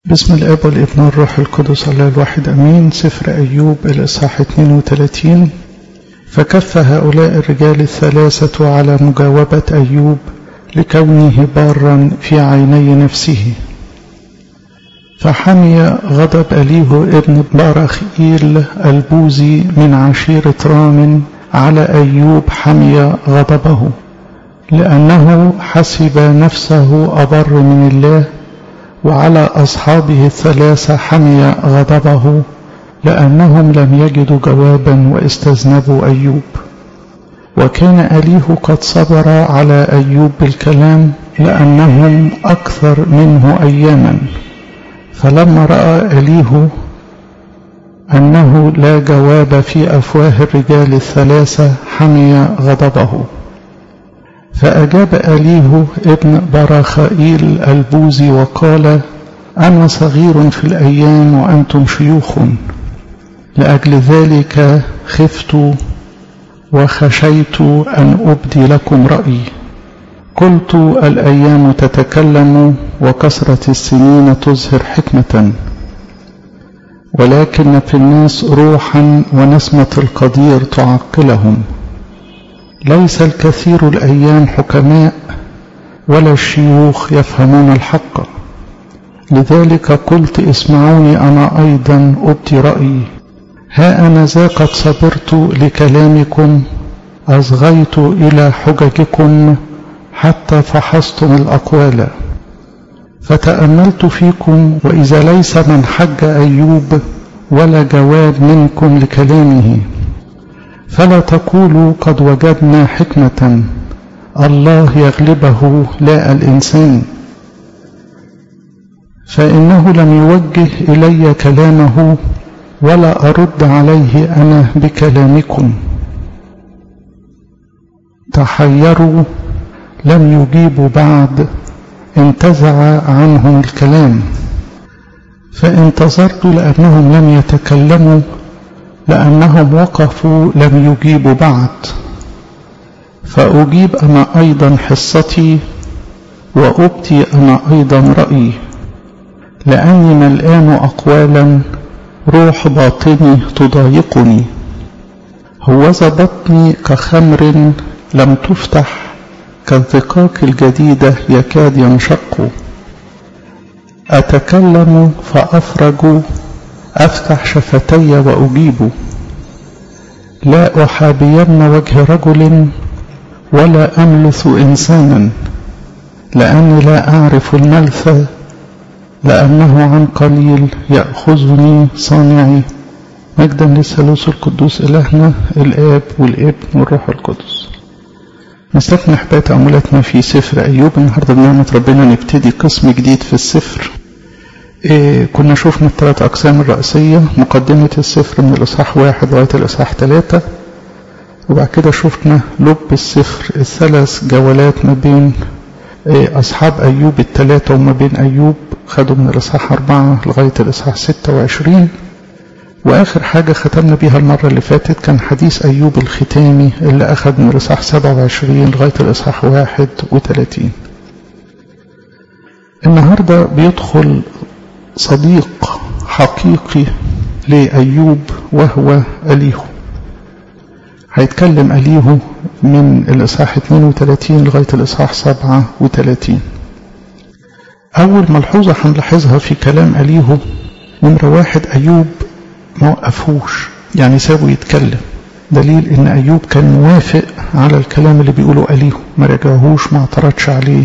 بسم الاب والابن والروح القدس الله الواحد امين سفر ايوب الاصحاح 32 فكف هؤلاء الرجال الثلاثه على مجاوبه ايوب لكونه بارا في عيني نفسه فحمي غضب أليه ابن باراخيل البوزي من عشيرة رام على أيوب حمي غضبه لأنه حسب نفسه أبر من الله وعلى أصحابه الثلاثة حمي غضبه لأنهم لم يجدوا جوابا واستذنبوا أيوب وكان أليه قد صبر على أيوب بالكلام لأنهم أكثر منه أياما فلما رأى أليه أنه لا جواب في أفواه الرجال الثلاثة حمي غضبه فأجاب أليه ابن براخائيل البوزي وقال أنا صغير في الأيام وأنتم شيوخ لأجل ذلك خفت وخشيت أن أبدي لكم رأيي قلت الأيام تتكلم وكثرة السنين تظهر حكمة ولكن في الناس روحا ونسمة القدير تعقلهم ليس الكثير الأيام حكماء ولا الشيوخ يفهمون الحق لذلك قلت اسمعوني أنا أيضا أبدي رأيي ها أنا ذا قد صبرت لكلامكم أصغيت إلى حججكم حتى فحصتم الأقوال فتأملت فيكم وإذا ليس من حج أيوب ولا جواب منكم لكلامه فلا تقولوا قد وجدنا حكمة الله يغلبه لا الإنسان فإنه لم يوجه إلي كلامه ولا أرد عليه أنا بكلامكم تحيروا لم يجيبوا بعد انتزع عنهم الكلام فانتظرت لأنهم لم يتكلموا لأنهم وقفوا لم يجيبوا بعد فأجيب أنا أيضا حصتي وأبتي أنا أيضا رأيي لأني ملآن أقوالا روح باطني تضايقني هوذا بطني كخمر لم تفتح كالثقاق الجديدة يكاد ينشق أتكلم فأفرج أفتح شفتي وأجيب لا أحابين وجه رجل ولا أملث إنسانا لأني لا أعرف الملث لأنه عن قليل يأخذني صانعي مجدا للثالوث القدوس إلهنا الآب والابن والروح القدس نستكمل حباية تأملاتنا في سفر أيوب النهاردة بنعمة ربنا نبتدي قسم جديد في السفر إيه كنا شفنا الثلاث أقسام الرئيسية مقدمة السفر من الإصحاح واحد لغاية الإصحاح ثلاثة وبعد كده شفنا لب السفر الثلاث جولات ما بين إيه أصحاب أيوب الثلاثة وما بين أيوب خدوا من الإصحاح أربعة لغاية الإصحاح ستة وعشرين وآخر حاجة ختمنا بيها المرة اللي فاتت كان حديث أيوب الختامي اللي أخذ من الإصحاح 27 لغاية الإصحاح 31 النهاردة بيدخل صديق حقيقي لأيوب وهو أليه هيتكلم أليه من الإصحاح 32 لغاية الإصحاح 37 أول ملحوظة هنلاحظها في كلام أليه نمرة واحد أيوب ما وقفوش يعني سابه يتكلم دليل ان ايوب كان موافق على الكلام اللي بيقوله اليه ما رجعهوش ما اعترضش عليه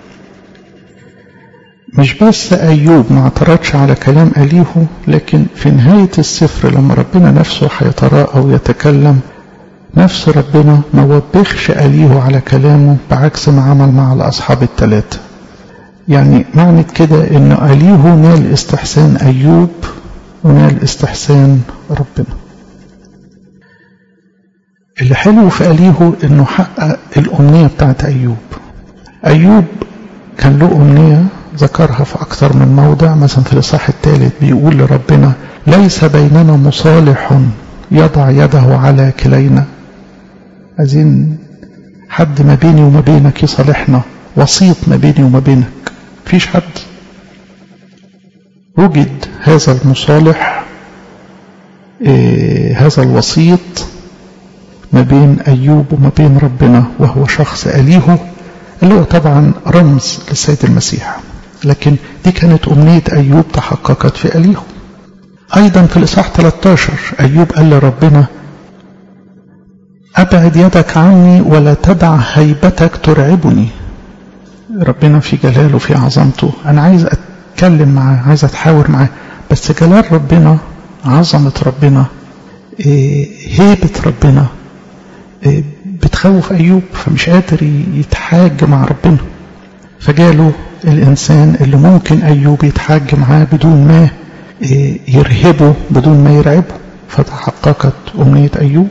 مش بس ايوب ما اعترضش على كلام اليه لكن في نهاية السفر لما ربنا نفسه هيتراءى ويتكلم نفس ربنا ما وبخش اليه على كلامه بعكس ما عمل مع الاصحاب الثلاثة يعني معنى كده ان اليه نال استحسان ايوب ونال استحسان ربنا اللي حلو في أليه انه حقق الأمنية بتاعت أيوب أيوب كان له أمنية ذكرها في أكثر من موضع مثلا في الإصحاح الثالث بيقول لربنا ليس بيننا مصالح يضع يده على كلينا عايزين حد ما بيني وما بينك يصالحنا وسيط ما بيني وما بينك مفيش حد وجد هذا المصالح إيه هذا الوسيط ما بين أيوب وما بين ربنا وهو شخص أليهه اللي هو طبعا رمز للسيد المسيح لكن دي كانت أمنية أيوب تحققت في أليهه أيضا في الإصحاح 13 أيوب قال لربنا أبعد يدك عني ولا تدع هيبتك ترعبني ربنا في جلاله في عظمته أنا عايز أتكلم معاه عايز أتحاور معاه بس جلال ربنا عظمة ربنا هيبة ربنا بتخوف أيوب فمش قادر يتحاج مع ربنا فجاله الإنسان اللي ممكن أيوب يتحاج معاه بدون ما يرهبه بدون ما يرعبه فتحققت أمنية أيوب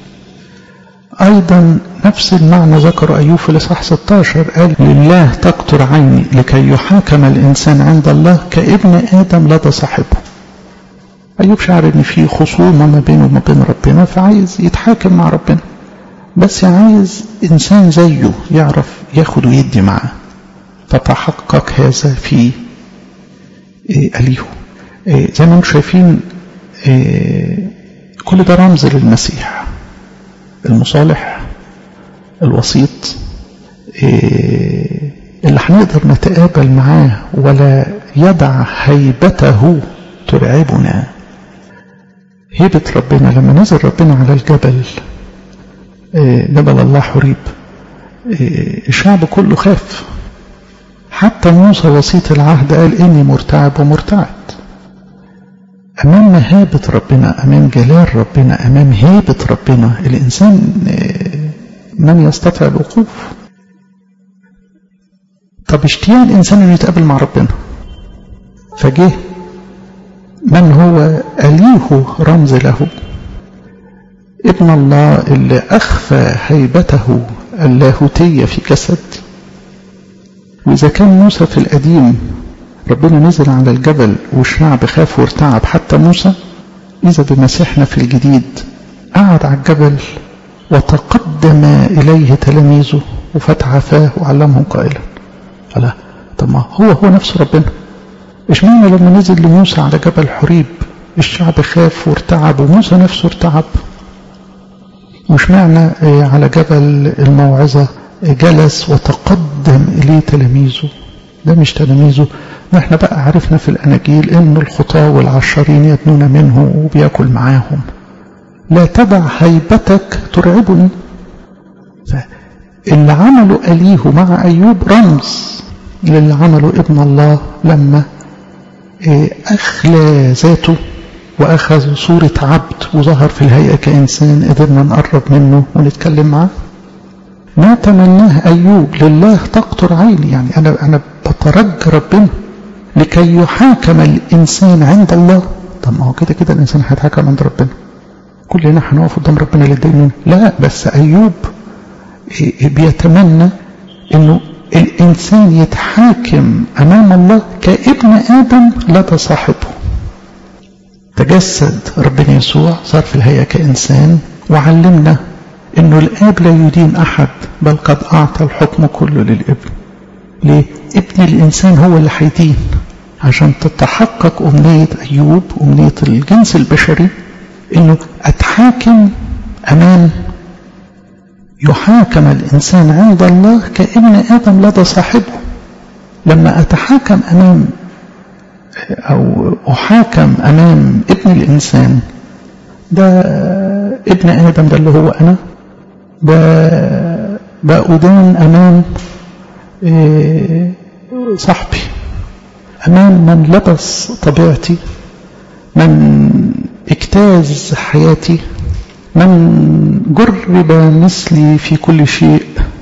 أيضا نفس المعنى ذكر أيوب في الإصحاح 16 قال لله تقطر عيني لكي يحاكم الإنسان عند الله كابن آدم لدى صاحبه أيوب شعر إن في خصومة ما بينه وما بين ربنا فعايز يتحاكم مع ربنا بس عايز إنسان زيه يعرف ياخد ويدي معاه فتحقق هذا في أليه زي ما انتم شايفين كل ده رمز للمسيح المصالح الوسيط اللي هنقدر نتقابل معاه ولا يدع هيبته ترعبنا هيبة ربنا لما نزل ربنا على الجبل جبل الله حريب الشعب كله خاف حتى موسى وسيط العهد قال إني مرتعب ومرتعد أمام مهابة ربنا أمام جلال ربنا أمام هيبة ربنا الإنسان من يستطيع الوقوف طب اشتياق الإنسان أن يتقابل مع ربنا فجه من هو أليه رمز له ابن الله اللي أخفى هيبته اللاهوتية في جسد وإذا كان موسى في القديم ربنا نزل على الجبل والشعب خاف وارتعب حتى موسى إذا بمسيحنا في الجديد قعد على الجبل وتقدم إليه تلاميذه وفتح فاه وعلمهم قائلا ألا طب ما هو هو نفسه ربنا اشمعنى لما نزل لموسى على جبل حريب الشعب خاف وارتعب وموسى نفسه ارتعب واشمعنى على جبل الموعظة جلس وتقدم إليه تلاميذه ده مش تلاميذه ما احنا بقى عرفنا في الأناجيل إن الخطاة والعشرين يدنون منه وبياكل معاهم لا تدع هيبتك ترعبني فاللي عمله أليه مع أيوب رمز للي عمله ابن الله لما أخلى ذاته وأخذ صورة عبد وظهر في الهيئة كإنسان قدرنا نقرب منه ونتكلم معاه ما تمناه أيوب لله تقطر عيني يعني أنا أنا بترجى ربنا لكي يحاكم الإنسان عند الله طب ما هو كده كده الإنسان هيتحاكم عند ربنا كلنا هنقف قدام ربنا للدينون لا بس أيوب بيتمنى إنه الإنسان يتحاكم أمام الله كابن آدم لدى صاحبه تجسد ربنا يسوع صار في الهيئة كإنسان وعلمنا انه الاب لا يدين احد بل قد اعطى الحكم كله للابن ليه ابن الانسان هو اللي هيدين عشان تتحقق امنية ايوب امنية الجنس البشري انه اتحاكم امام يحاكم الانسان عند الله كابن ادم لدى صاحبه لما اتحاكم امام او احاكم امام ابن الانسان ده ابن ادم ده اللي هو انا بأدان أمام صاحبي أمام من لبس طبيعتي من اجتاز حياتي من جرب مثلي في كل شيء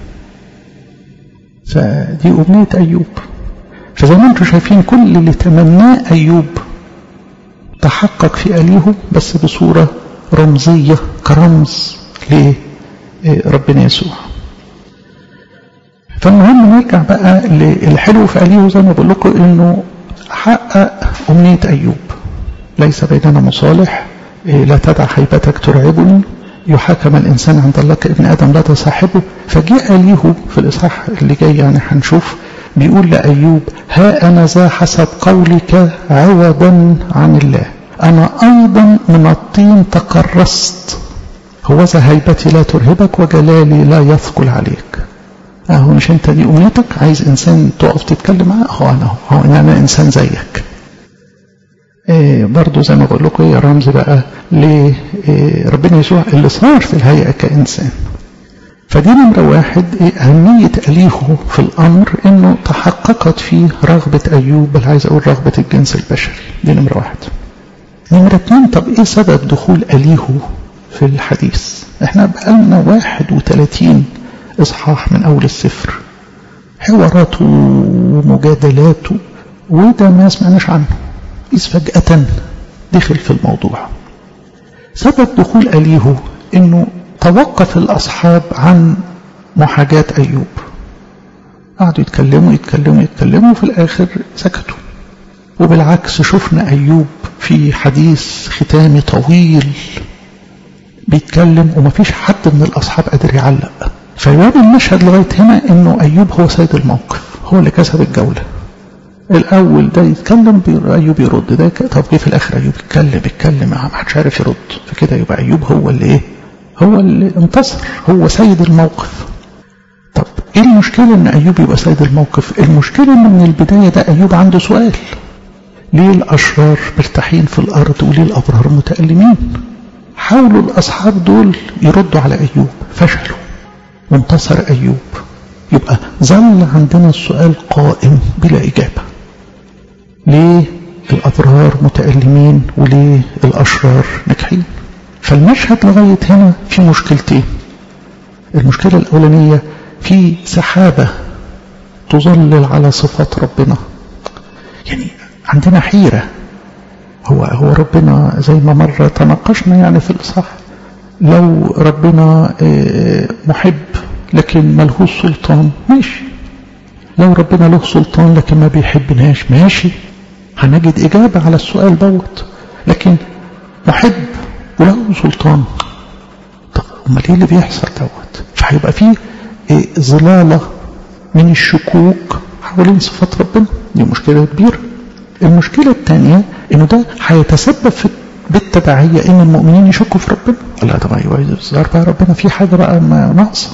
فدي أمنية أيوب فزي ما انتم شايفين كل اللي تمناه أيوب تحقق في أليه بس بصورة رمزية كرمز لربنا يسوع فالمهم نرجع بقى للحلو في أليه زي ما بقول لكم انه حقق أمنية أيوب ليس بيننا مصالح لا تدع هيبتك ترعبني يحاكم الإنسان عند الله كابن آدم لا تصاحبه فجاء ليه في الإصحاح اللي جاي يعني هنشوف بيقول لأيوب ها أنا ذا حسب قولك عوضا عن الله أنا أيضا من الطين تقرصت هو ذا هيبتي لا ترهبك وجلالي لا يثقل عليك أهو مش أنت دي أمنيتك عايز إنسان تقف تتكلم معاه هو أنا هو أنا, أنا إنسان زيك إيه برضو زي ما بقول لكم هي رمز بقى لربنا يسوع اللي صار في الهيئة كإنسان فدي نمرة واحد إيه أهمية أليهه في الأمر إنه تحققت فيه رغبة أيوب بل عايز أقول رغبة الجنس البشري دي نمرة واحد نمرة اتنين طب إيه سبب دخول أليهه في الحديث إحنا بقالنا واحد وثلاثين إصحاح من أول السفر حواراته ومجادلاته وده ما سمعناش عنه إذ فجأة دخل في الموضوع سبب دخول أليهه إنه توقف الأصحاب عن محاجاة أيوب قعدوا يتكلموا يتكلموا يتكلموا وفي الآخر سكتوا وبالعكس شفنا أيوب في حديث ختامي طويل بيتكلم ومفيش حد من الأصحاب قادر يعلق فيبان المشهد لغاية هنا إنه أيوب هو سيد الموقف هو اللي كسب الجولة الأول ده يتكلم أيوب يرد ده طب جه في الآخر أيوب يتكلم يتكلم ما حدش عارف يرد فكده يبقى أيوب هو اللي إيه هو اللي انتصر هو سيد الموقف طب ايه المشكلة ان ايوب يبقى سيد الموقف المشكلة ان من البداية ده ايوب عنده سؤال ليه الاشرار مرتاحين في الارض وليه الابرار متألمين حاولوا الاصحاب دول يردوا على ايوب فشلوا وانتصر ايوب يبقى ظل عندنا السؤال قائم بلا اجابة ليه الابرار متألمين وليه الاشرار ناجحين فالمشهد لغاية هنا في مشكلتين المشكلة الأولانية في سحابة تظلل على صفات ربنا يعني عندنا حيرة هو هو ربنا زي ما مرة تناقشنا يعني في الإصحاح لو ربنا محب لكن ملهوش سلطان ماشي لو ربنا له سلطان لكن ما بيحبناش ماشي هنجد إجابة على السؤال دوت لكن محب وله سلطان طب امال ايه اللي بيحصل دوت فهيبقى فيه إيه ظلاله من الشكوك حوالين صفات ربنا دي مشكله كبيره المشكله الثانيه انه ده هيتسبب في بالتبعيه ان المؤمنين يشكوا في ربنا لا طب ايوه الظاهر بقى ربنا في حاجه بقى ناقصه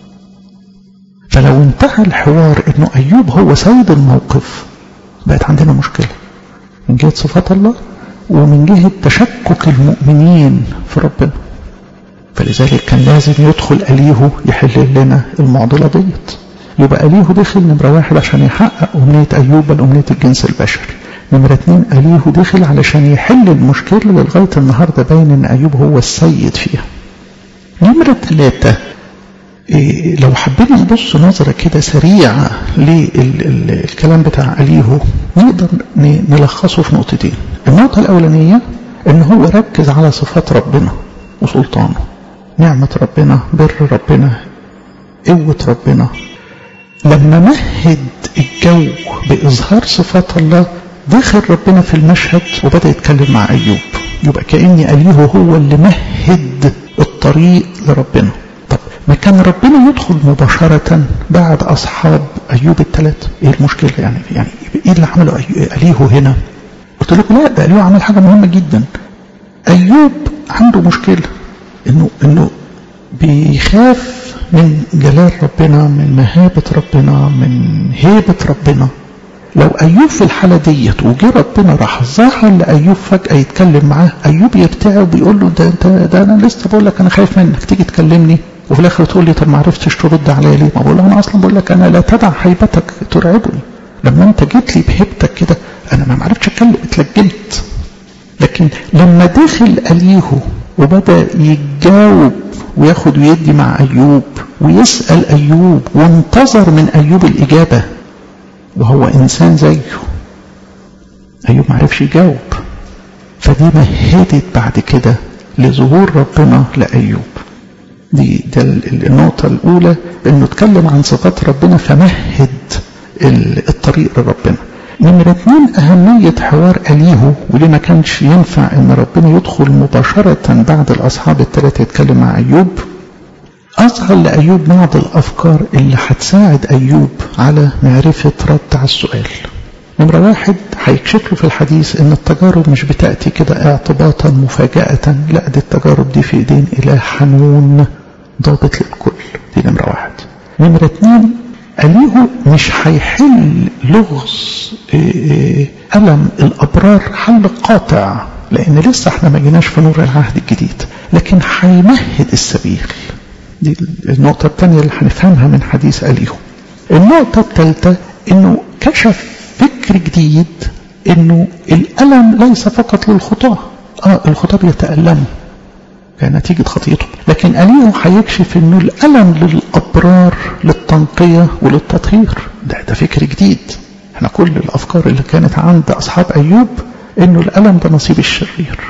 فلو انتهى الحوار انه ايوب هو سيد الموقف بقت عندنا مشكله من جهه صفات الله ومن جهة تشكك المؤمنين في ربنا فلذلك كان لازم يدخل أليه يحل لنا المعضلة ديت يبقى أليه دخل نمرة واحد عشان يحقق أمنية أيوب بل أمنية الجنس البشري نمرة اتنين أليه دخل علشان يحل المشكلة لغاية النهاردة باين أن أيوب هو السيد فيها نمرة ثلاثة إيه لو حبينا نبص نظرة كده سريعة للكلام بتاع أليهو نقدر نلخصه في نقطتين النقطة الأولانية إن هو ركز على صفات ربنا وسلطانه نعمة ربنا بر ربنا قوة ربنا لما مهد الجو بإظهار صفات الله دخل ربنا في المشهد وبدأ يتكلم مع أيوب يبقى كأني أليه هو اللي مهد الطريق لربنا طب ما كان ربنا يدخل مباشرة بعد أصحاب أيوب الثلاثة إيه المشكلة يعني يعني إيه اللي عمله أليه هنا قلت لكم لا ده أليه عمل حاجة مهمة جدا أيوب عنده مشكلة إنه إنه بيخاف من جلال ربنا من مهابة ربنا من هيبة ربنا لو أيوب في الحالة ديت وجه ربنا راح ظهر لأيوب فجأة يتكلم معاه أيوب يرتعب ويقول له ده أنت ده أنا لسه بقول لك أنا خايف منك تيجي تكلمني وفي الآخر تقول لي طب ما عرفتش ترد عليا ليه؟ ما بقول له أنا أصلا بقول لك أنا لا تدع هيبتك ترعبني لما أنت جيت لي بهيبتك كده أنا ما عرفتش أتكلم اتلجمت لكن لما دخل أليهو وبدأ يتجاوب وياخد ويدي مع أيوب ويسأل أيوب وانتظر من أيوب الإجابة وهو إنسان زيه أيوب ما عرفش يجاوب فدي مهدت بعد كده لظهور ربنا لأيوب دي ده النقطة الأولى إنه اتكلم عن صفات ربنا فمهد الطريق لربنا نمرة اتنين أهمية حوار أليهو وليه ما كانش ينفع إن ربنا يدخل مباشرة بعد الأصحاب الثلاثة يتكلم مع أيوب أظهر لأيوب بعض الأفكار اللي هتساعد أيوب على معرفة رد على السؤال نمرة واحد هيكشف له في الحديث ان التجارب مش بتأتي كده اعتباطا مفاجأة لا دي التجارب دي في ايدين اله حنون ضابط للكل دي نمرة واحد نمرة اتنين أليه مش هيحل لغز ألم الأبرار حل قاطع لأن لسه احنا ما جيناش في نور العهد الجديد لكن هيمهد السبيل دي النقطة الثانية اللي هنفهمها من حديث أليه النقطة الثالثة انه كشف فكر جديد انه الألم ليس فقط للخطاة اه الخطاة بيتألموا كنتيجة خطيئتهم لكن أليه هيكشف انه الألم للأبرار للتنقية وللتطهير ده ده فكر جديد احنا كل الأفكار اللي كانت عند أصحاب أيوب انه الألم ده نصيب الشرير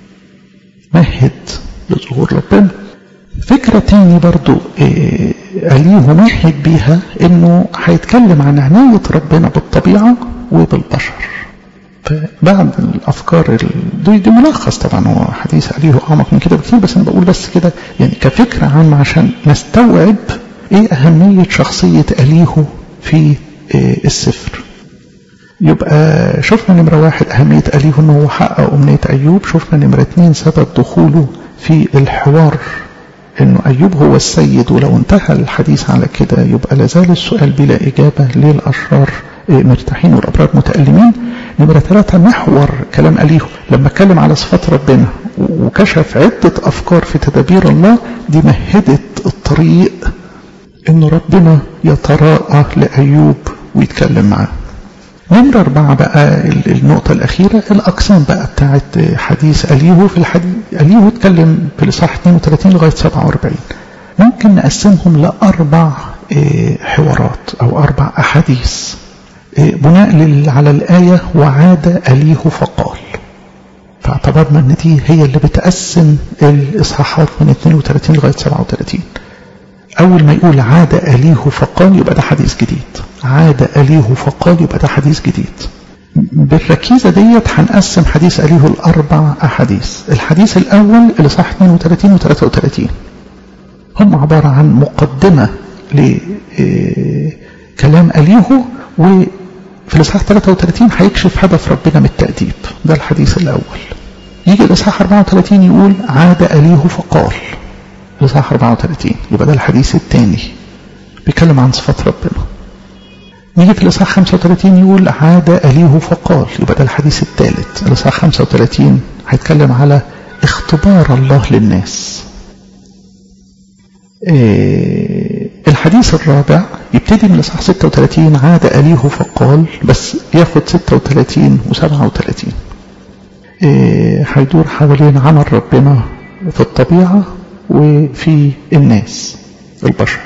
مهد لظهور ربنا فكرة تاني برضو إيه أليه مهد بيها انه هيتكلم عن عناية ربنا بالطبيعة وبالبشر فبعد الافكار دي, دي ملخص طبعا هو حديث عليه اعمق من كده بكتير بس انا بقول بس كده يعني كفكره عامه عشان نستوعب ايه اهميه شخصيه اليه في إيه السفر يبقى شفنا نمرة واحد أهمية أليه أنه هو حقق أمنية أيوب شفنا نمرة اتنين سبب دخوله في الحوار أنه أيوب هو السيد ولو انتهى الحديث على كده يبقى لازال السؤال بلا إجابة ليه الأشرار مرتاحين والأبرار متألمين نمرة ثلاثة محور كلام أليه لما اتكلم على صفات ربنا وكشف عدة أفكار في تدابير الله دي مهدت الطريق إن ربنا يتراءى لأيوب ويتكلم معاه نمرة أربعة بقى النقطة الأخيرة الأقسام بقى بتاعت حديث أليه في الحديث أليه اتكلم في الإصحاح 32 لغاية 47 ممكن نقسمهم لأربع حوارات أو أربع أحاديث بناء على الآية وعاد أليه فقال فاعتبرنا أن دي هي اللي بتقسم الإصحاحات من 32 لغاية 37 أول ما يقول عاد أليه فقال يبقى ده حديث جديد عاد أليه فقال يبقى ده حديث جديد بالركيزة ديت هنقسم حديث أليه الأربع أحاديث الحديث الأول الإصحاح 32 و 33 هم عبارة عن مقدمة لكلام أليه وفي الإصحاح 33 هيكشف هدف ربنا من التأديب ده الحديث الأول يجي الإصحاح 34 يقول عاد أليه فقال الإصحاح 34 يبقى ده الحديث الثاني بيتكلم عن صفات ربنا نيجي في الإصحاح 35 يقول عاد أليه فقال يبقى ده الحديث الثالث الإصحاح 35 هيتكلم على اختبار الله للناس إيه الحديث الرابع يبتدي من الإصحاح 36 عاد أليه فقال بس ياخد 36 و37 إيه هيدور حوالين عمل ربنا في الطبيعة وفي الناس البشر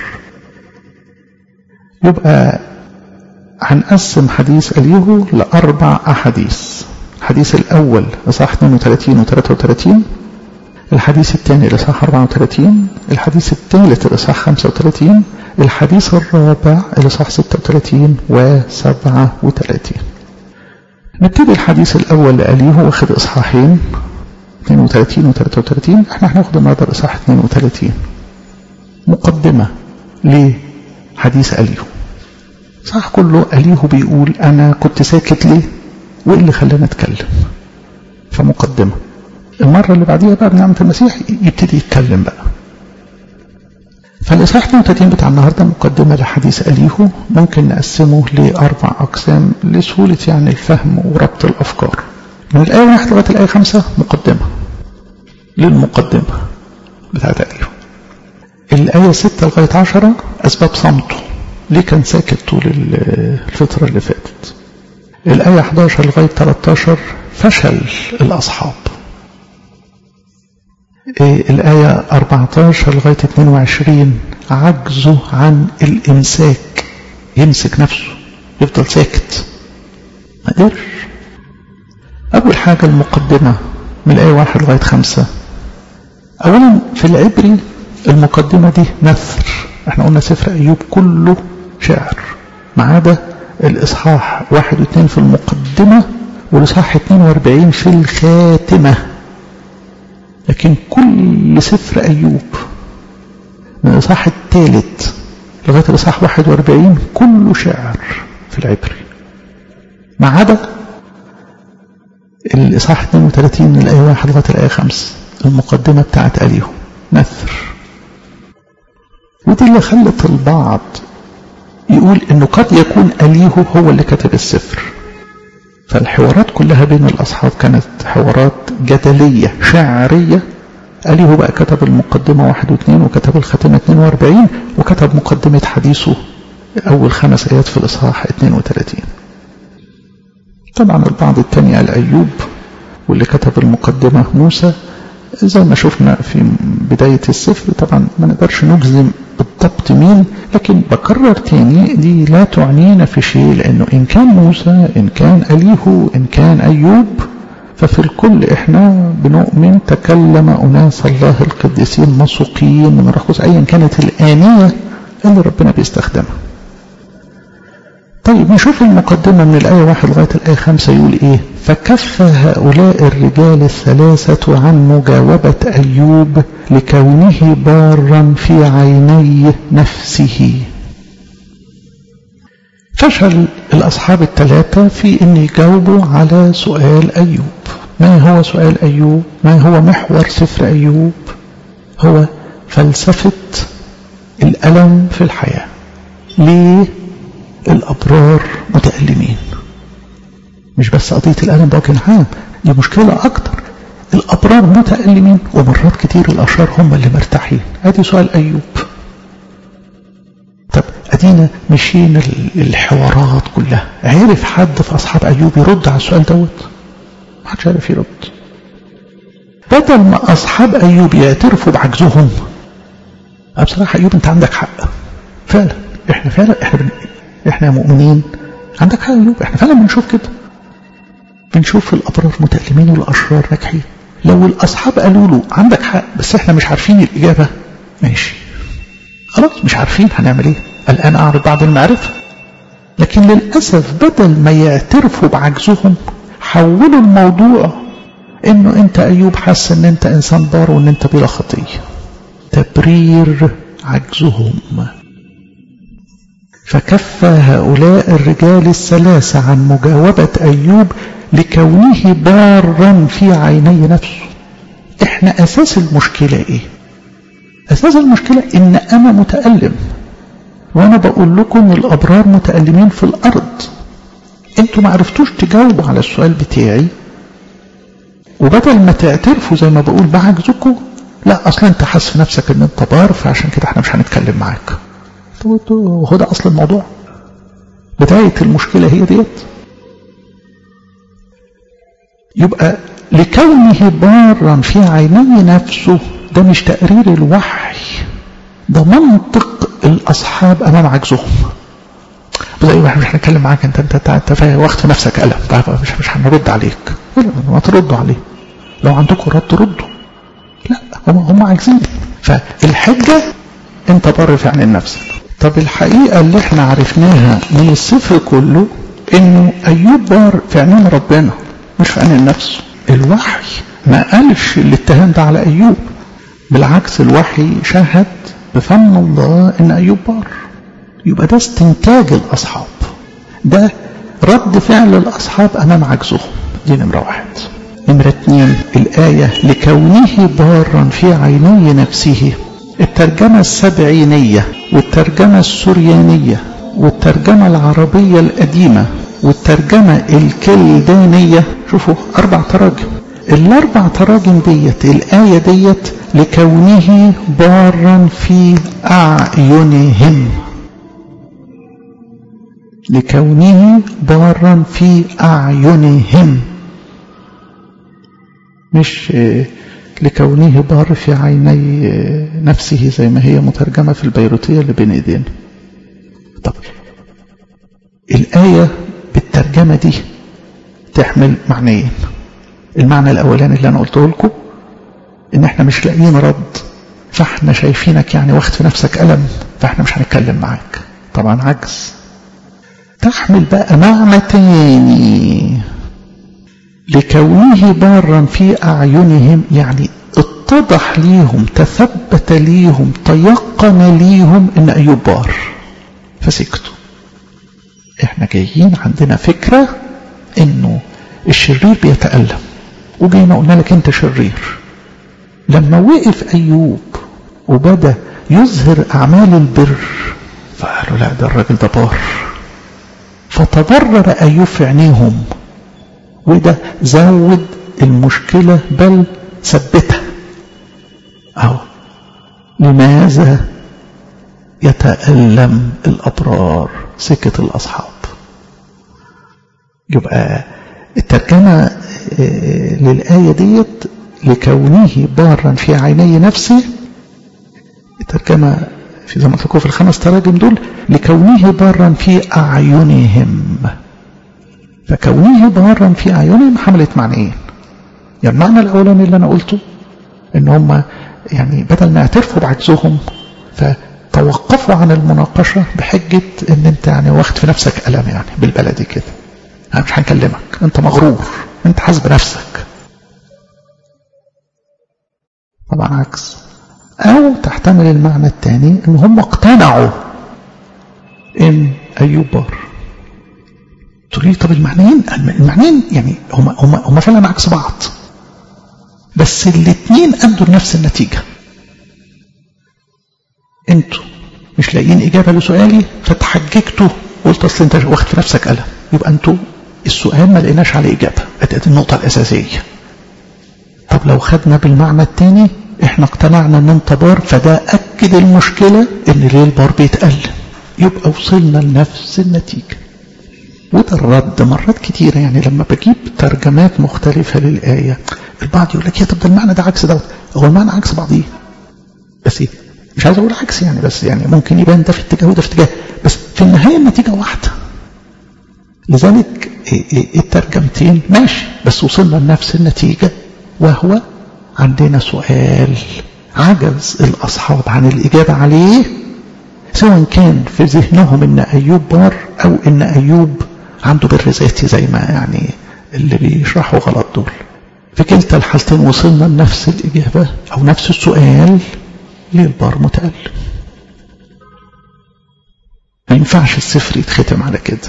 يبقى هنقسم حديث أليه لأربع أحاديث الحديث الأول إصحاح 32 و 33 الحديث الثاني الإصحاح 34 الحديث الثالث الإصحاح 35 الحديث الرابع الإصحاح 36 و 37 نبتدي الحديث الأول لأليه واخد إصحاحين 32 و 33 احنا هناخد النهارده الإصحاح 32 مقدمة لحديث أليه صح كله أليه بيقول أنا كنت ساكت ليه وإيه اللي خلاني أتكلم فمقدمة المرة اللي بعديها بقى بنعمة المسيح يبتدي يتكلم بقى فالإصحاح 32 بتاع النهاردة مقدمة لحديث أليه ممكن نقسمه لأربع أقسام لسهولة يعني الفهم وربط الأفكار من الآية 1 لغاية الآية 5 مقدمة للمقدمة بتاعت أليه الآية 6 لغاية 10 أسباب صمته ليه كان ساكت طول الفترة اللي فاتت الآية 11 لغاية 13 فشل الأصحاب الآية 14 لغاية 22 عجزه عن الإمساك يمسك نفسه يفضل ساكت ما قدرش أول حاجة المقدمة من الآية 1 لغاية 5 أولا في العبري المقدمة دي نثر احنا قلنا سفر أيوب كله شعر ما عدا الإصحاح واحد واثنين في المقدمة والإصحاح 42 في الخاتمة لكن كل سفر أيوب من الإصحاح الثالث لغاية الإصحاح 41 كله شعر في العبري ما عدا الإصحاح 32 من الآية 1 لغاية الآية 5 المقدمة بتاعت أليهو نثر ودي اللي خلت البعض يقول انه قد يكون أليهو هو اللي كتب السفر فالحوارات كلها بين الأصحاب كانت حوارات جدلية شعرية أليهو بقى كتب المقدمة واحد واثنين وكتب الختمة 42 وكتب مقدمة حديثه أول خمس آيات في الإصحاح 32 طبعا البعض التاني قال أيوب واللي كتب المقدمة موسى زي ما شفنا في بداية السفر طبعا ما نقدرش نجزم بالضبط مين لكن بكرر تاني دي لا تعنينا في شيء لأنه إن كان موسى إن كان أليهو إن كان أيوب ففي الكل إحنا بنؤمن تكلم أناس الله القديسين مسوقين من رخص أيا كانت الآنية اللي ربنا بيستخدمها طيب نشوف المقدمة من الآية واحد لغاية الآية خمسة يقول إيه فكف هؤلاء الرجال الثلاثة عن مجاوبة أيوب لكونه بارا في عيني نفسه فشل الأصحاب الثلاثة في أن يجاوبوا على سؤال أيوب ما هو سؤال أيوب ما هو محور سفر أيوب هو فلسفة الألم في الحياة ليه الأبرار متألمين مش بس قضية الألم بوجه عام دي مشكلة أكتر الأبرار متألمين ومرات كتير الأشرار هم اللي مرتاحين ادي سؤال أيوب طب أدينا مشينا الحوارات كلها عرف حد في أصحاب أيوب يرد على السؤال دوت ما حدش عارف يرد بدل ما أصحاب أيوب يعترفوا بعجزهم بصراحة أيوب أنت عندك حق فعلا احنا فعلا احنا بن... احنا مؤمنين عندك حق أيوب احنا فعلا بنشوف كده بنشوف الأبرار متألمين والأشرار ناجحين لو الأصحاب قالوا له عندك حق بس احنا مش عارفين الإجابة ماشي خلاص مش عارفين هنعمل ايه الآن أعرض بعض المعرفة لكن للأسف بدل ما يعترفوا بعجزهم حولوا الموضوع انه انت ايوب حس ان انت انسان بار وان انت بلا خطيه تبرير عجزهم فكف هؤلاء الرجال الثلاثة عن مجاوبة أيوب لكونه بارا في عيني نفسه احنا أساس المشكلة ايه أساس المشكلة إن أنا متألم وأنا بقول لكم الأبرار متألمين في الأرض انتوا ما عرفتوش تجاوبوا على السؤال بتاعي وبدل ما تعترفوا زي ما بقول بعجزكم لا اصلا انت حاسس في نفسك ان انت بار فعشان كده احنا مش هنتكلم معاك هو ده اصل الموضوع بداية المشكلة هي ديت يبقى لكونه بارا في عيني نفسه ده مش تقرير الوحي ده منطق الاصحاب امام عجزهم بلاقي احنا مش هنتكلم معاك انت انت انت في وقت نفسك قلم مش مش هنرد عليك ما تردوا عليه لو عندكم رد ردوا لا هم هم عايزين فالحجه انت بر في عين نفسك طب الحقيقه اللي احنا عرفناها من السفر كله انه ايوب بار في عينين ربنا مش في عين النفس الوحي ما قالش الاتهام ده على ايوب بالعكس الوحي شهد بفم الله ان ايوب بار يبقى ده استنتاج الأصحاب ده رد فعل الأصحاب أمام عجزهم دي نمرة واحد نمرة اتنين الآية لكونه بارا في عيني نفسه الترجمة السبعينية والترجمة السريانية والترجمة العربية القديمة والترجمة الكلدانية شوفوا أربع تراجم الأربع تراجم ديت الآية ديت لكونه بارا في أعينهم لكونه بارا في أعينهم مش لكونه بار في عيني نفسه زي ما هي مترجمة في البيروتية اللي بين ايدينا طب الآية بالترجمة دي تحمل معنيين المعنى الأولاني اللي أنا قلته لكم إن إحنا مش لاقيين رد فإحنا شايفينك يعني واخد في نفسك ألم فإحنا مش هنتكلم معاك طبعا عجز تحمل بقى معنى تاني لكونه بارا في أعينهم يعني اتضح ليهم تثبت ليهم تيقن ليهم ان ايوب بار فسكتوا احنا جايين عندنا فكرة انه الشرير بيتألم وجينا قلنا لك انت شرير لما وقف ايوب وبدأ يظهر اعمال البر فقالوا لا ده الراجل ده بار فتضرر ايوب في عينيهم وده زود المشكلة بل ثبتها أو لماذا يتألم الأبرار سكة الأصحاب يبقى الترجمة للآية ديت لكونه بارا في عيني نفسه الترجمة في زي ما تقول في الخمس تراجم دول لكونه بارا في أعينهم فكونه بارا في أعينهم حملت معنيين يعني المعنى الأولاني اللي أنا قلته إن هم يعني بدل ما يعترفوا بعجزهم فتوقفوا عن المناقشة بحجة إن أنت يعني واخد في نفسك ألم يعني بالبلدي كده أنا مش هنكلمك أنت مغرور أنت حاسس بنفسك طبعا عكس أو تحتمل المعنى الثاني إن هم اقتنعوا إن أيوب بار تقول لي طب المعنيين المعنيين يعني هم هم هم فعلا عكس بعض بس الاثنين ادوا لنفس النتيجه انتوا مش لاقيين اجابه لسؤالي فتحججتوا قلت اصل انت واخد في نفسك قلم يبقى انتوا السؤال ما لقيناش عليه اجابه ادي النقطه الاساسيه طب لو خدنا بالمعنى الثاني احنا اقتنعنا ان انت بار فده اكد المشكله ان ليه البار بيتالم يبقى وصلنا لنفس النتيجه وده الرد مرات كتيرة يعني لما بجيب ترجمات مختلفة للآية البعض يقول لك يا طب ده المعنى ده عكس دوت هو المعنى عكس بعضيه بس إيه؟ مش عايز أقول عكس يعني بس يعني ممكن يبان ده في اتجاه وده في اتجاه بس في النهاية النتيجة واحدة لذلك الترجمتين ماشي بس وصلنا لنفس النتيجة وهو عندنا سؤال عجز الأصحاب عن الإجابة عليه سواء كان في ذهنهم ان ايوب بار او ان ايوب عنده بر ذاتي زي ما يعني اللي بيشرحوا غلط دول في كلتا الحالتين وصلنا لنفس الإجابة أو نفس السؤال ليه البار متألم ما ينفعش السفر يتختم على كده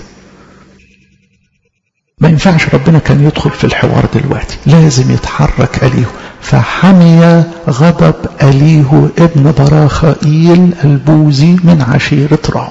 ما ينفعش ربنا كان يدخل في الحوار دلوقتي لازم يتحرك أليه فحمي غضب أليه ابن براخائيل البوزي من عشيرة رام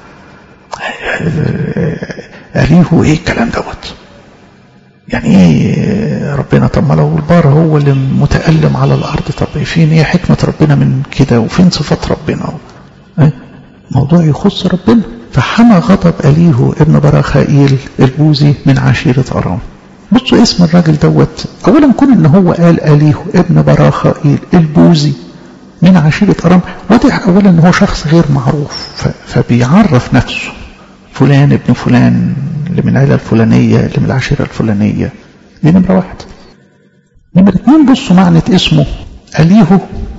أليه ايه الكلام دوت يعني ايه ربنا طب ما لو البار هو اللي متألم على الأرض طب فين ايه حكمة ربنا من كده وفين صفات ربنا موضوع يخص ربنا فحمى غضب أليه ابن براخائيل البوزي من عشيرة أرام بصوا اسم الراجل دوت أولا كون إن هو قال أليه ابن براخائيل البوزي من عشيرة أرام واضح أولا إن هو شخص غير معروف فبيعرف نفسه فلان ابن فلان اللي من العيلة الفلانية اللي من العشيرة الفلانية دي نمرة واحد نمرة اتنين بصوا معنى اسمه أليه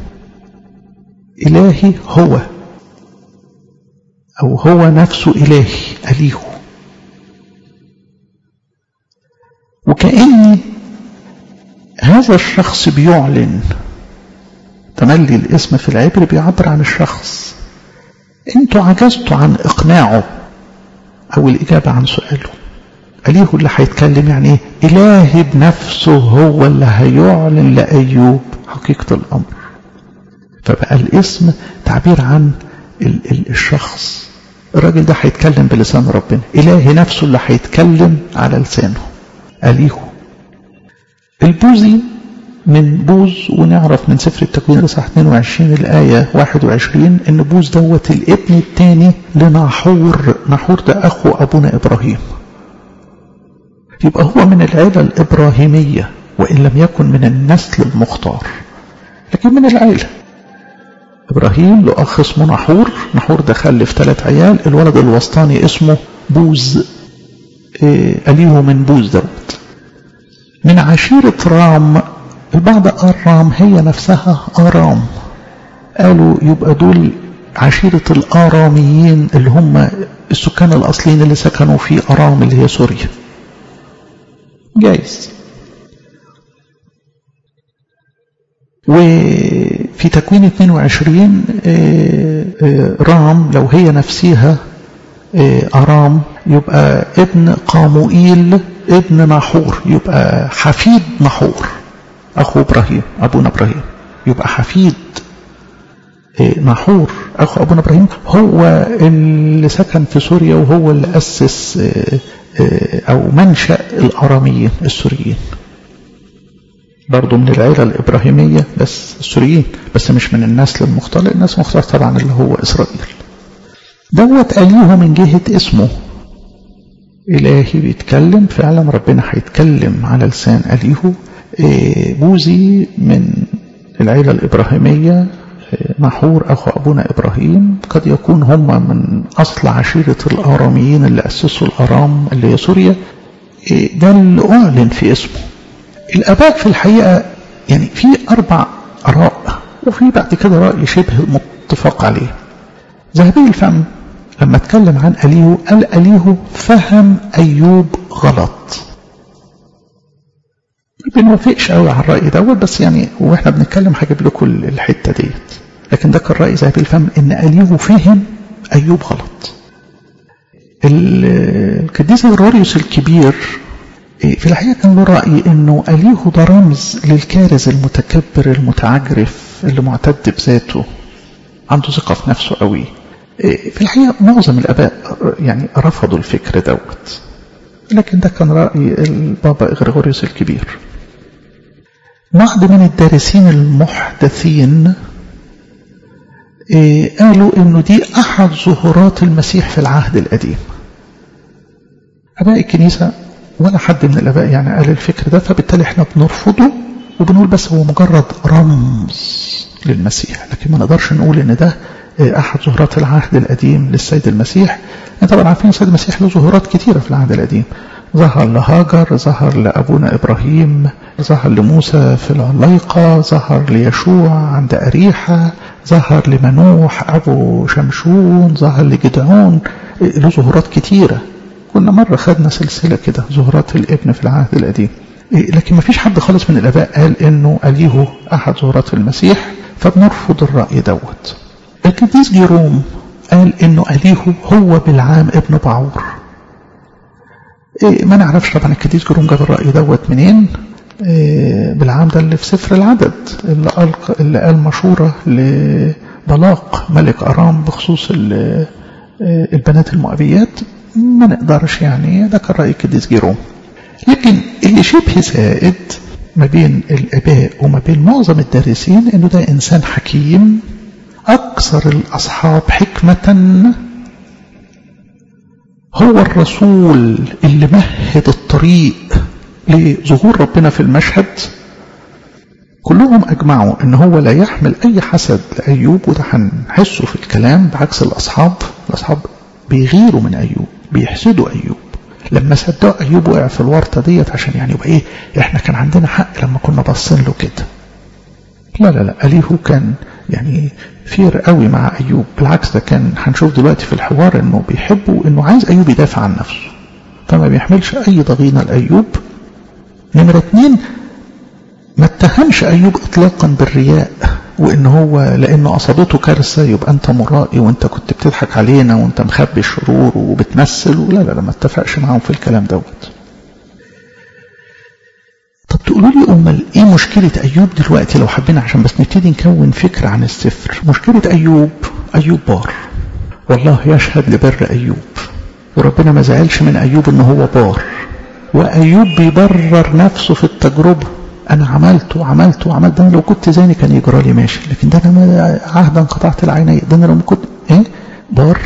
إلهي هو أو هو نفسه إلهي أليه وكأن هذا الشخص بيعلن تملي الاسم في العبر بيعبر عن الشخص انتوا عجزتوا عن اقناعه او الاجابة عن سؤاله أليه اللي هيتكلم يعني ايه إلهي بنفسه هو اللي هيعلن لأيوب حقيقة الأمر فبقى الاسم تعبير عن ال ال الشخص الراجل ده هيتكلم بلسان ربنا إلهي نفسه اللي هيتكلم على لسانه أليه البوزي من بوز ونعرف من سفر التكوين الإصحاح 22 الآية 21 إن بوز دوت الابن الثاني لناحور ناحور ده أخو أبونا إبراهيم يبقى هو من العيلة الإبراهيمية وإن لم يكن من النسل المختار لكن من العيلة إبراهيم له أخ اسمه نحور نحور ده خلف ثلاث عيال الولد الوسطاني اسمه بوز إيه أليه من بوز دوت من عشيرة رام البعض قال رام هي نفسها آرام قالوا يبقى دول عشيرة الآراميين اللي هم السكان الأصليين اللي سكنوا في أرام اللي هي سوريا جايز وفي تكوين 22 رام لو هي نفسها أرام يبقى ابن قاموئيل ابن ناحور يبقى حفيد ناحور أخو إبراهيم أبونا إبراهيم يبقى حفيد ناحور أخو أبونا إبراهيم هو اللي سكن في سوريا وهو اللي أسس أو منشأ الأراميين السوريين برضه من العيلة الإبراهيمية بس السوريين بس مش من النسل المختلط الناس مختلط طبعا اللي هو إسرائيل دوت أليه من جهة اسمه إلهي بيتكلم فعلا ربنا هيتكلم على لسان أليه بوزي من العيلة الإبراهيمية نحور أخو أبونا إبراهيم قد يكون هم من أصل عشيرة الآراميين اللي أسسوا الأرام اللي هي سوريا ده اللي أعلن في اسمه الآباء في الحقيقة يعني في أربع آراء وفي بعد كده رأي شبه متفق عليه ذهبي الفم لما اتكلم عن أليه قال أليه فهم أيوب غلط ما بنوافقش قوي على الرأي دوت بس يعني واحنا بنتكلم هجيب لكم الحتة ديت لكن ده كان رأي ذهبي الفم إن أليه فهم أيوب غلط القديس غروريوس الكبير في الحقيقة كان له رأي إنه أليه ده رمز للكارز المتكبر المتعجرف اللي معتد بذاته عنده ثقة في نفسه قوي في الحقيقة معظم الآباء يعني رفضوا الفكر دوت لكن ده كان رأي البابا إغريغوريوس الكبير بعض من الدارسين المحدثين قالوا إنه دي أحد ظهورات المسيح في العهد القديم أباء الكنيسة ولا حد من الآباء يعني قال الفكر ده فبالتالي احنا بنرفضه وبنقول بس هو مجرد رمز للمسيح لكن ما نقدرش نقول ان ده احد ظهورات العهد القديم للسيد المسيح انت طبعا عارفين السيد المسيح له ظهورات كثيره في العهد القديم ظهر لهاجر ظهر لابونا ابراهيم ظهر لموسى في العليقه ظهر ليشوع عند اريحه ظهر لمنوح ابو شمشون ظهر لجدعون له ظهورات كثيره كنا مرة خدنا سلسلة كده ظهورات الابن في العهد القديم لكن ما فيش حد خالص من الآباء قال إنه أليه أحد ظهورات المسيح فبنرفض الرأي دوت القديس جيروم قال إنه أليه هو بالعام ابن بعور ما نعرفش طبعا القديس جيروم جاب الرأي دوت منين بالعام ده اللي في سفر العدد اللي قال, اللي قال مشورة لبلاق ملك أرام بخصوص البنات المؤبيات ما نقدرش يعني ده كان رأي القديس جيروم لكن اللي شبه زائد ما بين الآباء وما بين معظم الدارسين إنه ده إنسان حكيم أكثر الأصحاب حكمة هو الرسول اللي مهد الطريق لظهور ربنا في المشهد كلهم أجمعوا إن هو لا يحمل أي حسد لأيوب وده هنحسه في الكلام بعكس الأصحاب الأصحاب بيغيروا من أيوب بيحسدوا أيوب لما صدقوا أيوب وقع في الورطة ديت عشان يعني يبقى إيه إحنا كان عندنا حق لما كنا باصين له كده لا لا لا أليه كان يعني فير قوي مع أيوب بالعكس ده كان هنشوف دلوقتي في الحوار إنه بيحبه إنه عايز أيوب يدافع عن نفسه فما بيحملش أي ضغينة لأيوب نمرة اتنين ما اتهمش أيوب إطلاقا بالرياء وإن هو لأنه أصابته كارثة يبقى أنت مرائي وأنت كنت بتضحك علينا وأنت مخبي الشرور وبتمثل لا لا لا ما اتفقش معاهم في الكلام دوت طب تقولوا لي أمال إيه مشكلة أيوب دلوقتي لو حبينا عشان بس نبتدي نكون فكرة عن السفر مشكلة أيوب أيوب بار والله يشهد لبر أيوب وربنا ما زعلش من أيوب إن هو بار وأيوب بيبرر نفسه في التجربة أنا عملت وعملت وعملت ده أنا لو كنت زاني كان يجرى لي ماشي لكن ده أنا عهدا قطعت العينين ده أنا لو كنت إيه بار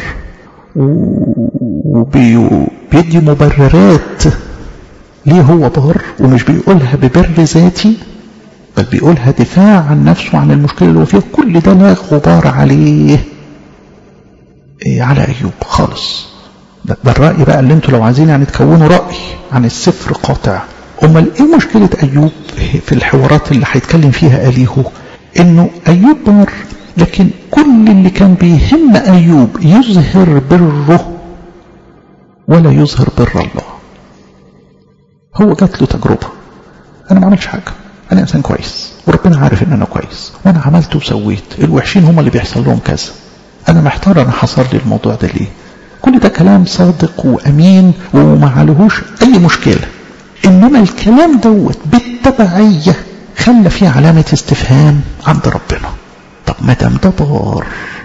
وبيدي مبررات ليه هو بار ومش بيقولها ببر ذاتي بل بيقولها دفاع عن نفسه عن المشكلة اللي هو فيها كل ده لا غبار عليه إيه على أيوب خالص ده, ده الرأي بقى اللي انتوا لو عايزين يعني تكونوا رأي عن السفر قاطع امال ايه مشكلة ايوب في الحوارات اللي هيتكلم فيها اليهو انه ايوب بار لكن كل اللي كان بيهم ايوب يظهر بره ولا يظهر بر الله هو جات له تجربة انا ما عملش حاجة انا انسان كويس وربنا عارف ان انا كويس وانا عملت وسويت الوحشين هم اللي بيحصل لهم كذا انا محتار انا حصل لي الموضوع ده ليه كل ده كلام صادق وامين وما عليهوش اي مشكله انما الكلام دوت بالتبعيه خلى فيه علامه استفهام عند ربنا طب ما دام ده بار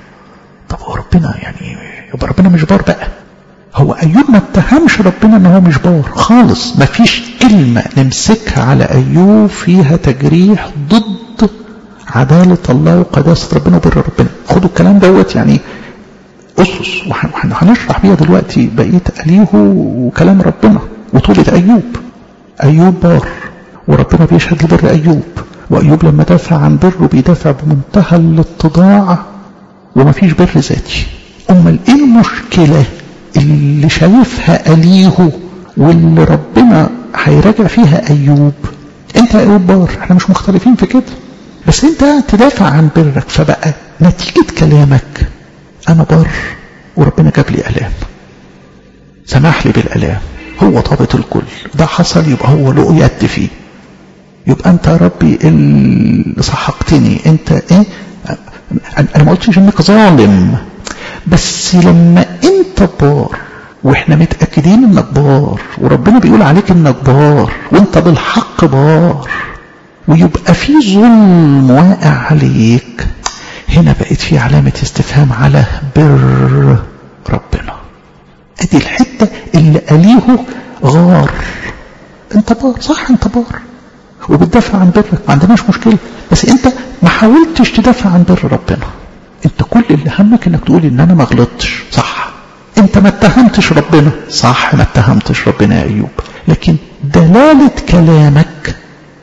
طب هو ربنا يعني يبقى ربنا مش بار بقى هو ايوب ما اتهمش ربنا ان هو مش بار خالص ما فيش كلمه نمسكها على ايوب فيها تجريح ضد عداله الله وقداسه ربنا وبر ربنا خدوا الكلام دوت يعني اسس وهنشرح بيها دلوقتي بقيه اليه وكلام ربنا وطولة ايوب ايوب بار وربنا بيشهد لبر ايوب وايوب لما دافع عن بره بيدافع بمنتهى الاتضاع ومفيش بر ذاتي امال ايه المشكله اللي شايفها اليه واللي ربنا هيراجع فيها ايوب انت يا ايوب بار احنا مش مختلفين في كده بس انت تدافع عن برك فبقى نتيجه كلامك انا بار وربنا جاب لي الام سمح لي بالالام هو ضابط الكل ده حصل يبقى هو له يد فيه يبقى انت يا ربي اللي صحقتني انت ايه انا ما قلتش انك ظالم بس لما انت بار واحنا متاكدين انك بار وربنا بيقول عليك انك بار وانت بالحق بار ويبقى في ظلم واقع عليك هنا بقت في علامة استفهام على بر ربنا ادي الحتة اللي قاليه غار انت بار صح انت بار وبتدافع عن برك ما عندناش مشكلة بس انت ما حاولتش تدافع عن بر ربنا انت كل اللي همك انك تقول ان انا ما غلطتش صح انت ما اتهمتش ربنا صح ما اتهمتش ربنا يا ايوب لكن دلالة كلامك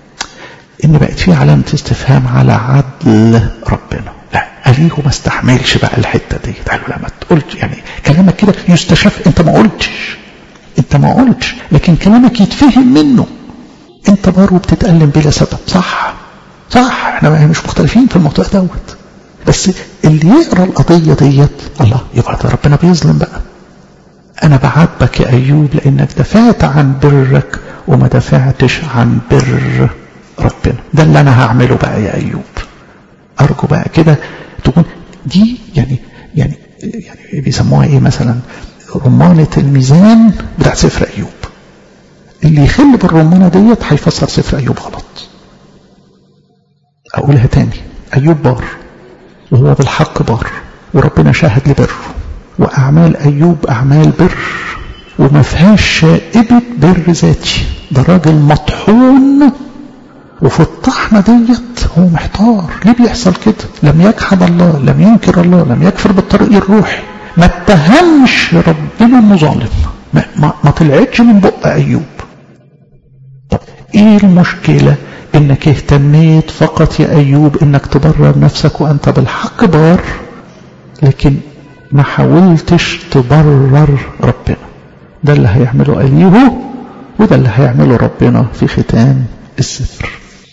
ان بقت في علامة استفهام على عدل ربنا لا أليه ما استحملش بقى الحتة دي قالوا لا ما تقولش يعني كلامك كده يستشف انت ما قلتش انت ما قلتش لكن كلامك يتفهم منه انت بار وبتتألم بلا سبب صح صح احنا مش مختلفين في الموضوع دوت بس اللي يقرا القضية ديت الله يبقى ده ربنا بيظلم بقى انا بعاتبك يا ايوب لانك دفعت عن برك وما دفعتش عن بر ربنا ده اللي انا هعمله بقى يا ايوب ارجو بقى كده تكون دي يعني يعني يعني بيسموها ايه مثلا رمانة الميزان بتاع سفر ايوب اللي يخل بالرمانة ديت هيفسر سفر ايوب غلط اقولها تاني ايوب بار وهو بالحق بار وربنا شاهد لبره واعمال ايوب اعمال بر وما فيهاش شائبة بر ذاتي ده راجل مطحون وفي الطحنة ديت هو محتار ليه بيحصل كده لم يجحد الله لم ينكر الله لم يكفر بالطريق الروحي ما اتهمش ربنا انه ظالم ما, ما, ما طلعتش من بق ايوب طب ايه المشكلة انك اهتميت فقط يا ايوب انك تبرر نفسك وانت بالحق بار لكن ما حاولتش تبرر ربنا ده اللي هيعمله أليه وده اللي هيعمله ربنا في ختام السفر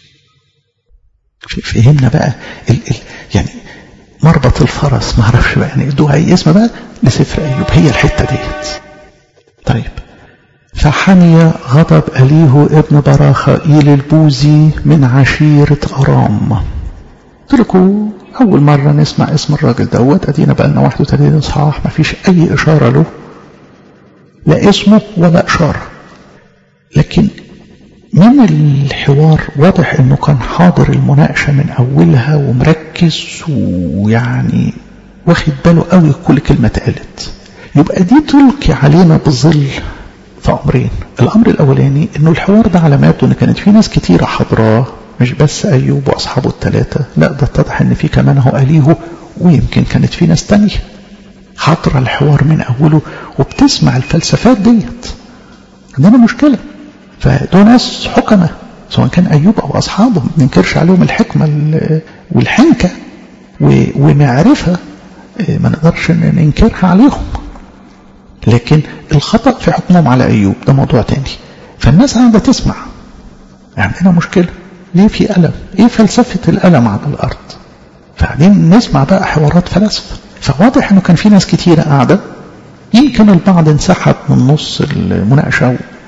فهمنا بقى ال ال يعني مربط الفرس ما اعرفش بقى يعني ادوها اي اسم بقى لسفر ايوب هي الحته ديت طيب فحمي غضب أليه ابن براخائيل البوزي من عشيرة أرام تركوا أول مرة نسمع اسم الراجل دوت أدينا بقى لنا 31 إصحاح ما فيش أي إشارة له لا اسمه ولا إشارة لكن من الحوار واضح انه كان حاضر المناقشة من اولها ومركز ويعني واخد باله قوي كل كلمة اتقالت يبقى دي تلقي علينا بالظل في امرين الامر الاولاني انه الحوار ده علاماته ان كانت في ناس كتيرة حضراه مش بس ايوب واصحابه الثلاثة لا ده اتضح ان في كمان هو اليه ويمكن كانت في ناس تانية حاضرة الحوار من اوله وبتسمع الفلسفات ديت عندنا مشكلة فدول ناس حكمة سواء كان أيوب أو أصحابه ما ننكرش عليهم الحكمة والحنكة ومعرفة ما نقدرش ننكرها عليهم لكن الخطأ في حكمهم على أيوب ده موضوع تاني فالناس قاعدة تسمع عندنا مشكلة ليه في ألم إيه فلسفة الألم على الأرض فبعدين نسمع بقى حوارات فلاسفة فواضح إنه كان في ناس كتيرة قاعدة يمكن البعض انسحب من نص المناقشة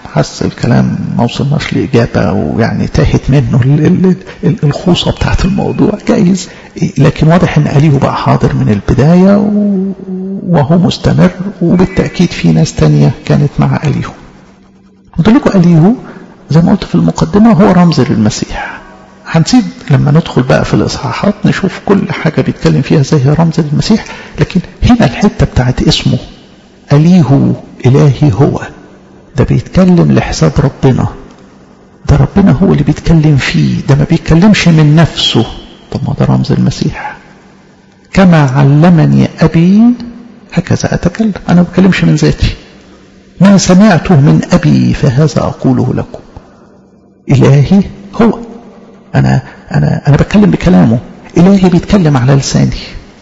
حس الكلام ما وصلناش لإجابة ويعني تاهت منه الخوصة بتاعت الموضوع جايز لكن واضح ان أليه بقى حاضر من البداية وهو مستمر وبالتأكيد في ناس تانية كانت مع أليه قلت لكم أليه زي ما قلت في المقدمة هو رمز للمسيح هنسيب لما ندخل بقى في الإصحاحات نشوف كل حاجة بيتكلم فيها زي هي رمز للمسيح لكن هنا الحتة بتاعت اسمه أليه إلهي هو ده بيتكلم لحساب ربنا ده ربنا هو اللي بيتكلم فيه ده ما بيتكلمش من نفسه طب ما ده رمز المسيح كما علمني أبي هكذا أتكلم أنا ما بتكلمش من ذاتي ما سمعته من أبي فهذا أقوله لكم إلهي هو أنا, أنا, أنا بتكلم بكلامه إلهي بيتكلم على لساني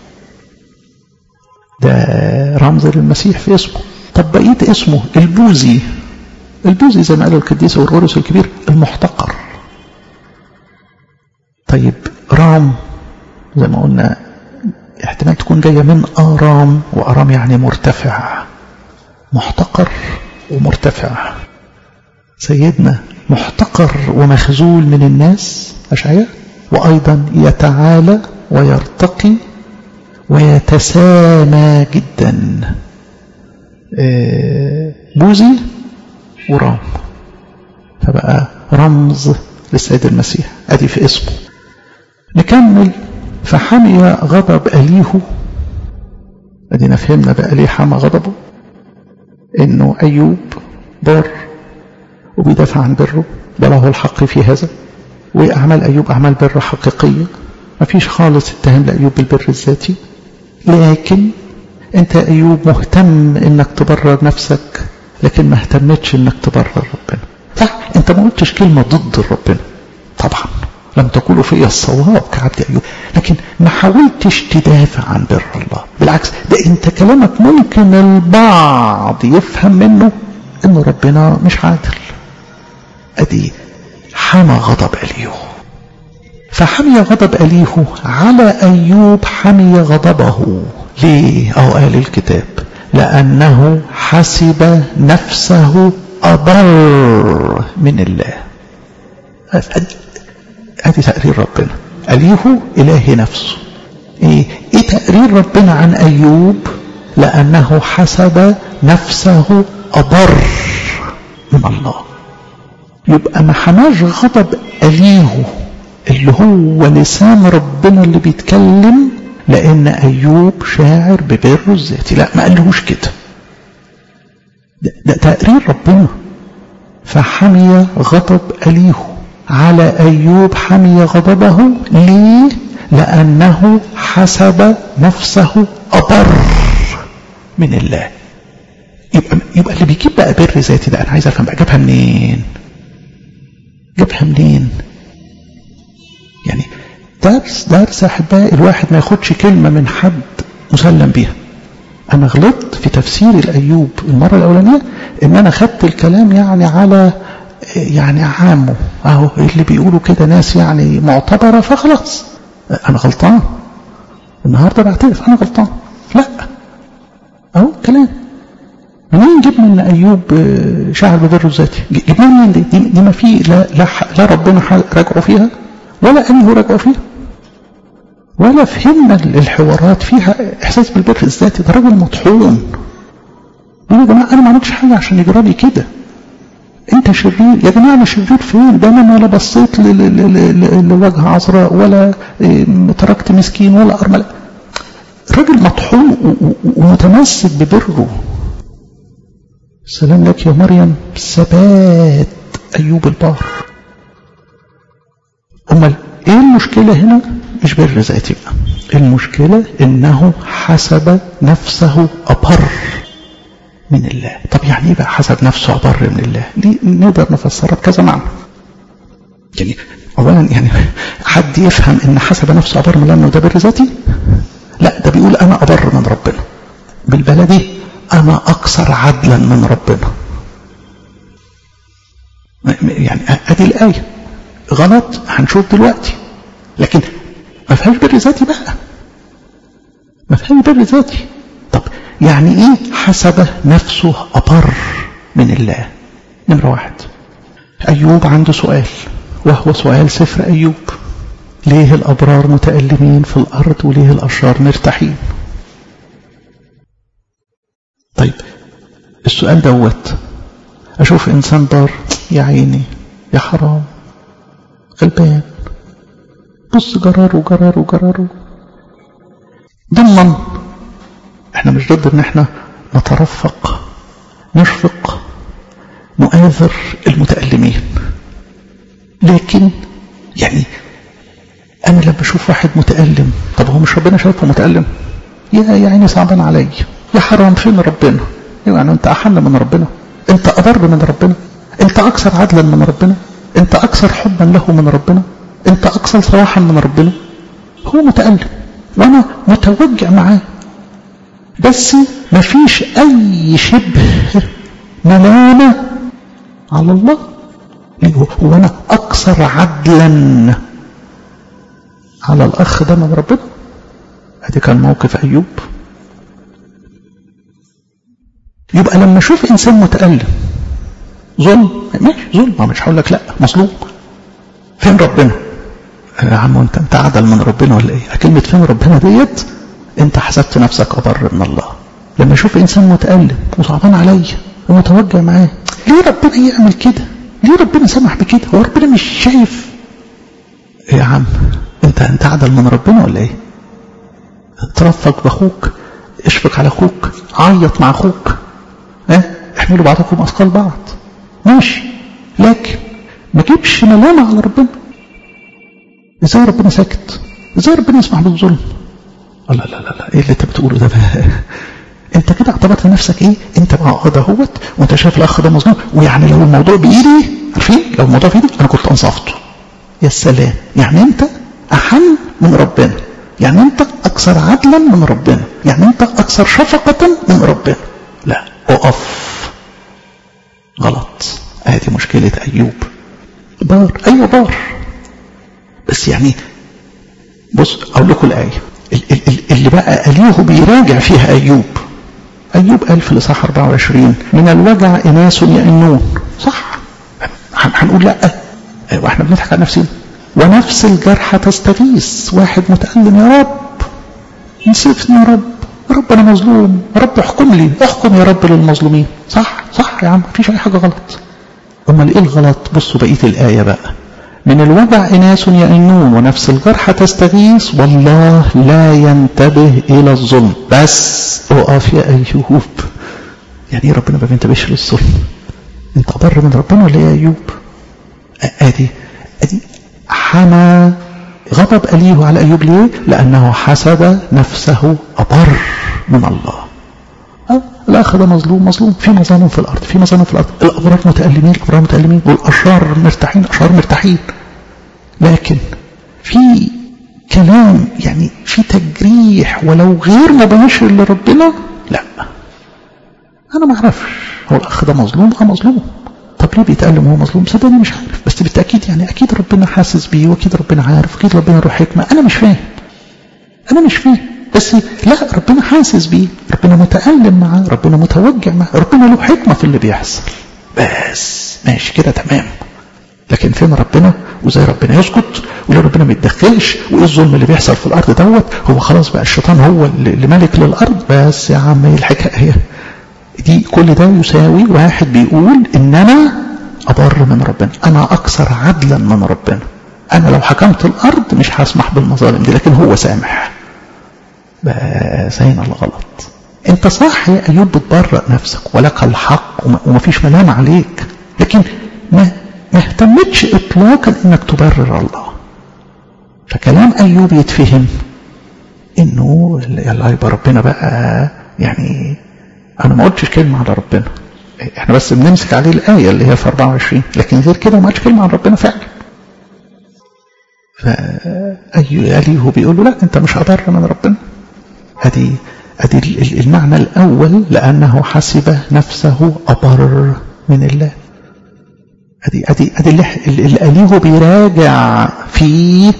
ده رمز للمسيح في اسمه طب بقيت اسمه البوزي البوزي زي ما قال القديس والغرس الكبير المحتقر طيب رام زي ما قلنا احتمال تكون جاية من آرام وآرام يعني مرتفع محتقر ومرتفع سيدنا محتقر ومخزول من الناس أشعياء وأيضا يتعالى ويرتقي ويتسامى جدا بوزي ورام فبقى رمز للسيد المسيح ادي في اسمه نكمل فحمي غضب أليه ادينا فهمنا بقى ليه حمى غضبه انه ايوب بار وبيدافع عن بره ده له الحق في هذا واعمال ايوب اعمال بر حقيقيه ما فيش خالص اتهام لايوب بالبر الذاتي لكن انت ايوب مهتم انك تبرر نفسك لكن ما اهتمتش انك تبرر ربنا صح انت ما قلتش كلمه ضد ربنا طبعا لم تقولوا في الصواب كعبد ايوب لكن ما حاولتش تدافع عن بر الله بالعكس ده انت كلامك ممكن البعض يفهم منه ان ربنا مش عادل ادي حمى غضب اليه فحمي غضب أليه على أيوب حمي غضبه ليه أو قال الكتاب لأنه حسب نفسه أبر من الله هذه تقرير ربنا أليه إله نفسه إيه, إيه تقرير ربنا عن أيوب لأنه حسب نفسه أبر من الله يبقى ما حماش غضب أليه اللي هو لسان ربنا اللي بيتكلم لأن أيوب شاعر ببره الذاتي لا ما قالهوش كده ده, ده تقرير ربنا فحمي غضب أليه على أيوب حمي غضبه ليه لأنه حسب نفسه أبر من الله يبقى, يبقى اللي بيجيب بقى بر ذاتي ده أنا عايز أفهم بقى جابها منين جابها منين يعني درس درس احبائي الواحد ما ياخدش كلمة من حد مسلم بيها انا غلطت في تفسير الايوب المرة الاولانية ان انا خدت الكلام يعني على يعني عامه اهو اللي بيقولوا كده ناس يعني معتبرة فخلاص انا غلطان النهاردة بعترف انا غلطان لا اهو كلام منين جبنا ان ايوب شاعر ببره الذاتي جبنا منين دي, دي, دي ما في لا, لا, لا ربنا راجعوا فيها ولا أنه رجعوا فيها ولا فهمنا الحوارات فيها إحساس بالبر الذاتي ده راجل مطحون يقول يا جماعة أنا ما عملتش حاجة عشان يجرى لي كده أنت شرير يا جماعة أنا شرير فين ده أنا ولا بصيت لوجه عذراء ولا تركت مسكين ولا أرملة راجل مطحون ومتمسك ببره سلام لك يا مريم ثبات أيوب البار أمال إيه المشكلة هنا مش بر ذاتي بقى المشكلة إنه حسب نفسه أبر من الله طب يعني إيه بقى حسب نفسه أبر من الله دي نقدر نفسرها بكذا معنى يعني أولا يعني حد يفهم إن حسب نفسه أبر من الله إنه ده بر ذاتي لا ده بيقول أنا أبر من ربنا بالبلدي أنا أكثر عدلا من ربنا يعني أدي الآية غلط هنشوف دلوقتي لكن ما فيهاش بر ذاتي بقى ما فيهاش بر ذاتي طب يعني ايه حسب نفسه أبر من الله نمرة واحد أيوب عنده سؤال وهو سؤال سفر أيوب ليه الأبرار متألمين في الأرض وليه الأشرار مرتاحين طيب السؤال دوت أشوف إنسان دار يا عيني يا حرام غلبان بص جراره جراره جراره ضمن احنا مش ضد ان احنا نترفق نشفق نؤاثر المتألمين لكن يعني انا لما اشوف واحد متألم طب هو مش ربنا شايفه متألم يا يا عيني صعبان عليا يا حرام فين ربنا يعني انت احن من ربنا انت ابر من ربنا انت اكثر عدلا من ربنا انت اكثر حبا له من ربنا انت اكثر صلاحا من ربنا هو متألم وانا متوجع معاه بس مفيش اي شبه ملامة على الله هو انا اكثر عدلا على الاخ ده من ربنا ادي كان موقف ايوب يبقى لما اشوف انسان متألم ظلم ماشي ظلم ما مش هقول لك لا مظلوم فين ربنا يا عم انت انت اعدل من ربنا ولا ايه كلمه فين ربنا ديت انت حسبت نفسك ابر من الله لما اشوف انسان متألم وصعبان عليا ومتوجع معاه ليه ربنا يعمل كده ليه ربنا سمح بكده هو ربنا مش شايف يا عم انت انت اعدل من ربنا ولا ايه ترفق باخوك اشفق على اخوك عيط مع اخوك اه احملوا بعضكم اثقال بعض ماشي لكن ما تجيبش ملامة على ربنا ازاي ربنا ساكت ازاي ربنا يسمح بالظلم لا لا لا لا ايه اللي انت بتقوله ده بقى انت كده اعتبرت نفسك ايه انت مع اه دهوت وانت شايف الاخ ده مظلوم ويعني لو الموضوع بايدي عارفين لو الموضوع بايدي انا كنت انصفته يا سلام يعني انت احن من ربنا يعني انت اكثر عدلا من ربنا يعني انت اكثر شفقة من ربنا لا اقف غلط ادي مشكلة ايوب بار ايوه بار بس يعني بص اقول لكم الايه اللي بقى اليه بيراجع فيها ايوب ايوب قال في الاصحاح 24 من الوجع اناس يئنون صح هنقول لا واحنا بنضحك على نفسنا ونفس الجرح تستغيث واحد متألم يا رب انصفني يا رب يا رب انا مظلوم يا رب احكم لي احكم يا رب للمظلومين صح صح يا عم مفيش اي حاجه غلط امال ايه الغلط بصوا بقيه الايه بقى من الوجع اناس يئنون ونفس الجرح تستغيث والله لا ينتبه الى الظلم بس اقف يا ايوب يعني ايه ربنا ما بينتبهش للظلم انت ابر من ربنا ولا ايه يا ايوب ادي ادي حمى غضب أليه على أيوب ليه لأنه حسب نفسه أبر من الله أه؟ الأخ ده مظلوم مظلوم في مظالم في الأرض في مظالم في الأرض الأبرار متألمين الأبرار متألمين والأشرار مرتاحين الأشرار مرتاحين لكن في كلام يعني في تجريح ولو غير مباشر لربنا لا أنا ما أعرفش هو الأخ ده مظلوم أه مظلوم طب ليه بيتألم وهو مظلوم صدقني مش عارف بس بالتأكيد يعني أكيد ربنا حاسس بيه وأكيد ربنا عارف أكيد ربنا له حكمة أنا مش فاهم أنا مش فاهم بس لا ربنا حاسس بيه ربنا متألم معاه ربنا متوجع معاه ربنا له حكمة في اللي بيحصل بس ماشي كده تمام لكن فين ربنا وزي ربنا يسكت وليه ربنا ما يتدخلش وايه الظلم اللي بيحصل في الارض دوت هو خلاص بقى الشيطان هو اللي ملك للارض بس يا عم ايه الحكايه هي دي كل ده يساوي واحد بيقول ان انا ابر من ربنا انا اكثر عدلا من ربنا انا لو حكمت الارض مش هسمح بالمظالم دي لكن هو سامح بس هنا الغلط انت صح يا ايوب بتبرأ نفسك ولك الحق ومفيش ملام عليك لكن ما ما اهتمتش اطلاقا انك تبرر الله فكلام ايوب يتفهم انه يلا يبقى ربنا بقى يعني انا ما قلتش كلمه على ربنا احنا بس بنمسك عليه الايه اللي هي في 24 لكن غير كده ما قالش كلمه عن ربنا فعلا فأي أليه بيقول له لا أنت مش أبر من ربنا ادي ادي المعنى الأول لأنه حسب نفسه أبر من الله ادي ادي ادي اللي, اللي أليه بيراجع في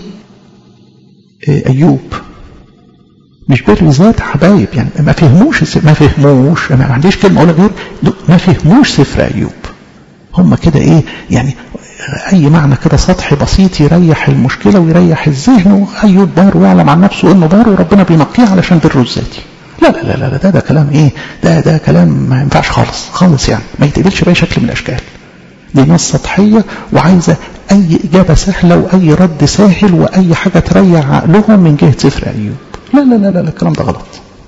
أيوب مش بر ذات حبايب يعني ما فهموش ما فهموش انا ما عنديش كلمه اقولها غير ما فهموش سفر ايوب هم كده ايه يعني اي معنى كده سطحي بسيط يريح المشكلة ويريح الذهن وايوب بار ويعلم عن نفسه انه بار وربنا بينقيه علشان بره الذاتي لا لا لا لا ده ده كلام ايه ده ده كلام ما ينفعش خالص خالص يعني ما يتقبلش باي شكل من الاشكال دي ناس سطحية وعايزة اي اجابة سهلة واي رد سهل واي حاجة تريح عقلهم من جهة سفر ايوب لا لا لا لا الكلام ده غلط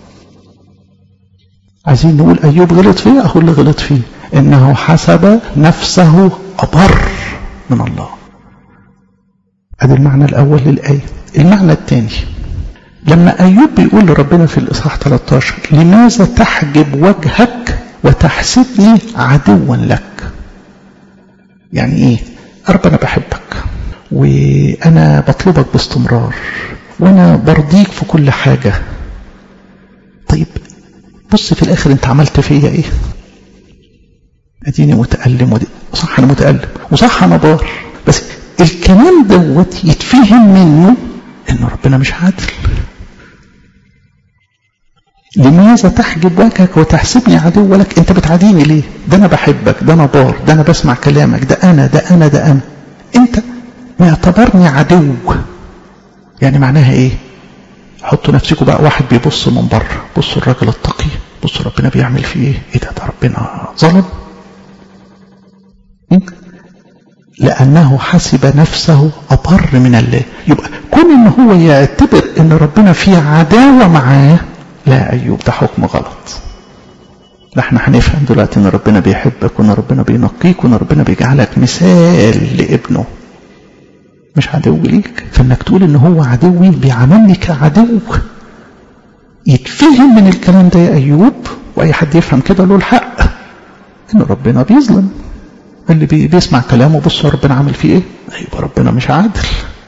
عايزين نقول ايوب غلط فيه اهو اللي غلط فيه انه حسب نفسه أبر من الله هذا المعنى الأول للآية المعنى الثاني لما أيوب بيقول لربنا في الإصحاح 13 لماذا تحجب وجهك وتحسبني عدوا لك يعني إيه رب أنا بحبك وأنا بطلبك باستمرار وأنا برضيك في كل حاجة طيب بص في الآخر أنت عملت فيا إيه اديني متألم ودي صح انا متألم وصح انا بار بس الكلام دوت يتفهم منه ان ربنا مش عادل لماذا تحجب وجهك وتحسبني عدو لك انت بتعاديني ليه ده انا بحبك ده انا بار ده انا بسمع كلامك ده انا ده انا ده انا انت معتبرني عدو يعني معناها ايه حطوا نفسكم بقى واحد بيبص من بره بصوا الراجل التقي بصوا ربنا بيعمل فيه ايه ايه ده ده ربنا ظلم لأنه حسب نفسه أبر من الله يبقى كون إن هو يعتبر إن ربنا في عداوة معاه لا أيوب ده حكم غلط لا احنا هنفهم دلوقتي إن ربنا بيحبك وإن ربنا بينقيك وإن ربنا بيجعلك مثال لابنه مش عدو ليك فإنك تقول إن هو عدوي بيعاملني كعدو يتفهم من الكلام ده يا أيوب وأي حد يفهم كده له الحق إن ربنا بيظلم اللي بيسمع كلامه بص ربنا عامل فيه ايه يبقى ربنا مش عادل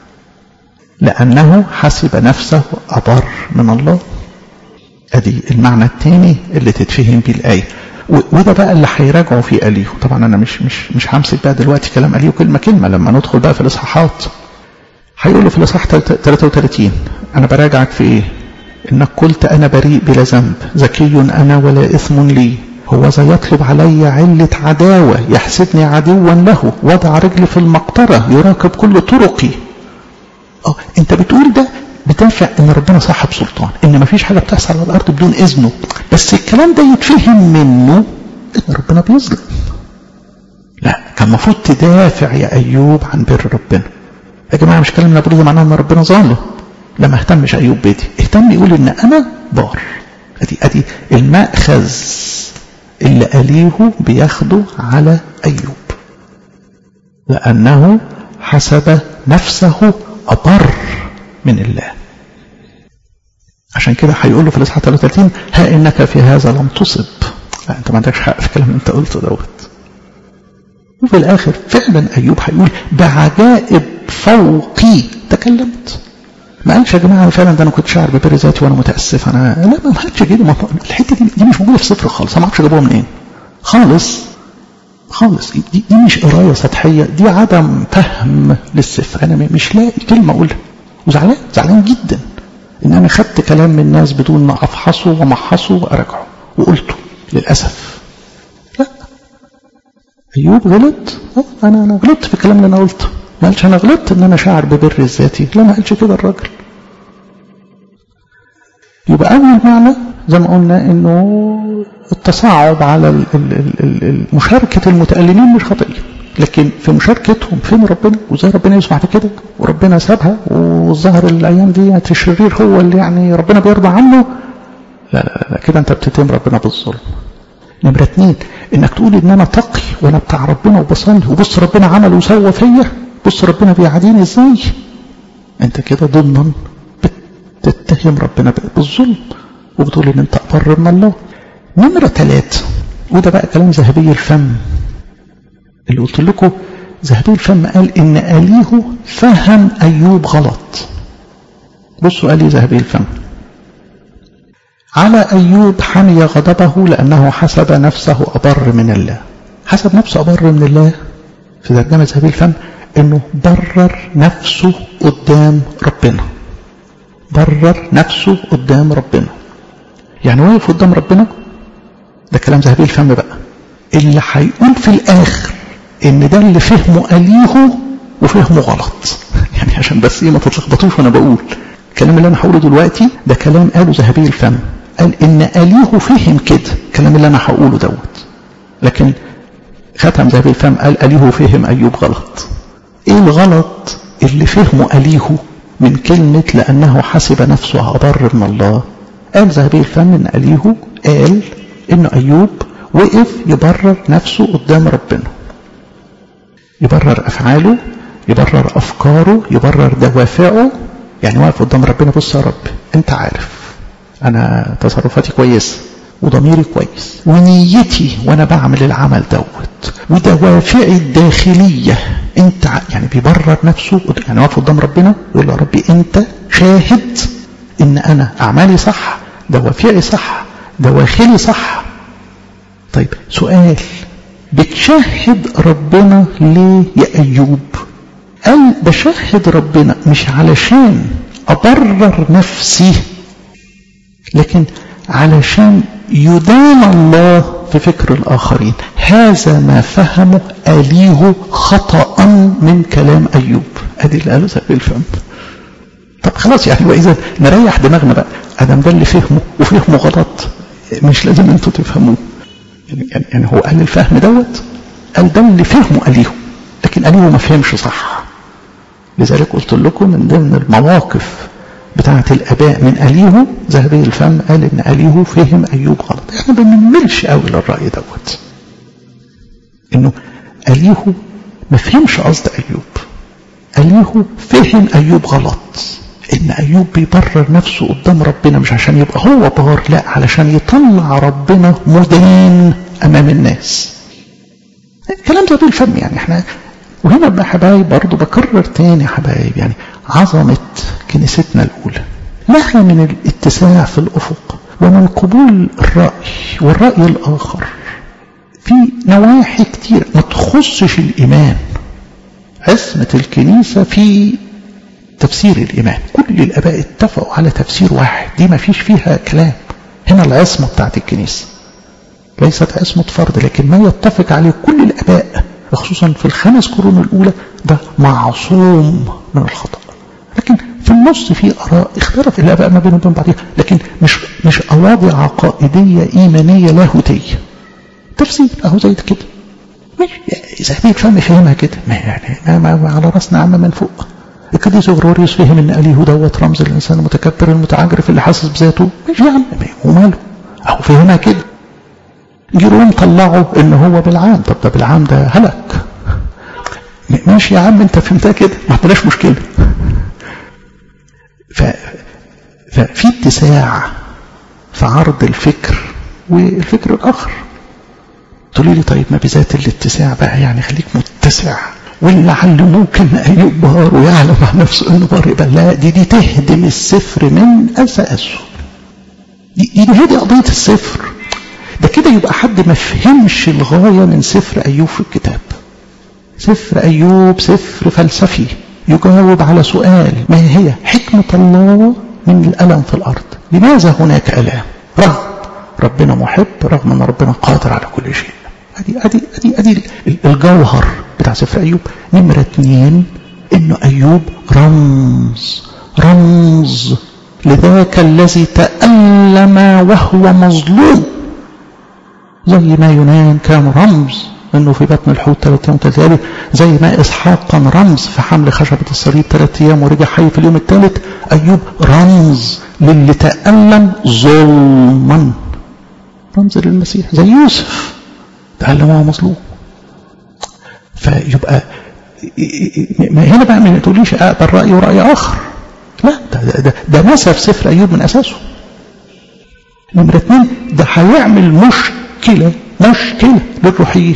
لأنه حسب نفسه أبر من الله أدي المعنى الثاني اللي تتفهم بيه الآية وده بقى اللي هيراجعوا في أليه طبعا أنا مش مش مش همسك بقى دلوقتي كلام أليه كلمة كلمة لما ندخل بقى في الإصحاحات هيقول له في الإصحاح 33 أنا براجعك في إيه؟ إنك قلت أنا بريء بلا ذنب ذكي أنا ولا إثم لي هو ذا يطلب علي علة عداوة يحسبني عدوا له وضع رجلي في المقطرة يراقب كل طرقي اه انت بتقول ده بتنفع ان ربنا صاحب سلطان ان مفيش حاجة بتحصل على الارض بدون اذنه بس الكلام ده يتفهم منه ان ربنا بيظلم لا كان المفروض تدافع يا ايوب عن بر ربنا يا جماعة مش كلام نابولي ده معناه ان ربنا ظالم لا ما اهتمش ايوب بيدي اهتم يقول ان انا بار ادي ادي المأخذ اللي أليه بياخده على أيوب لأنه حسب نفسه أبر من الله عشان كده هيقول له في الإصحاح 33 ها إنك في هذا لم تصب لا أنت ما عندكش حق في الكلام اللي أنت قلته دوت وفي الآخر فعلا أيوب هيقول بعجائب فوقي تكلمت ما قالش يا جماعه فعلا ده انا كنت شاعر ببر ذاتي وانا متاسف انا لا ما قالش كده الحته دي, دي مش موجوده في صفر خالص انا ما اعرفش جابوها منين خالص خالص دي, دي مش قرايه سطحيه دي عدم فهم للسفر انا مش لاقي كلمه اقولها وزعلان زعلان جدا ان انا خدت كلام من الناس بدون ما افحصه ومحصه وارجعه وقلته للاسف لا ايوب غلط انا انا غلطت في الكلام اللي انا قلته ما قالش انا غلطت ان انا شاعر ببر الذاتي لا ما قالش كده الراجل يبقى اول معنى زي ما قلنا انه التصعب على مشاركة المتألمين مش خطية لكن في مشاركتهم فين ربنا وازاي ربنا يسمح بكده وربنا سابها والظاهر الايام دي الشرير هو اللي يعني ربنا بيرضى عنه لا لا لا كده انت بتتهم ربنا بالظلم نمرة اتنين انك تقول ان انا تقي وانا بتاع ربنا وبصلي وبص ربنا عمل وسوى فيا بص ربنا بيعاديني ازاي انت كده ضمنا بتتهم ربنا بالظلم وبتقول ان انت اقر من الله نمرة ثلاثة وده بقى كلام ذهبي الفم اللي قلت لكم ذهبي الفم قال ان أليه فهم أيوب غلط بصوا قال لي ذهبي الفم على أيوب حمي غضبه لأنه حسب نفسه أبر من الله حسب نفسه أبر من الله في ترجمة ذهبي الفم انه برر نفسه قدام ربنا برر نفسه قدام ربنا يعني واقف قدام ربنا ده كلام ذهبي الفم بقى اللي هيقول في الاخر ان ده اللي فهمه أليهو وفهمه غلط يعني عشان بس ايه ما تتلخبطوش وانا بقول الكلام اللي انا هقوله دلوقتي ده كلام قاله ذهبي الفم قال ان أليهو فهم كده الكلام اللي انا هقوله دوت لكن ختم ذهبي الفم قال أليهو فهم أيوب غلط ايه الغلط اللي فهمه أليهو من كلمة لأنه حسب نفسه أبر من الله قال ذهبي الفم ان أليهو قال ان أيوب وقف يبرر نفسه قدام ربنا يبرر أفعاله يبرر أفكاره يبرر دوافعه يعني واقف قدام ربنا بص يا رب أنت عارف أنا تصرفاتي كويسة وضميري كويس ونيتي وأنا بعمل العمل دوت ودوافعي الداخلية أنت يعني بيبرر نفسه يعني واقف قدام ربنا يقول له ربي أنت شاهد إن أنا أعمالي صح دوافعي صح دواخلي صح طيب سؤال بتشهد ربنا ليه يا أيوب قال بشهد ربنا مش علشان أبرر نفسي لكن علشان يدان الله في فكر الآخرين هذا ما فهمه أليه خطأ من كلام أيوب أدي اللي قاله سبيل الفهم طب خلاص يعني وإذا نريح دماغنا بقى أدم ده اللي فهمه وفهمه غلط مش لازم أنتوا تفهموه يعني, يعني هو قال الفهم دوت قال ده اللي فهمه أليه لكن أليه ما فهمش صح لذلك قلت لكم من ضمن المواقف بتاعة الآباء من أليه ذهبي الفم قال إن أليه فهم أيوب غلط احنا ما بنملش قوي للرأي دوت إنه أليه ما فهمش قصد أيوب أليه فهم أيوب غلط إن أيوب بيبرر نفسه قدام ربنا مش عشان يبقى هو بار لا علشان يطلع ربنا مدان أمام الناس كلام ذهبي الفم يعني احنا وهنا بقى حبايب برضه بكرر تاني حبايب يعني عظمة كنيستنا الأولى لها من الاتساع في الأفق ومن قبول الرأي والرأي الآخر في نواحي كتير ما تخصش الإيمان عصمة الكنيسة في تفسير الإيمان كل الآباء اتفقوا على تفسير واحد دي ما فيش فيها كلام هنا العصمة بتاعت الكنيسة ليست عصمة فرد لكن ما يتفق عليه كل الآباء خصوصا في الخمس قرون الأولى ده معصوم من الخطأ لكن في النص في آراء اختلف الآباء ما بينهم وبين بعضها لكن مش مش أواضع عقائدية إيمانية لاهوتية تفسير أهو زي كده مش زهبي الفهم فهمها كده ما يعني ما, ما, ما على راسنا عامة من فوق القديس غروريوس فهم ان أليه دوت رمز الإنسان المتكبر المتعجرف اللي حاسس بذاته مش يا عم وماله أهو فهمها كده جيروم طلعوا ان هو بالعام طب ده بالعام ده هلك ماشي يا عم انت فهمتها كده ما عندناش مشكله ف... ففي اتساع في عرض الفكر والفكر الاخر تقولي لي طيب ما بذات الاتساع بقى يعني خليك متسع ولعل ممكن ايوب بار ويعلم عن نفسه انه بار يبقى لا دي دي تهدم السفر من اساسه دي دي, دي, دي قضيه السفر ده كده يبقى حد ما فهمش الغاية من سفر أيوب في الكتاب سفر أيوب سفر فلسفي يجاوب على سؤال ما هي حكمة الله من الألم في الأرض لماذا هناك ألام رغم ربنا محب رغم أن ربنا قادر على كل شيء أدي, أدي, أدي, أدي الجوهر بتاع سفر أيوب نمرة اتنين إنه أيوب رمز رمز لذاك الذي تألم وهو مظلوم زي ما يونان كان رمز انه في بطن الحوت ثلاث ايام ثلاث زي ما اسحاق كان رمز في حمل خشبة الصليب ثلاث ايام ورجع حي في اليوم الثالث ايوب رمز للي تألم ظلما رمز للمسيح زي يوسف تألم وهو مظلوم فيبقى هنا بقى ما تقوليش اقبل رأي ورأي اخر لا ده, ده, ده نسف سفر ايوب من اساسه نمرة اثنين ده هيعمل مشكلة مشكلة مشكلة للروحيين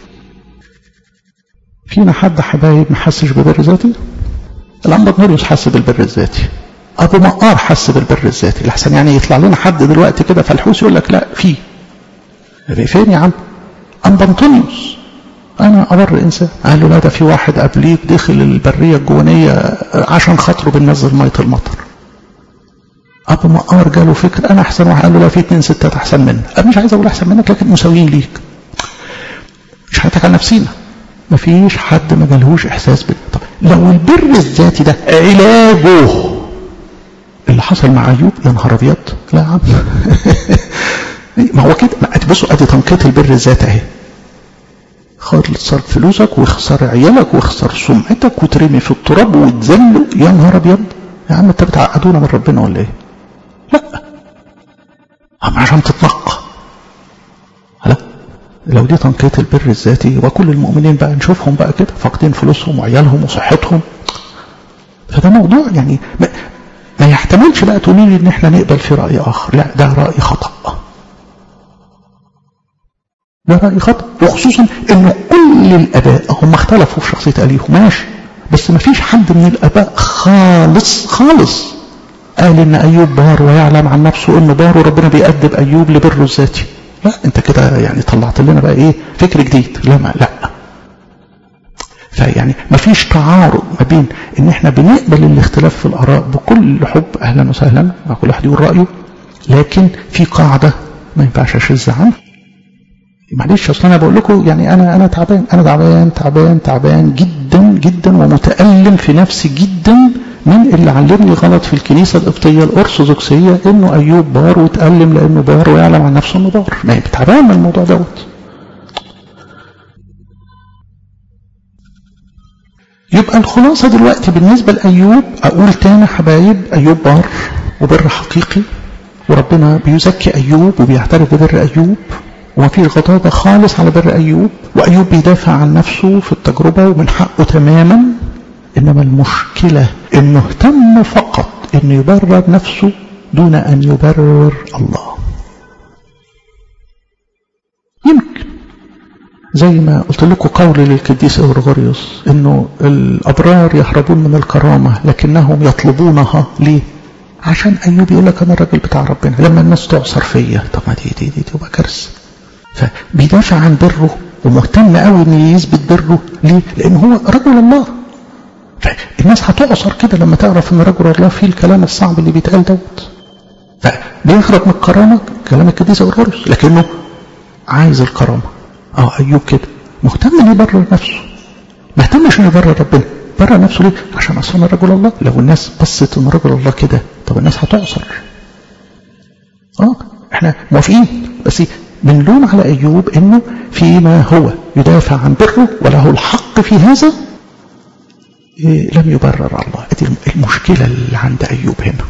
فينا حد حبايب ما حسش ببر ذاتي الأنبطنوريوس حس بالبر الذاتي أبو مقار حس بالبر الذاتي لحسن يعني يطلع لنا حد دلوقتي كده فالحوس يقول لك لا في فين يا عم أنبطونيوس أنا أبر إنسان قال له لا ده في واحد قبليك دخل البرية الجوانية عشان خاطره بننزل مية المطر أبو مقار جاله فكر أنا أحسن واحد قال له لا في اتنين ستات أحسن منك أنا مش عايز أقول أحسن منك لكن مساويين ليك مش هنضحك على نفسينا مفيش حد ما جالهوش احساس بده طب لو البر الذاتي ده علاجه اللي حصل مع ايوب يا نهار ابيض لا يا عم ما هو كده بصوا ادي تنقيط البر الذاتي اهي خسر فلوسك واخسر عيالك واخسر سمعتك وترمي في التراب وتذل يا نهار ابيض يا عم انت بتعقدونا من ربنا ولا ايه؟ لا هم عشان تتنقى لا لو دي تنقيط البر الذاتي وكل المؤمنين بقى نشوفهم بقى كده فاقدين فلوسهم وعيالهم وصحتهم فده موضوع يعني ما, ما يحتملش بقى تقولي لي ان احنا نقبل في راي اخر لا ده راي خطا ده رأي خطأ وخصوصا ان كل الاباء هم اختلفوا في شخصية اليهو ماشي بس ما فيش حد من الاباء خالص خالص قال ان ايوب بار ويعلم عن نفسه انه بار وربنا بيأدب ايوب لبره الذاتي لا انت كده يعني طلعت لنا بقى ايه فكر جديد لا ما لا فيعني ما فيش تعارض ما بين ان احنا بنقبل الاختلاف في الاراء بكل حب اهلا وسهلا مع كل واحد يقول رايه لكن في قاعده ما ينفعش اشذ عنها معلش اصل انا بقول لكم يعني انا انا تعبان انا تعبان تعبان تعبان جدا جدا ومتالم في نفسي جدا من اللي علمني غلط في الكنيسه القبطيه الارثوذكسيه انه ايوب بار وتالم لانه بار ويعلم عن نفسه انه بار ما تعبان من الموضوع دوت يبقى الخلاصة دلوقتي بالنسبة لأيوب أقول تاني حبايب أيوب بار وبر حقيقي وربنا بيزكي أيوب وبيعترف ببر أيوب وما فيش غضاضة خالص على بر أيوب وأيوب بيدافع عن نفسه في التجربة ومن حقه تماما إنما المشكلة إنه اهتم فقط إنه يبرر نفسه دون أن يبرر الله يمكن زي ما قلت لكم قول للقديس اورغوريوس انه الابرار يهربون من الكرامه لكنهم يطلبونها ليه؟ عشان ايوب يقول لك انا الراجل بتاع ربنا لما الناس تعصر فيا طب ما دي دي دي تبقى كارثه فبيدافع عن بره ومهتم قوي ان يثبت بره ليه؟ لان هو رجل الله فالناس هتعصر كده لما تعرف ان رجل الله فيه الكلام الصعب اللي بيتقال دوت فبيهرب من الكرامه كلام القديس اورغوريوس لكنه عايز الكرامه اه ايوب كده مهتم ان يبرر نفسه ما اهتمش ان يبرر ربنا برر نفسه ليه عشان اصلا انا رجل الله لو الناس بصت ان رجل الله كده طب الناس هتعصر اه احنا موافقين بس بنلوم على ايوب انه فيما هو يدافع عن بره وله الحق في هذا إيه لم يبرر الله دي المشكلة اللي عند ايوب هنا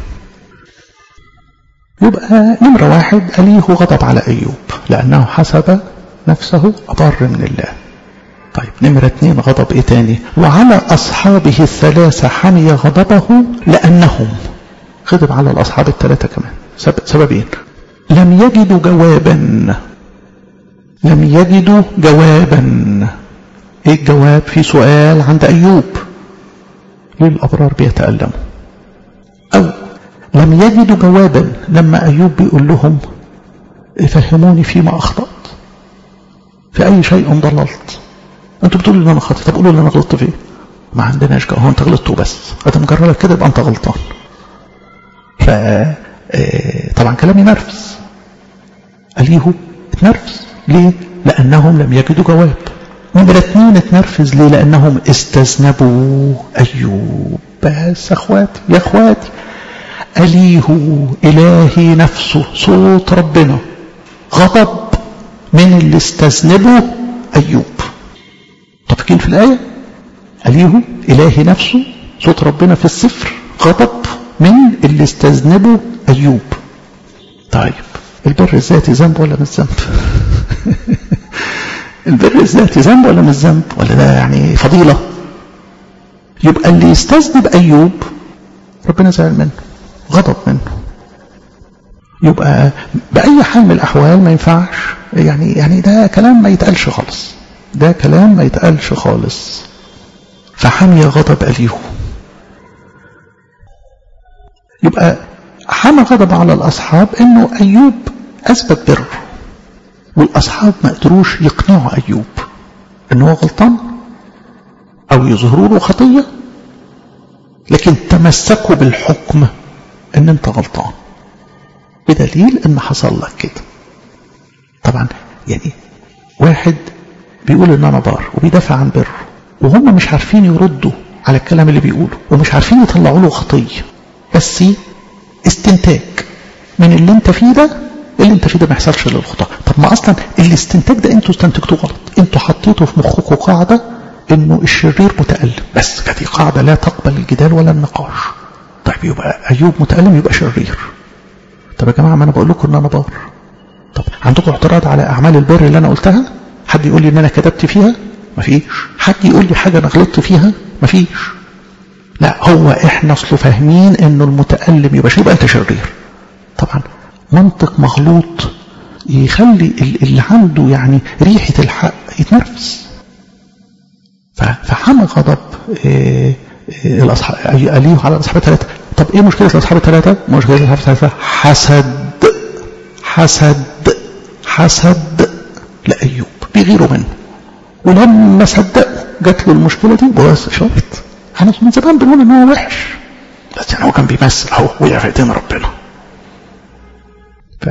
يبقى نمرة واحد أليه غضب على أيوب لأنه حسب نفسه أبر من الله طيب نمرة اثنين غضب ايه تاني وعلى أصحابه الثلاثة حمي غضبه لأنهم غضب على الأصحاب الثلاثة كمان سببين لم يجدوا جوابا لم يجدوا جوابا ايه الجواب في سؤال عند أيوب ليه الأبرار بيتألموا أو لم يجدوا جوابا لما أيوب بيقول لهم فهموني فيما أخطأت في أي شيء ضللت أنتوا بتقولوا إن أنا خاطئ طب قولوا اللي أنا غلطت فيه ما عندناش هو أنت غلطت وبس أنت مجرد كده يبقى أنت غلطان ف طبعا كلام ينرفز أليهو اتنرفز ليه؟ لأنهم لم يجدوا جواب نمرة اثنين اتنرفز ليه؟ لأنهم استذنبوا أيوب بس أخواتي يا أخواتي أليه إلهي نفسه صوت ربنا غضب من اللي استذنبه أيوب طبقين في الآية أليه إلهي نفسه صوت ربنا في السفر غضب من اللي استذنبه أيوب طيب البر الذاتي ذنب ولا مش ذنب البر الذاتي ذنب ولا مش ذنب ولا ده يعني فضيلة يبقى اللي يستذنب أيوب ربنا زعل منه غضب منه يبقى بأي حال من الأحوال ما ينفعش يعني يعني ده كلام ما يتقالش خالص ده كلام ما يتقالش خالص فحمي غضب أليه يبقى حمى غضب على الأصحاب إنه أيوب أثبت بره والأصحاب ما قدروش يقنعوا أيوب إنه هو غلطان أو يظهروا له خطية لكن تمسكوا بالحكم إن أنت غلطان بدليل إن حصل لك كده طبعا يعني واحد بيقول ان انا بار وبيدافع عن بره وهم مش عارفين يردوا على الكلام اللي بيقوله ومش عارفين يطلعوا له خطيه بس استنتاج من اللي انت فيه ده اللي انت فيه ده ما يحصلش للخطاه طب ما اصلا الاستنتاج ده انتوا استنتجتوه غلط انتوا حطيتوا في مخكم قاعده انه الشرير متألم بس هذه قاعده لا تقبل الجدال ولا النقاش طيب يبقى ايوب متألم يبقى شرير طب يا جماعه ما انا بقول لكم ان انا بار طب عندكم اعتراض على اعمال البر اللي انا قلتها حد يقول لي ان انا كذبت فيها مفيش حد يقول لي حاجه انا غلطت فيها مفيش لا هو احنا اصله فاهمين انه المتألم يبقى يبقى انت شرير طبعا منطق مغلوط يخلي اللي عنده يعني ريحة الحق يتنرفز فحمى غضب إيه إيه الأصحاب أليه على الأصحاب الثلاثة طب إيه مشكلة الأصحاب الثلاثة؟ مشكلة الأصحاب الثلاثة حسد حسد حسد لأيوب بيغيروا منه ولما صدقوا جات له المشكلة دي بس شرط احنا من زمان بنقول ان هو وحش بس يعني هو كان بيمثل اهو وقع في ايدين ربنا ف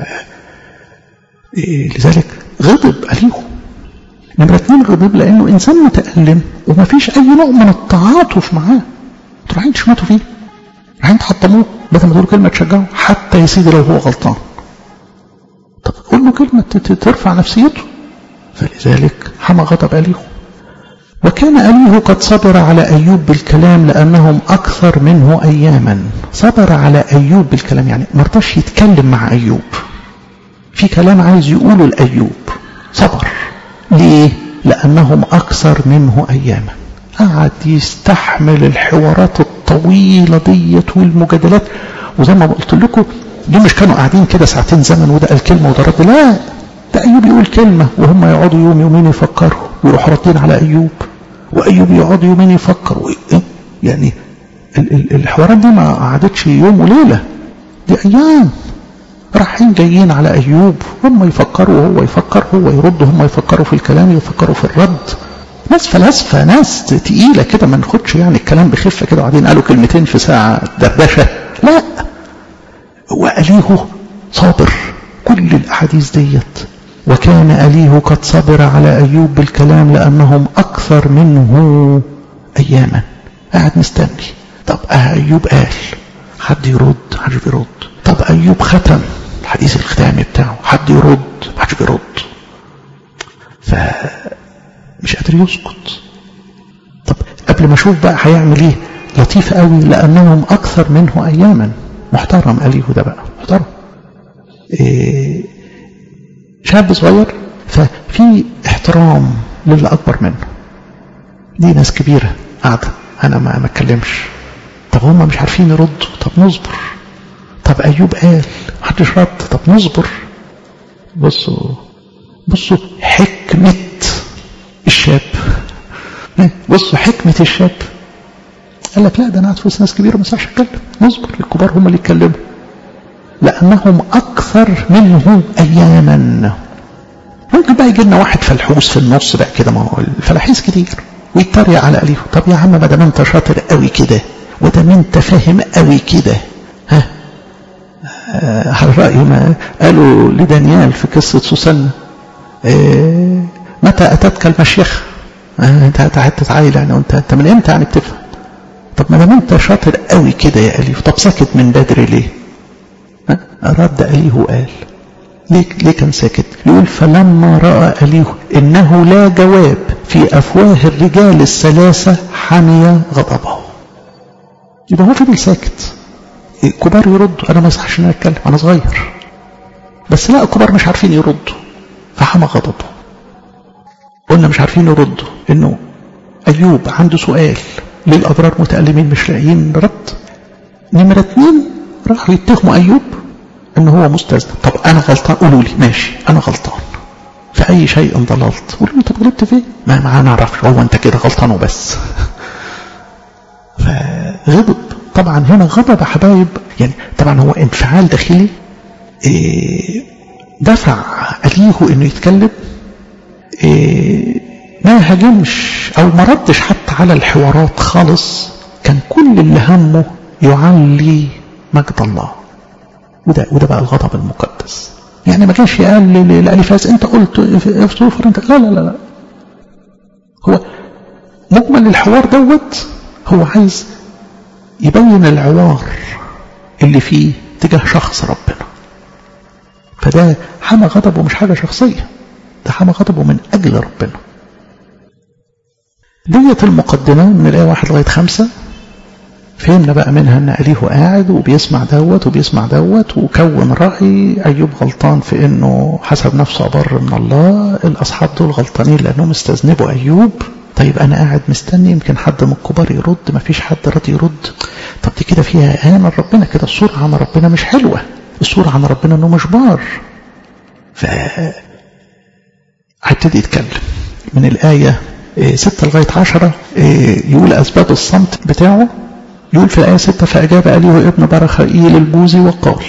لذلك غضب أليه نمرة اتنين غضب لأنه إنسان متألم وما فيش أي نوع من التعاطف معاه رايحين تشمتوا فيه رايحين تحطموه بدل ما تقولوا كلمة تشجعه حتى يا سيدي لو هو غلطان طب قول له كلمة ترفع نفسيته فلذلك حمى غضب أليه وكان أليه قد صبر على أيوب بالكلام لأنهم أكثر منه أياما صبر على أيوب بالكلام يعني ما رضاش يتكلم مع أيوب في كلام عايز يقوله لأيوب صبر ليه؟ لأنهم أكثر منه أياما قعد يستحمل الحوارات الطويلة ديت والمجادلات وزي ما قلت لكم دول مش كانوا قاعدين كده ساعتين زمن وده قال كلمة وده رد لا ده أيوب يقول كلمة وهم يقعدوا يوم يومين يفكروا ويروحوا ردين على أيوب وأيوب يقعد يومين يفكر يعني الحوارات دي ما قعدتش يوم وليلة دي أيام رايحين جايين على أيوب هم يفكروا وهو يفكر هو يرد هم يفكروا في الكلام يفكروا في الرد ناس فلاسفة ناس تقيلة كده ما ناخدش يعني الكلام بخفة كده وبعدين قالوا كلمتين في ساعة دردشة لا وأليه صابر كل الأحاديث ديت وكان أليه قد صبر على أيوب بالكلام لأنهم أكثر منه أياما قاعد مستني طب أيوب قال حد يرد حد بيرد طب أيوب ختم الحديث الختامي بتاعه حد يرد حد بيرد فمش قادر يسكت طب قبل ما اشوف بقى هيعمل ايه لطيف قوي لانهم اكثر منه اياما محترم اليه ده بقى محترم إيه شاب صغير ففي احترام للي اكبر منه دي ناس كبيره قاعده انا ما ما اتكلمش طب هم مش عارفين يردوا طب نصبر طب ايوب قال محدش رد طب نصبر بصوا بصوا حكمه الشاب بصوا حكمه الشاب قال لك لا ده انا قاعد في وسط ناس كبيره ما ينفعش اتكلم نصبر الكبار هم اللي يتكلموا لأنهم أكثر منه أياما ممكن بقى يجي لنا واحد فلحوس في النص بقى كده ما هو الفلاحيس كتير ويتريق على أليه طب يا عم ما دام أنت شاطر قوي كده ودام أنت فاهم قوي كده ها على رأي ما قالوا لدانيال في قصة سوسنة إيه متى أتتك المشيخة آه انت حتة عايل يعني وانت انت من امتى يعني بتفهم طب ما دام انت شاطر قوي كده يا أليف طب ساكت من بدري ليه رد أليه وقال ليه, ليه كان ساكت يقول فلما رأى أليه إنه لا جواب في أفواه الرجال الثلاثة حمي غضبه يبقى هو فضل ساكت الكبار يردوا أنا ما يصحش إن أتكلم أنا صغير بس لا الكبار مش عارفين يردوا فحمى غضبه قلنا مش عارفين يردوا إنه أيوب عنده سؤال ليه الأبرار متألمين مش لاقيين رد نمرة اتنين راحوا يتهموا أيوب ان هو مستذنب طب انا غلطان قولوا لي ماشي انا غلطان في اي شيء ضللت قولوا لي طب غلطت فين ما ما نعرفش هو انت كده غلطان وبس فغضب طبعا هنا غضب يا حبايب يعني طبعا هو انفعال داخلي إيه دفع أليه انه يتكلم إيه ما هاجمش او ما ردش حتى على الحوارات خالص كان كل اللي همه يعلي مجد الله وده وده بقى الغضب المقدس يعني ما كانش قال لأليفاز انت قلت في سوفر انت لا لا لا لا هو مجمل الحوار دوت هو عايز يبين العوار اللي فيه تجاه شخص ربنا فده حمى غضبه مش حاجة شخصية ده حمى غضبه من أجل ربنا ديت المقدمة من الآية واحد لغاية خمسة فهمنا بقى منها ان أليه قاعد وبيسمع دوت وبيسمع دوت وكون رأي أيوب غلطان في انه حسب نفسه أبر من الله الأصحاب دول غلطانين لأنهم استذنبوا أيوب طيب أنا قاعد مستني يمكن حد من الكبار يرد ما فيش حد راضي يرد طب دي كده فيها إهانة ربنا كده الصورة عن ربنا مش حلوة الصورة عن ربنا انه مش بار ف هبتدي يتكلم من الآية ستة لغاية عشرة يقول أسباب الصمت بتاعه يقول في الآية ستة فأجاب أليه ابن برخائيل البوزي وقال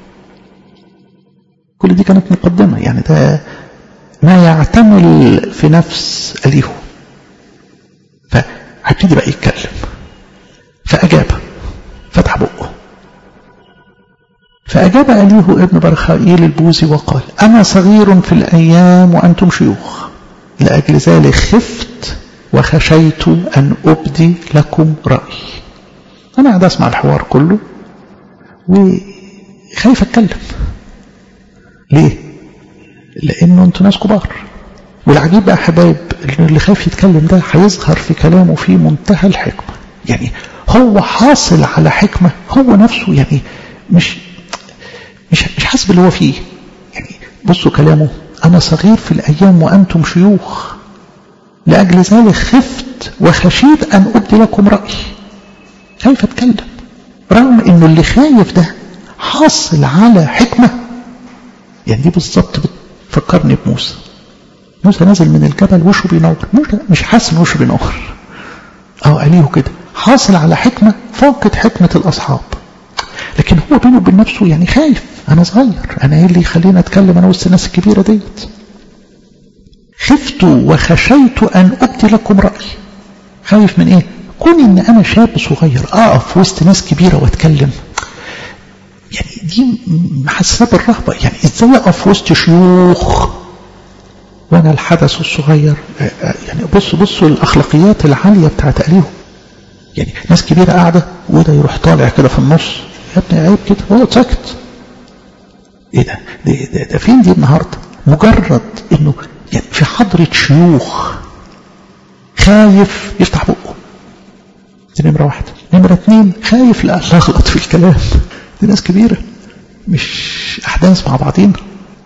كل دي كانت مقدمة يعني ده ما يعتمل في نفس أليه فهبتدي بقى يتكلم فأجاب فتح بقه فأجاب أليه ابن برخائيل البوزي وقال أنا صغير في الأيام وأنتم شيوخ لأجل ذلك خفت وخشيت أن أبدي لكم رأي أنا قاعد أسمع الحوار كله وخايف أتكلم ليه؟ لأنه أنتوا ناس كبار والعجيب بقى حبايب اللي خايف يتكلم ده هيظهر في كلامه في منتهى الحكمة يعني هو حاصل على حكمة هو نفسه يعني مش مش مش حاسس باللي هو فيه يعني بصوا كلامه أنا صغير في الأيام وأنتم شيوخ لأجل ذلك خفت وخشيت أن أبدي لكم رأي خايف أتكلم رغم أنه اللي خايف ده حاصل على حكمة يعني دي بالظبط بتفكرني بموسى موسى نازل من الجبل وشه بينور مش مش حاسس ان وشه بينور او قاليه كده حاصل على حكمة فوقت حكمة الأصحاب لكن هو بينه وبين نفسه يعني خايف أنا صغير أنا إيه اللي يخليني أتكلم أنا وسط الناس الكبيرة ديت خفت وخشيت أن أبدي لكم رأي خايف من إيه كوني إن أنا شاب صغير أقف وسط ناس كبيرة وأتكلم يعني دي محسسة بالرهبة يعني إزاي أقف وسط شيوخ وأنا الحدث الصغير يعني بصوا بصوا الأخلاقيات العالية بتاعت أليهم يعني ناس كبيرة قاعدة وده يروح طالع كده في النص يا ابني عيب كده هو ساكت ايه ده ده, ده, ده فين دي النهارده مجرد انه يعني في حضرة شيوخ خايف يفتح بقه دي نمرة واحدة نمرة اتنين خايف لا اغلط في الكلام دي ناس كبيرة مش احداث مع بعضين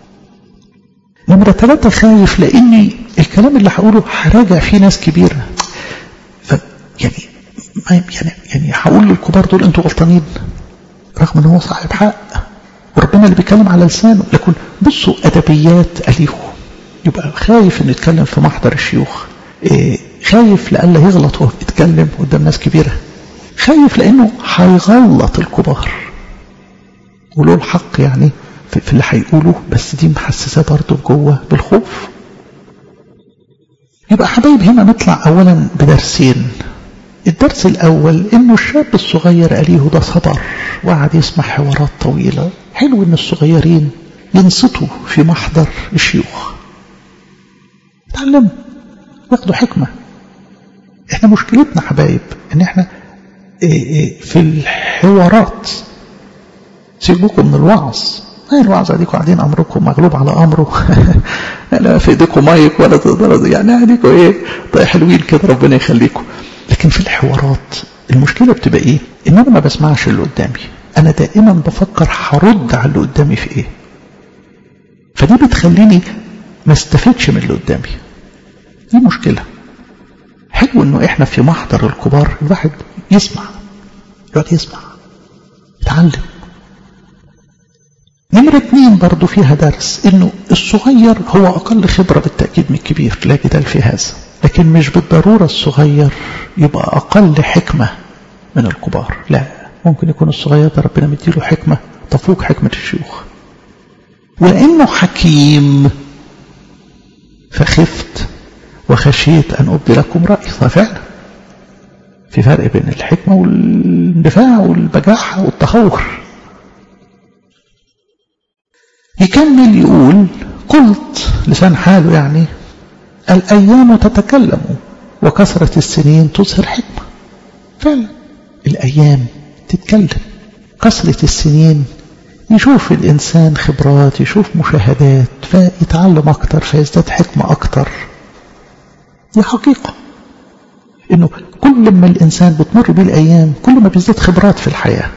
نمرة ثلاثة خايف لاني الكلام اللي هقوله هراجع فيه ناس كبيرة ف يعني يعني يعني هقول للكبار دول انتوا غلطانين رغم ان هو صاحب حق وربنا اللي بيتكلم على لسانه لكن بصوا ادبيات اليه يبقى خايف انه يتكلم في محضر الشيوخ إيه خايف لألا يغلط وهو بيتكلم قدام ناس كبيرة خايف لأنه هيغلط الكبار وله الحق يعني في اللي هيقوله بس دي محسسة برضه جوه بالخوف يبقى حبايب هنا نطلع أولا بدرسين الدرس الأول إنه الشاب الصغير أليه ده صبر وقعد يسمع حوارات طويلة حلو إن الصغيرين ينصتوا في محضر الشيوخ تعلموا ياخدوا حكمة احنا مشكلتنا حبايب ان احنا في الحوارات سيبوكم من الوعظ ما الوعظ اديكم قاعدين امركم مغلوب على امره لا في ايديكم مايك ولا تقدروا يعني اديكم ايه طيب حلوين كده ربنا يخليكم لكن في الحوارات المشكله بتبقى ايه ان انا ما بسمعش اللي قدامي انا دائما بفكر هرد على اللي قدامي في ايه فدي بتخليني ما استفدش من اللي قدامي دي مشكله حلو انه احنا في محضر الكبار الواحد يسمع يقعد يسمع يتعلم نمرة اتنين برضو فيها درس انه الصغير هو اقل خبرة بالتأكيد من الكبير لا جدال في هذا لكن مش بالضرورة الصغير يبقى اقل حكمة من الكبار لا ممكن يكون الصغير ده ربنا مديله حكمة تفوق حكمة الشيوخ ولانه حكيم فخفت وخشيت ان ابدي لكم رأي ففعلا في فرق بين الحكمة والاندفاع والبجاحة والتهور يكمل يقول قلت لسان حاله يعني الأيام تتكلم وكثرة السنين تظهر حكمة فعلا الأيام تتكلم كثرة السنين يشوف الإنسان خبرات يشوف مشاهدات فيتعلم أكتر فيزداد حكمة أكتر دي حقيقة إنه كل ما الإنسان بتمر بيه الأيام كل ما بيزداد خبرات في الحياة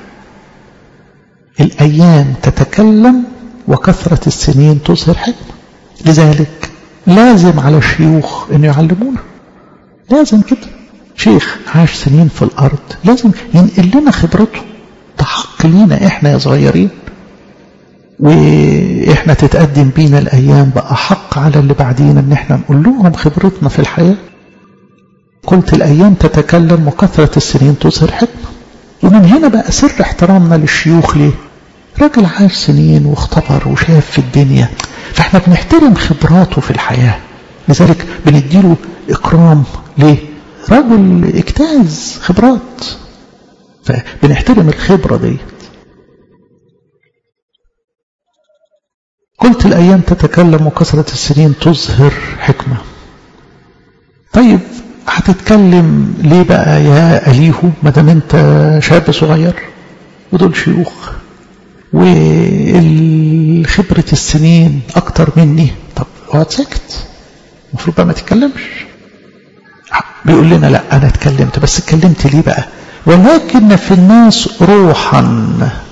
الأيام تتكلم وكثرة السنين تظهر حكمة لذلك لازم على الشيوخ أن يعلمونا لازم كده شيخ عاش سنين في الأرض لازم ينقل لنا خبرته تحق لينا إحنا يا صغيرين وإحنا تتقدم بينا الأيام بقى حق على اللي بعدينا إن إحنا نقول لهم خبرتنا في الحياة قلت الأيام تتكلم وكثرة السنين تظهر حكمة ومن هنا بقى سر احترامنا للشيوخ ليه راجل عاش سنين واختبر وشاف في الدنيا فاحنا بنحترم خبراته في الحياة لذلك بنديله إكرام ليه رجل اجتاز خبرات فبنحترم الخبرة دي قلت الأيام تتكلم وكثرة السنين تظهر حكمة طيب هتتكلم ليه بقى يا أليهو ما دام انت شاب صغير ودول شيوخ والخبرة السنين أكتر مني طب اقعد ساكت المفروض بقى ما تتكلمش بيقول لنا لا أنا اتكلمت بس اتكلمت ليه بقى ولكن في الناس روحا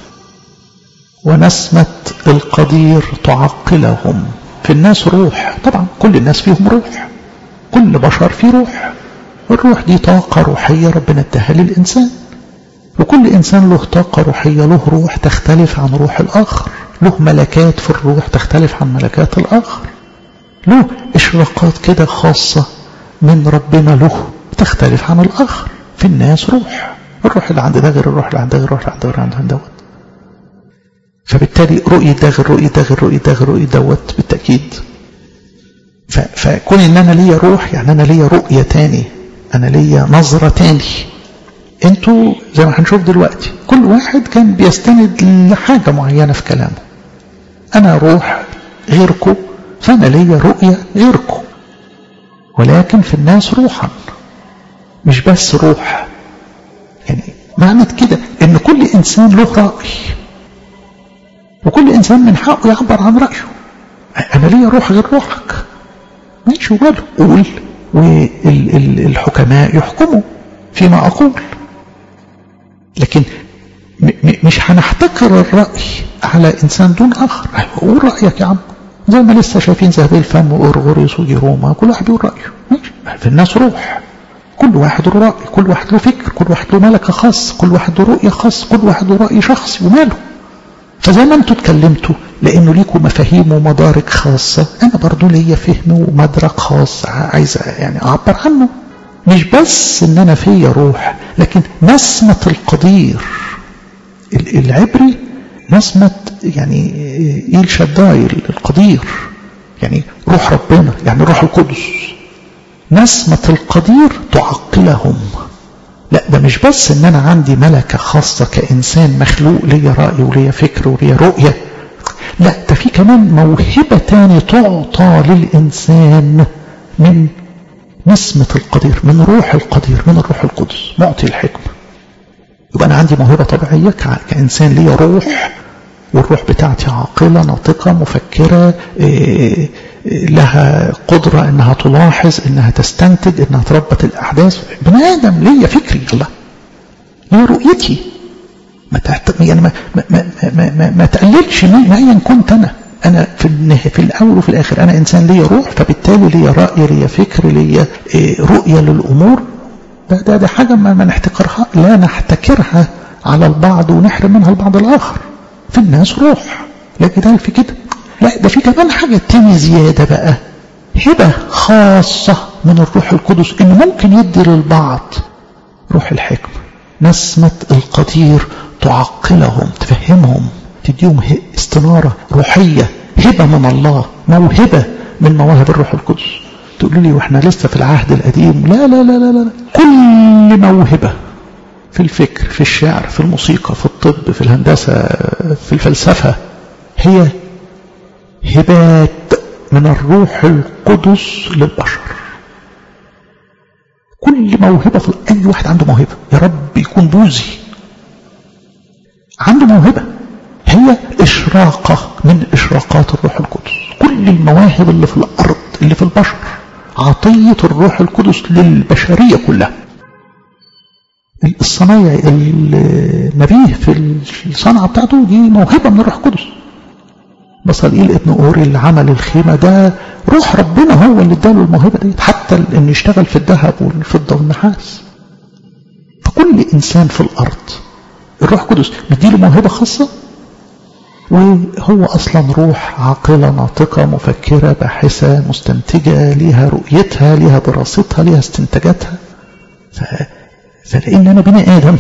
ونسمة القدير تعقلهم في الناس روح طبعا كل الناس فيهم روح كل بشر فيه روح الروح دي طاقة روحية ربنا اداها للإنسان وكل إنسان له طاقة روحية له روح تختلف عن روح الآخر له ملكات في الروح تختلف عن ملكات الآخر له إشراقات كده خاصة من ربنا له تختلف عن الآخر في الناس روح الروح اللي عند ده غير الروح اللي عند ده غير الروح اللي عند ده غير عند دوت فبالتالي رؤية ده غير رؤية ده غير رؤية ده غير رؤية دوت بالتأكيد فكون ان انا ليا روح يعني انا ليا رؤية تاني انا ليا نظرة تاني انتوا زي ما هنشوف دلوقتي كل واحد كان بيستند لحاجة معينة في كلامه انا روح غيركم فانا ليا رؤية غيركم ولكن في الناس روحا مش بس روح يعني معنى كده ان كل انسان له رأي وكل انسان من حقه يعبر عن رأيه انا ليا روح غير روحك ماشي وماله قول والحكماء يحكموا فيما أقول لكن مش هنحتكر الرأي على إنسان دون آخر قول رأيك يا عم زي ما لسه شايفين ذهبي الفم وأرغوريوس وجيروما كل واحد بيقول رأيه ماشي في الناس روح كل واحد له رأي كل واحد له فكر كل واحد له ملكة خاص كل واحد له رؤية خاص كل واحد له رأي شخصي وماله فزي ما انتوا اتكلمتوا لانه ليكم مفاهيم ومدارك خاصة انا برضو ليا فهم ومدرك خاص عايز يعني اعبر عنه مش بس ان انا فيا روح لكن نسمة القدير العبري نسمة يعني ايل شداي القدير يعني روح ربنا يعني روح القدس نسمة القدير تعقلهم لا ده مش بس ان انا عندي ملكة خاصة كإنسان مخلوق ليا رأي وليا فكر وليا رؤية لا ده في كمان موهبة تاني تعطى للإنسان من نسمة القدير من روح القدير من الروح القدس معطي الحكمة يبقى أنا عندي موهبة طبيعية كإنسان ليا روح والروح بتاعتي عاقلة ناطقة مفكرة إيه لها قدرة انها تلاحظ انها تستنتج انها تربط الاحداث بني ادم ليا فكري الله ليا رؤيتي ما تحت... يعني ما ما ما, ما, ما, ما تقللش من ايا كنت انا انا في النهاية في الاول وفي الاخر انا انسان ليا روح فبالتالي ليا راي ليا فكر ليا إيه رؤيه للامور ده ده, ده حاجه ما, ما نحتكرها لا نحتكرها على البعض ونحرم منها البعض الاخر في الناس روح لا جدال في كده لا ده في كمان حاجة تاني زيادة بقى هبة خاصة من الروح القدس إن ممكن يدي للبعض روح الحكمة نسمة القدير تعقلهم تفهمهم تديهم استنارة روحية هبة من الله موهبة من مواهب الروح القدس تقولوا لي واحنا لسه في العهد القديم لا لا لا لا, لا. كل موهبة في الفكر في الشعر في الموسيقى في الطب في الهندسة في الفلسفة هي هبات من الروح القدس للبشر كل موهبة في أي واحد عنده موهبة يا رب يكون بوزي عنده موهبة هي إشراقة من إشراقات الروح القدس كل المواهب اللي في الأرض اللي في البشر عطية الروح القدس للبشرية كلها الصنايع النبيه في الصنعة بتاعته دي موهبة من الروح القدس بصليل ابن أوري اللي عمل الخيمة ده روح ربنا هو اللي اداله الموهبة دي حتى انه يشتغل في الذهب والفضة والنحاس فكل إنسان في الأرض الروح القدس مديله موهبة خاصة وهو أصلا روح عاقلة ناطقة مفكرة باحثة مستنتجة ليها رؤيتها ليها دراستها ليها استنتاجاتها ف... فلأن أنا بني آدم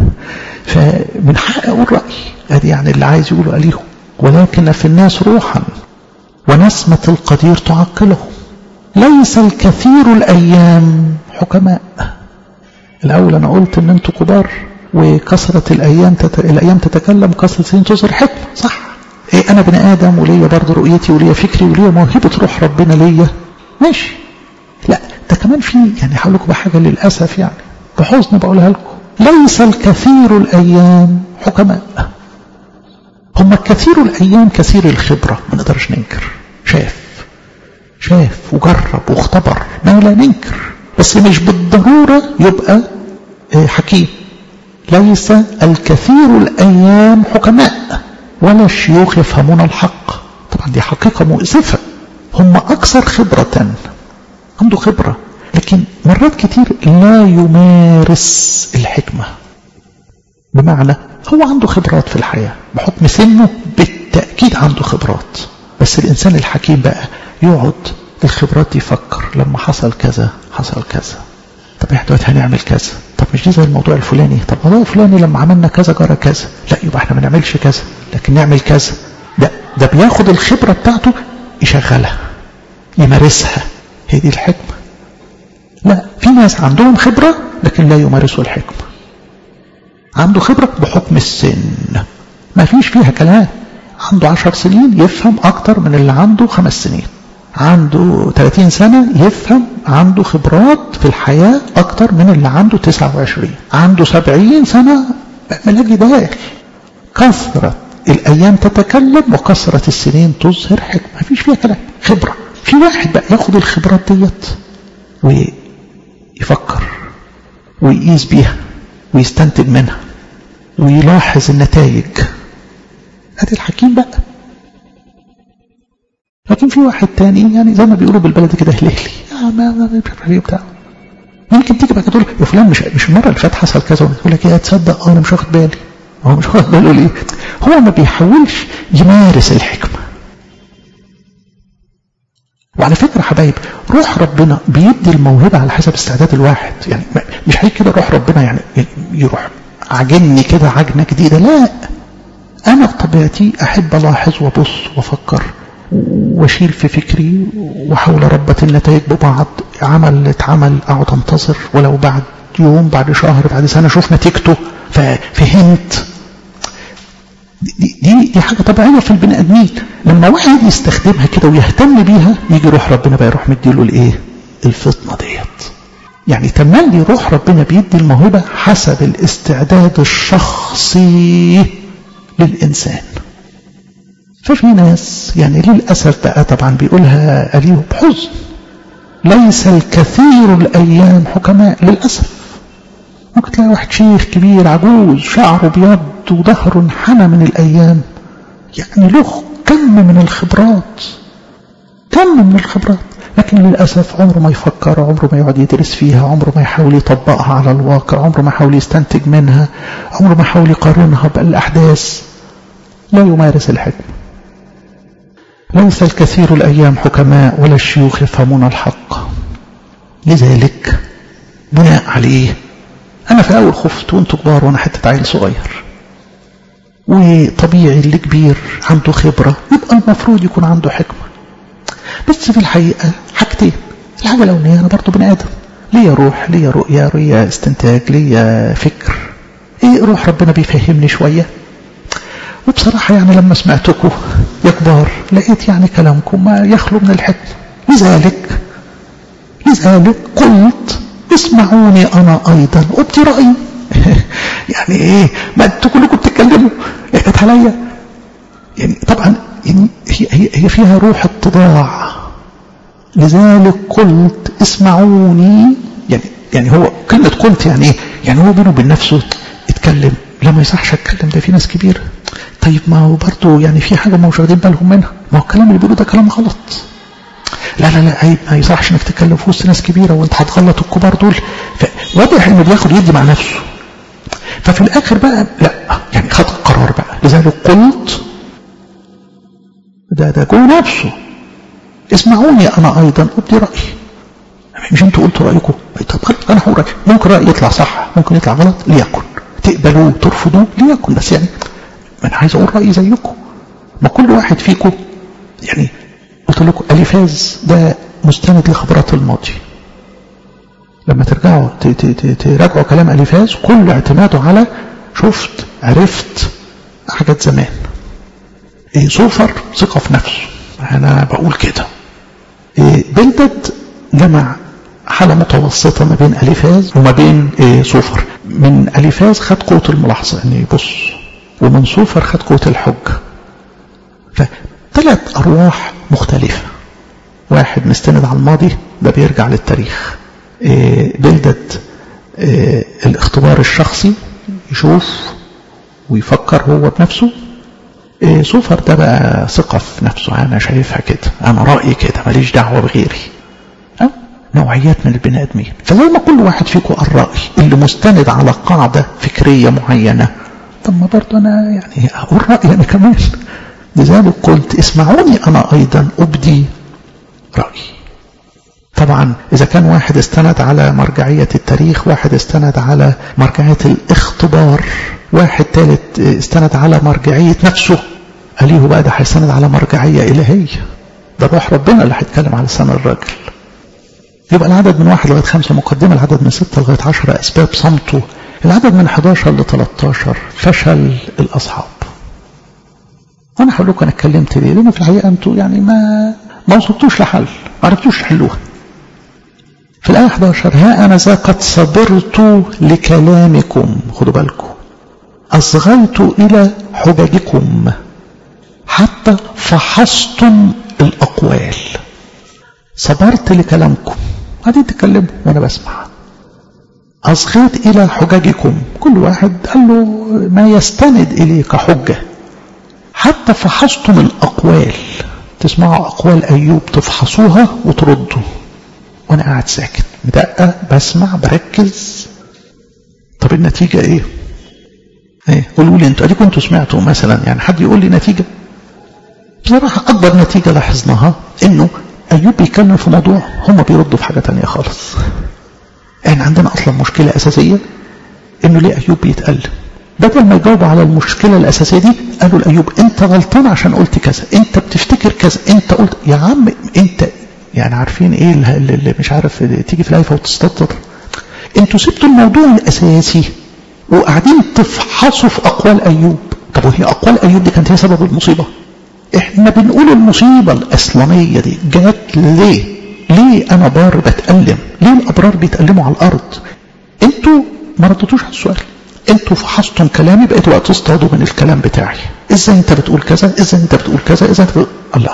فمن حق أقول رأيي أدي يعني اللي عايز يقوله أليهم ولكن في الناس روحا ونسمة القدير تعقلهم ليس الكثير الأيام حكماء الأول أنا قلت أن أنتوا كبار وكثرة الأيام تت... الأيام تتكلم كثرة السنين تظهر حكمة صح إيه أنا بني آدم وليا برضه رؤيتي وليا فكري وليا موهبة روح ربنا ليا ماشي لا ده كمان في يعني هقول لكم بحاجة للأسف يعني بحزن بقولها لكم ليس الكثير الأيام حكماء هم كثير الأيام كثير الخبرة ما نقدرش ننكر شاف شاف وجرب واختبر ما لا ننكر بس مش بالضرورة يبقى حكيم ليس الكثير الأيام حكماء ولا الشيوخ يفهمون الحق طبعا دي حقيقة مؤسفة هم أكثر خبرة عنده خبرة لكن مرات كتير لا يمارس الحكمة بمعنى هو عنده خبرات في الحياة بحكم سنه بالتأكيد عنده خبرات بس الإنسان الحكيم بقى يقعد الخبرات دي يفكر لما حصل كذا حصل كذا طب احنا دلوقتي هنعمل كذا طب مش دي زي الموضوع الفلاني طب الموضوع الفلاني لما عملنا كذا جرى كذا لا يبقى احنا ما نعملش كذا لكن نعمل كذا ده ده بياخد الخبرة بتاعته يشغلها يمارسها هي دي الحكمة لا في ناس عندهم خبرة لكن لا يمارسوا الحكمة عنده خبرة بحكم السن ما فيش فيها كلام عنده عشر سنين يفهم أكتر من اللي عنده خمس سنين عنده 30 سنة يفهم عنده خبرات في الحياة أكتر من اللي عنده 29 عنده 70 سنة ملاك جدال كثرة الأيام تتكلم وكثرة السنين تظهر حكمة ما فيش فيها كلام خبرة في واحد بقى ياخد الخبرات ديت ويفكر ويقيس بيها ويستنتج منها ويلاحظ النتائج هذا الحكيم بقى لكن في واحد تاني يعني زي ما بيقولوا بالبلد كده هلهلي آه ما ما ما بتاع ممكن تيجي بقى تقول يا فلان مش مش المره اللي فاتت حصل كذا يقول لك يا تصدق اه انا مش واخد بالي هو مش واخد باله ليه هو ما بيحاولش يمارس الحكمه وعلى فكره حبايب روح ربنا بيدي الموهبه على حسب استعداد الواحد يعني مش هيك كده روح ربنا يعني يروح عجني كده عجنه جديده لا انا بطبيعتي احب الاحظ وابص وافكر واشيل في فكري واحاول اربط النتائج ببعض عمل اتعمل اقعد انتظر ولو بعد يوم بعد شهر بعد سنه اشوف نتيجته ففهمت دي, دي دي حاجه طبيعيه في البني ادمين لما واحد يستخدمها كده ويهتم بيها يجي روح ربنا بقى يروح مديله الايه الفطنه ديت يعني تملي روح ربنا بيدي الموهبه حسب الاستعداد الشخصي للانسان ففي ناس يعني للأسف بقى طبعا بيقولها أليه بحزن ليس الكثير الأيام حكماء للأسف ممكن تلاقي واحد شيخ كبير عجوز شعره بيض وظهره انحنى من الأيام يعني له كم من الخبرات كم من الخبرات لكن للأسف عمره ما يفكر عمره ما يقعد يدرس فيها عمره ما يحاول يطبقها على الواقع عمره ما يحاول يستنتج منها عمره ما يحاول يقارنها بالأحداث لا يمارس الحكمة ليس الكثير الأيام حكماء ولا الشيوخ يفهمون الحق لذلك بناء عليه أنا في الأول خفت وأنت كبار وأنا حتة عيل صغير وطبيعي اللي كبير عنده خبرة يبقى المفروض يكون عنده حكمة بس في الحقيقة حاجتين الحاجة الأولانية أنا برضه بني آدم ليا روح ليا رؤية ليا استنتاج ليا فكر إيه روح ربنا بيفهمني شوية وبصراحة يعني لما سمعتكم يا كبار لقيت يعني كلامكم ما يخلو من الحكمة لذلك لذلك قلت اسمعوني انا ايضا ابدي رايي يعني ايه ما انتوا كلكم بتتكلموا جت عليا يعني طبعا يعني هي, هي, هي فيها روح اتضاع لذلك قلت اسمعوني يعني يعني هو كلمة قلت يعني ايه يعني هو بينه وبين نفسه اتكلم لا ما يصحش اتكلم ده في ناس كبيرة طيب ما هو برضه يعني في حاجة ما مش واخدين بالهم منها ما هو الكلام اللي بيقوله ده كلام غلط لا لا لا عيب ما يصحش انك تتكلم في وسط ناس كبيرة وانت هتغلط الكبار دول واضح انه بياخد يدي مع نفسه ففي الاخر بقى لا يعني خد القرار بقى لذلك قلت ده ده جوه نفسه اسمعوني انا ايضا ابدي رايي مش انتوا قلتوا رايكم طب خلاص انا هقول رايي ممكن رايي يطلع صح ممكن يطلع غلط ليكن تقبلوه ترفضوه ليكن بس يعني ما انا عايز اقول رايي زيكم ما كل واحد فيكم يعني قلت لكم اليفاز ده مستند لخبرات الماضي لما ترجعوا تراجعوا كلام اليفاز كل اعتماده على شفت عرفت حاجات زمان إيه صوفر ثقة في نفسه أنا بقول كده إيه بلدد جمع حالة متوسطة ما بين أليفاز وما بين إيه صوفر من أليفاز خد قوة الملاحظة يعني يبص ومن صوفر خد قوة الحج فثلاث أرواح مختلفة واحد مستند على الماضي ده بيرجع للتاريخ إيه بلدد إيه الاختبار الشخصي يشوف ويفكر هو بنفسه إيه سوفر ده بقى ثقة في نفسه أنا شايفها كده أنا رأيي كده ماليش دعوة بغيري أه؟ نوعيات من البني آدمين فزي ما كل واحد فيكم الرأي اللي مستند على قاعدة فكرية معينة طب ما برضه أنا يعني أقول رأيي أنا كمان لذلك قلت اسمعوني أنا أيضا أبدي رأيي طبعا إذا كان واحد استند على مرجعية التاريخ واحد استند على مرجعية الاختبار واحد ثالث استند على مرجعية نفسه أليه بقى ده هيستند على مرجعية إلهية ده روح ربنا اللي هيتكلم على لسان الراجل يبقى العدد من واحد لغاية خمسة مقدمة العدد من ستة لغاية عشرة أسباب صمته العدد من 11 ل 13 فشل الأصحاب وأنا هقول لكم أنا اتكلمت ليه لأن في الحقيقة أنتوا يعني ما ما وصلتوش لحل ما عرفتوش تحلوها في الآية 11 ها أنا ذا قد صبرت لكلامكم خدوا بالكم أصغيت إلى حججكم حتى فحصتم الأقوال صبرت لكلامكم قاعدين تتكلموا وأنا بسمع أصغيت إلى حججكم كل واحد قال له ما يستند إليه كحجة حتى فحصتم الأقوال تسمعوا أقوال أيوب تفحصوها وتردوا وأنا قاعد ساكت مدقة بسمع بركز طب النتيجة إيه؟ ايه قولوا لي انتوا اديكم انتوا سمعتوا مثلا يعني حد يقول لي نتيجه بصراحه اكبر نتيجه لاحظناها انه ايوب بيتكلم في موضوع هم بيردوا في حاجه تانية خالص احنا عندنا اصلا مشكله اساسيه انه ليه ايوب بيتكلم بدل ما يجاوبوا على المشكله الاساسيه دي قالوا لايوب انت غلطان عشان قلت كذا انت بتفتكر كذا انت قلت يا عم انت يعني عارفين ايه اللي مش عارف تيجي في الهيفا وتستطر انتوا سبتوا الموضوع الاساسي وقاعدين تفحصوا في أقوال أيوب طب وهي أقوال أيوب دي كانت هي سبب المصيبة احنا بنقول المصيبة الأسلامية دي جات ليه ليه أنا بار بتألم ليه الأبرار بيتألموا على الأرض انتوا ما ردتوش على السؤال انتوا فحصتم كلامي بقيتوا بقى تصطادوا من الكلام بتاعي ازاي انت بتقول كذا ازاي انت بتقول كذا ازاي انت بتقول... الله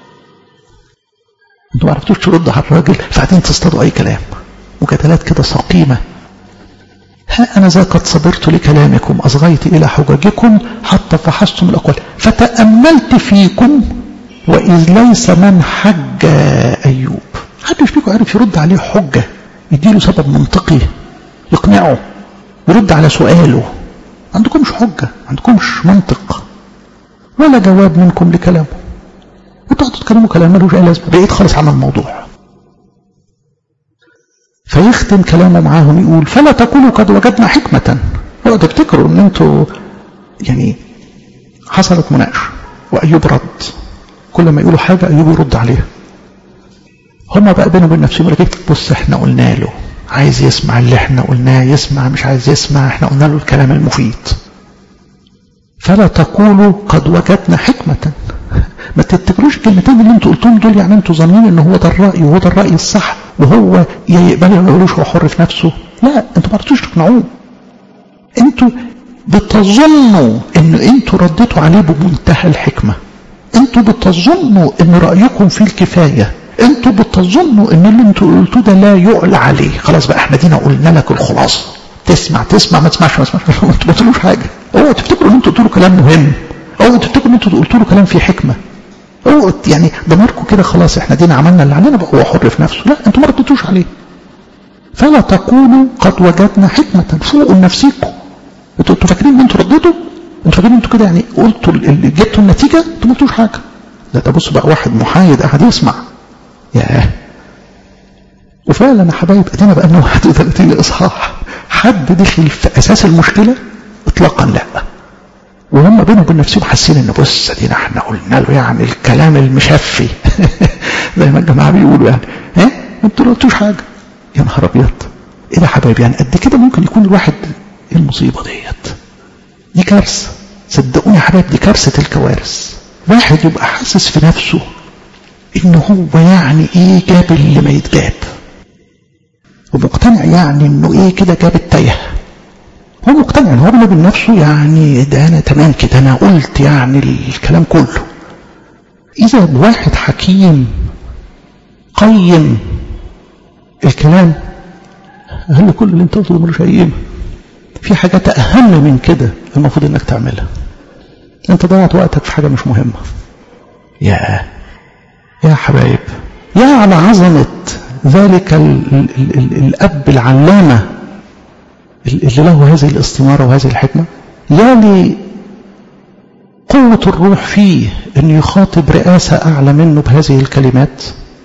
انتوا ما عرفتوش تردوا على الراجل فقاعدين تصطادوا اي كلام مجادلات كده سقيمه ها أنا ذا قد صبرت لكلامكم أصغيت إلى حججكم حتى فحصتم الأقوال فتأملت فيكم وإذ ليس من حج أيوب محدش فيكم عارف يرد عليه حجة يديله سبب منطقي يقنعه يرد على سؤاله عندكمش حجة عندكمش منطق ولا جواب منكم لكلامه وتقعدوا تتكلموا كلام ملوش أي لازمة بعيد خالص عن الموضوع فيختم كلامه معاهم يقول فلا تقولوا قد وجدنا حكمة اقعدوا تفتكروا ان انتوا يعني حصلت مناقشة وأيوب رد كل ما يقولوا حاجة أيوب يرد عليها هما بقى بينهم وبين نفسهم يقول بص احنا قلنا له عايز يسمع اللي احنا قلناه يسمع مش عايز يسمع احنا قلنا له الكلام المفيد فلا تقولوا قد وجدنا حكمة ما تفتكروش الكلمتين اللي انتوا قلتوهم دول يعني انتوا ظانين ان هو ده الراي وهو ده الراي الصح وهو يا يقبل ولا يقولوش هو حر في نفسه لا انتوا ما رضيتوش تقنعوه انتوا بتظنوا ان انتوا رديتوا عليه بمنتهى الحكمه انتوا بتظنوا ان رايكم فيه الكفايه انتوا بتظنوا ان اللي انتوا قلتوه ده لا يعلى عليه خلاص بقى احنا دينا قلنا لك الخلاصه تسمع تسمع ما تسمعش ما تسمعش ما انتوا ما تقولوش حاجه اوعوا تفتكروا ان انتوا قلتوا له كلام مهم اوعوا تفتكروا ان انتوا قلتوا له كلام فيه حكمه اوعوا يعني ضميركم كده خلاص احنا دينا عملنا اللي علينا بقى هو حر في نفسه لا انتوا ما ردتوش عليه فلا تقولوا قد وجدنا حكمه فوقوا لنفسكم انتوا انتوا فاكرين ان انتوا رديتوا انتوا فاكرين انتوا كده يعني قلتوا اللي جبتوا النتيجه انتوا ما قلتوش حاجه ده ده بص بقى واحد محايد قاعد يسمع ياه وفعلا يا حبايب ادينا بقى لنا 31 اصحاح حد دخل في اساس المشكله اطلاقا لا وهم بينهم وبين نفسهم حاسين ان بص ادينا احنا قلنا له يعني الكلام المشفي زي ما الجماعه بيقولوا يعني ها انتوا ما قلتوش حاجه يا نهار ابيض ايه ده يا حبايبي يعني قد كده ممكن يكون الواحد ايه المصيبه ديت دي كارثه صدقوني يا حبايب دي كارثه الكوارث واحد يبقى حاسس في نفسه ان هو يعني ايه جاب اللي ما يتجاب ومقتنع يعني انه ايه كده جاب التايه هو مقتنع ان هو بينه وبين نفسه يعني ده انا تمام كده انا قلت يعني الكلام كله اذا واحد حكيم قيم الكلام هل كل اللي انت قلته ملوش اي قيمه في حاجات اهم من كده المفروض انك تعملها انت ضيعت وقتك في حاجه مش مهمه يا يا حبايب يا على عظمه ذلك ال ال ال الاب العلامه اللي له هذه الاستماره وهذه الحكمه يا لي قوة الروح فيه أن يخاطب رئاسة أعلى منه بهذه الكلمات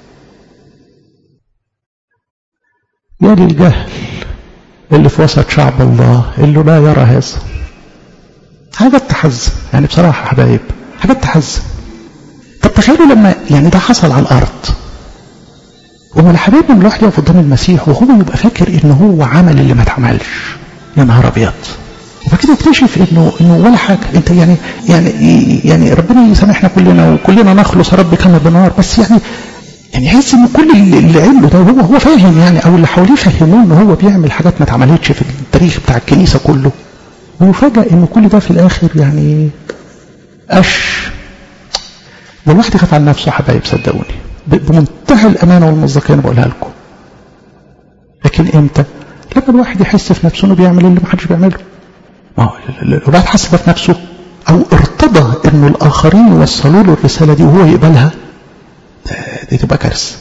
يا لي الجهل اللي في وسط شعب الله اللي لا يرى هذا حاجات تحزن يعني بصراحة حبايب حاجات تحزن طب تخيلوا لما يعني ده حصل على الأرض وما الحبايب من الواحد يقف قدام المسيح وهو يبقى فاكر ان هو عمل اللي ما اتعملش يا نهار ابيض وبعد كده يكتشف انه انه ولا حاجه انت يعني يعني يعني ربنا يسامحنا كلنا وكلنا نخلص يا رب كما بنار بس يعني يعني يحس ان كل اللي عمله ده هو هو فاهم يعني او اللي حواليه فهموه ان هو بيعمل حاجات ما اتعملتش في التاريخ بتاع الكنيسه كله ويفاجئ ان كل ده في الاخر يعني قش ده الواحد يخاف على نفسه حبايب صدقوني بمنتهى الامانه والمصداقيه انا بقولها لكم لكن امتى لما الواحد يحس في نفسه انه بيعمل اللي ما حدش بيعمله ما هو الواحد حس ده في نفسه او ارتضى انه الاخرين يوصلوا له الرساله دي وهو يقبلها دي تبقى كارثه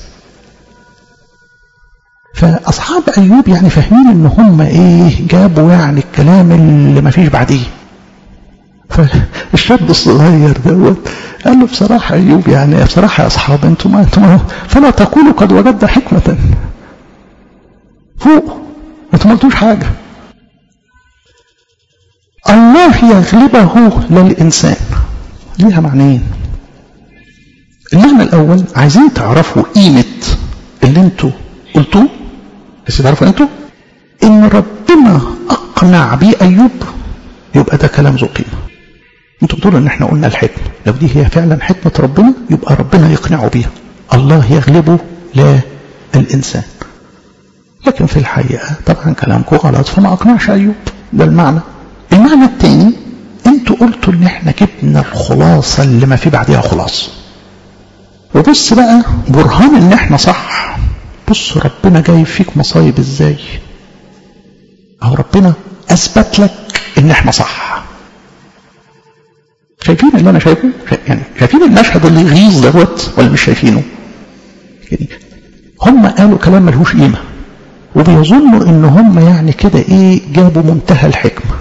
فاصحاب ايوب يعني فاهمين ان هم ايه جابوا يعني الكلام اللي ما فيش بعديه فالشاب الصغير دوت قال له بصراحة أيوب يعني بصراحة يا أصحاب أنتم ما أنتم فلا تقولوا قد وجدنا حكمة فوق أنتم ما قلتوش حاجة الله يغلبه للإنسان ليها معنيين المعنى الأول عايزين تعرفوا قيمة اللي انتوا قلتوه بس تعرفوا انتوا ان ربنا اقنع بيه ايوب يبقى ده كلام ذو قيمه انتوا بتقولوا ان احنا قلنا الحكمه لو دي هي فعلا حكمه ربنا يبقى ربنا يقنعه بيها الله يغلبه لا الانسان لكن في الحقيقه طبعا كلامكم غلط فما اقنعش ايوب ده المعنى المعنى الثاني انتوا قلتوا ان احنا جبنا الخلاصه اللي ما في بعدها خلاصه وبص بقى برهان ان احنا صح بص ربنا جايب فيك مصايب ازاي اهو ربنا اثبت لك ان احنا صح شايفين اللي انا شايفه يعني شايفين المشهد اللي يغيظ دوت ولا مش شايفينه يعني هم قالوا كلام ملهوش قيمه وبيظنوا ان هم يعني كده ايه جابوا منتهى الحكمه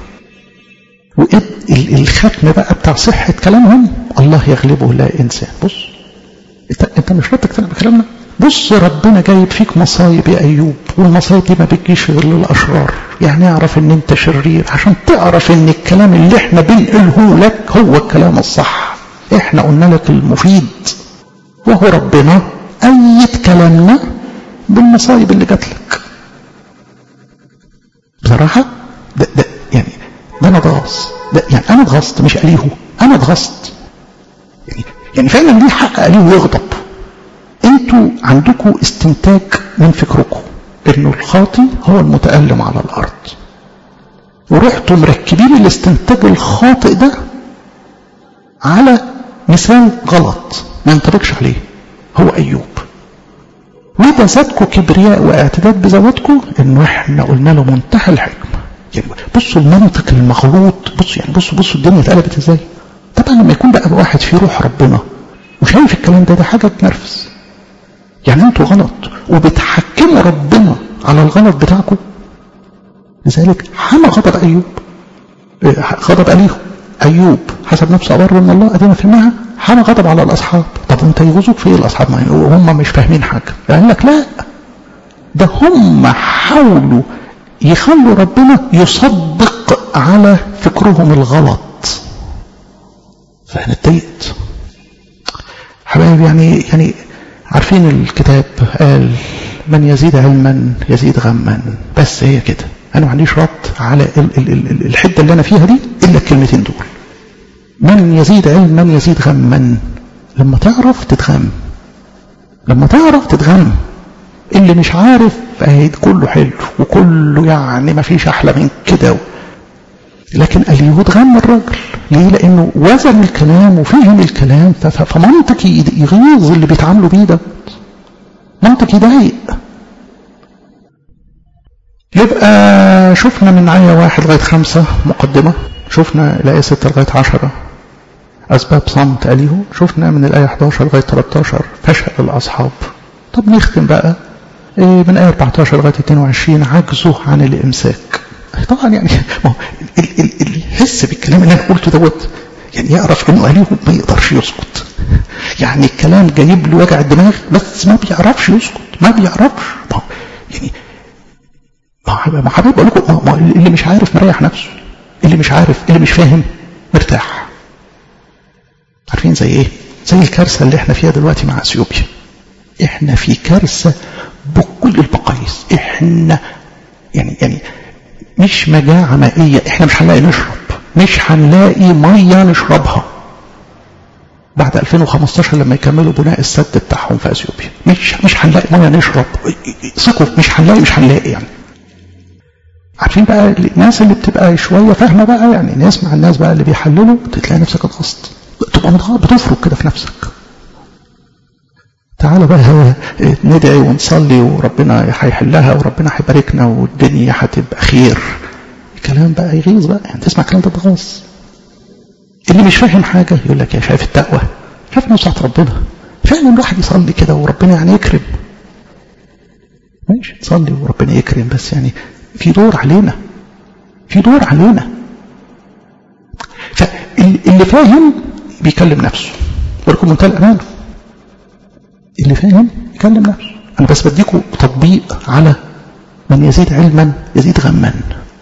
والختم بقى بتاع صحه كلامهم الله يغلبه لا انسان بص انت انت مش راضي تقتنع بكلامنا بص ربنا جايب فيك مصايب يا ايوب والمصايب دي ما بتجيش غير للاشرار يعني اعرف ان انت شرير عشان تعرف ان الكلام اللي احنا بنقوله لك هو الكلام الصح احنا قلنا لك المفيد وهو ربنا ايد كلامنا بالمصايب اللي جات لك بصراحه ده, ده يعني ده انا اتغصت ده يعني انا اتغصت مش قاليه انا اتغصت يعني يعني فعلا ليه حق عليه يغضب انتوا عندكم استنتاج من فكركم انه الخاطي هو المتألم على الارض ورحتوا مركبين الاستنتاج الخاطئ ده على مثال غلط ما ينطبقش عليه هو ايوب وده زادكم كبرياء واعتداد بذواتكم انه احنا قلنا له منتهى الحكمه يعني بصوا المنطق المغلوط بصوا يعني بصوا بصوا الدنيا اتقلبت ازاي طبعا لما يكون بقى واحد فيه روح ربنا وشايف الكلام ده ده حاجه تنرفز يعني انتوا غلط وبتحكموا ربنا على الغلط بتاعكم لذلك حمى غضب ايوب غضب اليهم ايوب حسب نفسه ابر من الله ادينا فهمها حمى غضب على الاصحاب طب انت يغزوك في ايه الاصحاب ما هم مش فاهمين حاجه قال لك لا ده هم حاولوا يخلوا ربنا يصدق على فكرهم الغلط فانا اتضايقت حبايبي يعني يعني عارفين الكتاب قال من يزيد علما يزيد غما بس هي كده انا ما عنديش رد على ال ال ال الحده اللي انا فيها دي الا الكلمتين دول من يزيد علما يزيد غما لما تعرف تتغم لما تعرف تتغم اللي مش عارف فهيد كله حلو وكله يعني ما فيش احلى من كده لكن اليهود غم الراجل ليه لانه وزن الكلام وفهم الكلام فمنطق يغيظ اللي بيتعاملوا بيه ده منطق يضايق يبقى شفنا من آية واحد لغاية خمسة مقدمة شفنا الآية ستة لغاية عشرة أسباب صمت أليهو شفنا من الآية 11 لغاية 13 فشل الأصحاب طب نختم بقى من آية 14 لغاية 22 عجزه عن الإمساك طبعا يعني اللي يحس بالكلام اللي أنا قلته دوت يعني يعرف إنه أليهو ما يقدرش يسكت يعني الكلام جايب له وجع الدماغ بس ما بيعرفش يسكت ما بيعرفش يعني ما حبيب بقول لكم اللي مش عارف مريح نفسه اللي مش عارف اللي مش فاهم مرتاح عارفين زي ايه زي الكارثه اللي احنا فيها دلوقتي مع اثيوبيا احنا في كارثه بكل المقاييس احنا يعني يعني مش مجاعه مائيه احنا مش هنلاقي نشرب مش هنلاقي ميه نشربها بعد 2015 لما يكملوا بناء السد بتاعهم في اثيوبيا مش مش هنلاقي ميه نشرب ثقوا مش هنلاقي مش هنلاقي يعني عارفين بقى الناس اللي بتبقى شويه فاهمه بقى يعني ناس مع الناس بقى اللي بيحللوا تلاقي نفسك اتغصت تبقى بتفرق كده في نفسك تعالى بقى ندعي ونصلي وربنا هيحلها وربنا هيباركنا والدنيا هتبقى خير الكلام بقى يغيظ بقى يعني تسمع الكلام ده تغاظ اللي مش فاهم حاجة يقول لك يا شايف التقوى شايف نصرة ربنا فعلا الواحد يصلي كده وربنا يعني يكرم ماشي تصلي وربنا يكرم بس يعني في دور علينا في دور علينا فاللي فاهم بيكلم نفسه ولكم منتهى الأمان اللي فاهم يكلم نفسه أنا بس بديكم تطبيق على من يزيد علما يزيد غما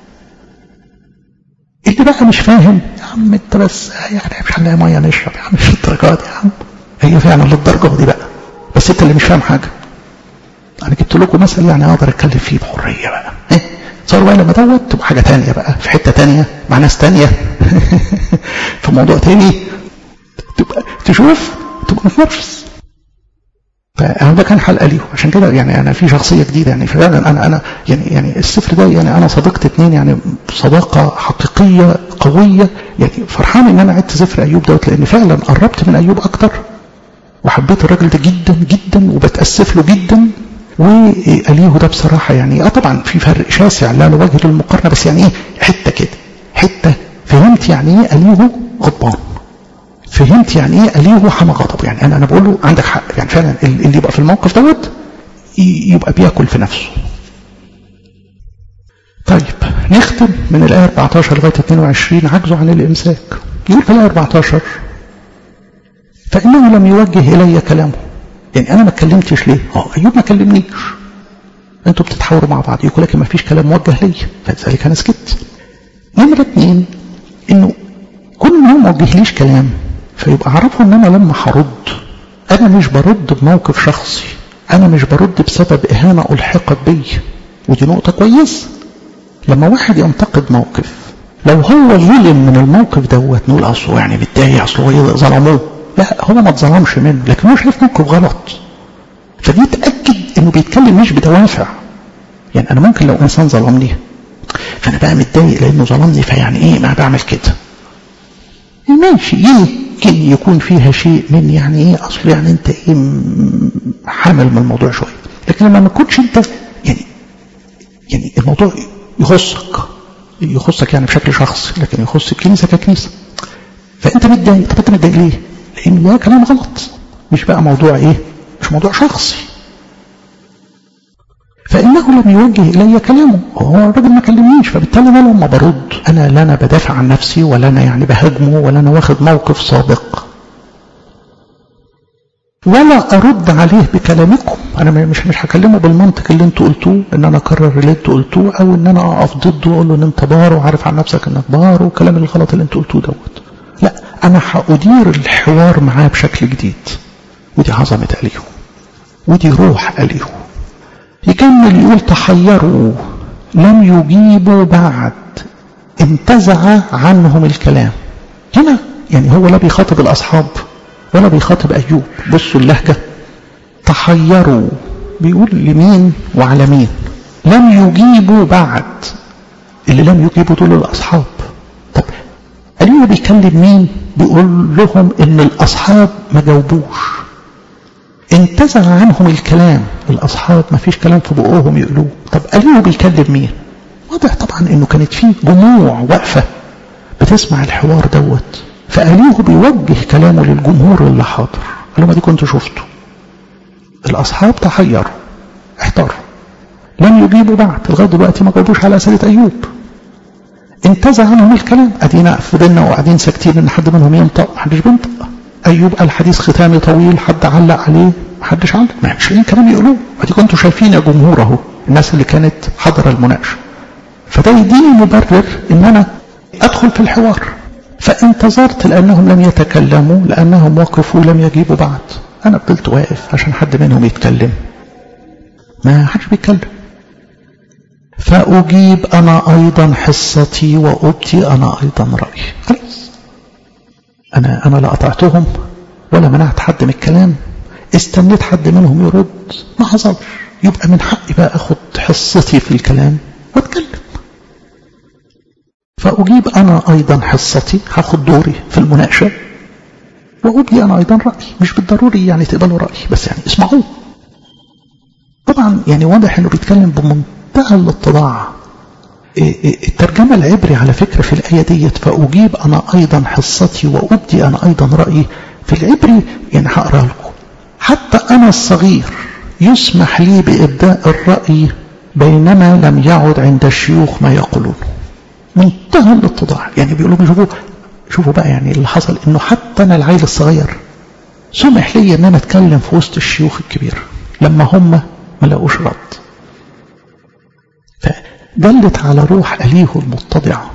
اللي بقى مش فاهم يا عم انت بس يعني مش هنلاقي ميه نشرب يا عم مش الدرجات يا عم هي فعلا للدرجه دي بقى بس انت اللي مش فاهم حاجه انا جبت لكم مثل يعني اقدر اتكلم فيه بحريه بقى ايه صار بقى لما دوت تبقى حاجه تانية بقى في حته تانية مع ناس تانية في موضوع تاني تبقى تشوف تبقى متنرفز فهو ده كان حلقه ليه عشان كده يعني انا في شخصيه جديده يعني فعلا انا انا يعني يعني السفر ده يعني انا صديقت اثنين يعني صداقه حقيقيه قويه يعني فرحان ان انا عدت سفر ايوب دوت لان فعلا قربت من ايوب اكتر وحبيت الراجل ده جدا جدا وبتاسف له جدا واليه ده بصراحه يعني اه طبعا في فرق شاسع لا لوجه للمقارنه بس يعني ايه حته كده حته فهمت يعني ايه اليه غضبان فهمت يعني ايه اليه حمى غضب يعني انا انا بقول له عندك حق يعني فعلا اللي يبقى في الموقف دوت يبقى بياكل في نفسه طيب نختم من الآية 14 لغاية 22 عجزه عن الإمساك يقول في الآية 14 فإنه لم يوجه إلي كلامه يعني أنا ما اتكلمتش ليه؟ اه أيوب ما كلمنيش أنتوا بتتحاوروا مع بعضكم لكن ما فيش كلام موجه لي فلذلك أنا سكت نمرة اتنين إنه كل ما هو ما وجهليش كلام فيبقى عرفوا ان انا لما هرد انا مش برد بموقف شخصي انا مش برد بسبب اهانة الحقت بي ودي نقطة كويسة لما واحد ينتقد موقف لو هو ظلم من الموقف دوت نقول اصله يعني بالتالي اصله ظلموه لا هو ما اتظلمش منه لكن هو شايف موقف غلط فدي تاكد انه بيتكلم مش بدوافع يعني انا ممكن لو انسان ظلمني فانا بقى متضايق لانه ظلمني فيعني ايه ما بعمل كده ماشي يمكن يكون فيها شيء من يعني ايه اصل يعني انت ايه حامل من الموضوع شويه لكن لما ما تكونش انت يعني يعني الموضوع يخصك يخصك يعني بشكل شخصي لكن يخص الكنيسه ككنيسه فانت متضايق طب انت متضايق ليه؟ لان ده كلام غلط مش بقى موضوع ايه؟ مش موضوع شخصي فإنه لم يوجه إلي كلامه هو الراجل ما كلمنيش فبالتالي أنا لما برد أنا لا أنا بدافع عن نفسي ولا أنا يعني بهاجمه ولا أنا واخد موقف سابق ولا أرد عليه بكلامكم أنا مش مش هكلمه بالمنطق اللي أنتوا قلتوه إن أنا أكرر اللي أنتوا قلتوه أو إن أنا أقف ضده وأقول له إن أنت بار وعارف عن نفسك إنك بار والكلام الغلط اللي أنتوا قلتوه دوت لا أنا هأدير الحوار معاه بشكل جديد ودي عظمة أليهو ودي روح أليهو يكمل يقول تحيروا لم يجيبوا بعد انتزع عنهم الكلام هنا يعني هو لا بيخاطب الأصحاب ولا بيخاطب أيوب بصوا اللهجة تحيروا بيقول لمين وعلى مين لم يجيبوا بعد اللي لم يجيبوا دول الأصحاب طب أيوب بيكلم مين بيقول لهم إن الأصحاب ما جاوبوش انتزع عنهم الكلام الأصحاب ما فيش كلام في بقهم يقولوه طب أليه بيكلم مين واضح طبعا انه كانت فيه جموع واقفة بتسمع الحوار دوت فأليه بيوجه كلامه للجمهور اللي حاضر قال لهم دي كنت شفته الأصحاب تحيروا احتاروا لم يجيبوا بعد لغاية دلوقتي ما جاوبوش على أسئلة أيوب انتزع عنهم الكلام ادينا فضلنا وقاعدين ساكتين ان حد منهم ينطق محدش بينطق ايوب قال حديث ختامي طويل حد علق عليه محدش علق ما مش لاقيين كلام يقولوه ادي كنتوا شايفين يا جمهور اهو الناس اللي كانت حاضره المناقشه فده يديني مبرر ان انا ادخل في الحوار فانتظرت لانهم لم يتكلموا لانهم وقفوا لم يجيبوا بعد انا فضلت واقف عشان حد منهم يتكلم ما حدش بيتكلم فأجيب أنا أيضا حصتي وأبتي أنا أيضا رأيي خلاص أنا أنا لا قطعتهم ولا منعت حد من الكلام استنيت حد منهم يرد ما حصلش يبقى من حقي بقى أخد حصتي في الكلام وأتكلم فأجيب أنا أيضا حصتي هاخد دوري في المناقشة وأبدي أنا أيضا رأيي مش بالضروري يعني تقبلوا رأيي بس يعني اسمعوه طبعا يعني واضح انه بيتكلم بمنتهى الاتضاع الترجمة العبري على فكرة في الآية ديت فأجيب أنا أيضا حصتي وأبدي أنا أيضا رأيي في العبري يعني هقرأ لكم حتى أنا الصغير يسمح لي بإبداء الرأي بينما لم يعد عند الشيوخ ما يقولون منتهى الاتضاع يعني بيقولوا شوفوا شوفوا بقى يعني اللي حصل انه حتى انا العيل الصغير سمح لي ان انا اتكلم في وسط الشيوخ الكبير لما هم ما لقوش رد فدلت على روح أليه المتضعة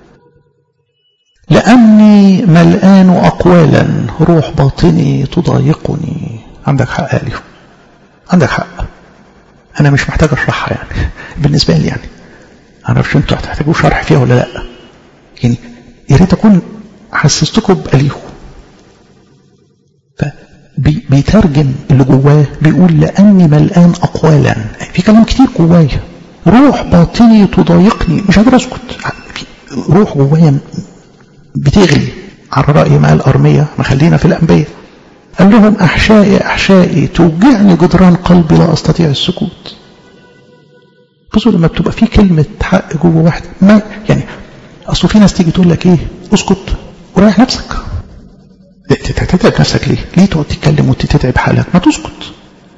لأني ملآن أقوالا روح باطني تضايقني عندك حق أليه عندك حق أنا مش محتاج أشرحها يعني بالنسبة لي يعني أنا معرفش أنتوا هتحتاجوا شرح فيها ولا لأ يعني يا ريت أكون حسستكم بأليه بيترجم اللي جواه بيقول لأني ملآن أقوالا في كلام كتير جوايا روح باطني تضايقني مش قادر أسكت روح جوايا بتغلي على رأي ما الأرمية ما خلينا في الأنبياء قال لهم أحشائي أحشائي توجعني جدران قلبي لا أستطيع السكوت بصوا لما بتبقى في كلمة حق جوه واحد ما يعني أصل في ناس تيجي تقول لك إيه اسكت وريح نفسك تتعب نفسك ليه ليه تقعد تتكلم وتتعب حالك ما تسكت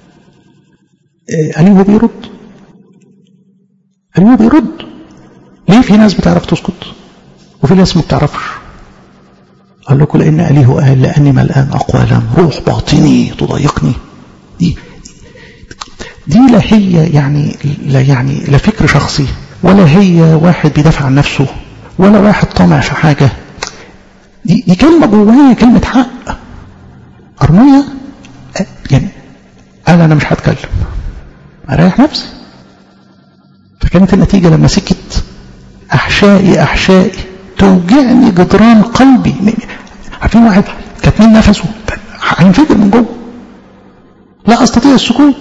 قال هو بيرد قال هو بيرد ليه في ناس بتعرف تسكت وفي ناس ما بتعرفش قال لكم لان عليه قال لاني ملآن اقوالا روح باطني تضايقني دي دي لا هي يعني لا يعني لا فكر شخصي ولا هي واحد بيدافع عن نفسه ولا واحد طامع في حاجه دي, دي كلمة جوايا كلمة حق أرمية يعني قال أنا مش هتكلم أريح نفسي فكانت النتيجة لما سكت أحشائي أحشائي توجعني جدران قلبي عارفين واحد كاتمين نفسه هينفجر من جوه لا استطيع السكوت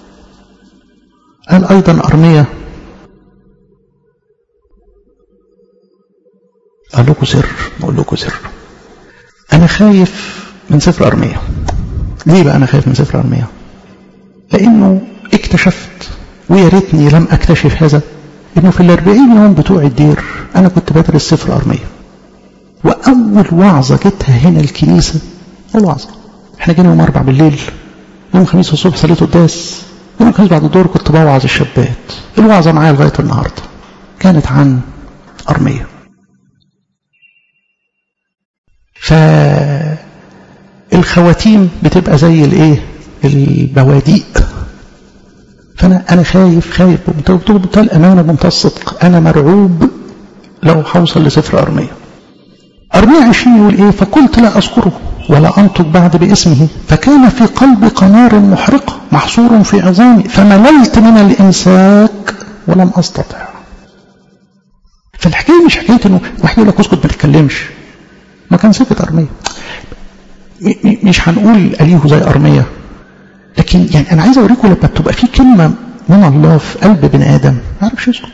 قال ايضا ارميه قال لكم سر بقول لكم سر انا خايف من سفر ارميه ليه بقى انا خايف من سفر ارميه لانه اكتشفت ويا ريتني لم اكتشف هذا انه في الاربعين يوم بتوع الدير انا كنت بدرس سفر ارميه واول وعظه جيتها هنا الكنيسه اول وعظه احنا جينا يوم اربع بالليل يوم خميس الصبح صليت قداس يوم الخميس بعد الدور كنت بوعظ الشابات الوعظه معايا لغايه النهارده كانت عن ارميه فالخواتيم بتبقى زي الايه البواديق فانا انا خايف خايف بمنتهى الامانه بمنتهى الصدق انا مرعوب لو هوصل لسفر ارميه ارميه 20 يقول ايه فقلت لا اذكره ولا انطق بعد باسمه فكان في قلبي قنار محرقه محصور في عظامي فمللت من الامساك ولم استطع فالحكايه مش حكايه انه واحد يقول لك اسكت ما تتكلمش ما كان سكت ارميه مش هنقول اليه زي ارميه لكن يعني انا عايز اوريكم لما بتبقى في كلمه من الله في قلب بني ادم ما يعرفش يسكت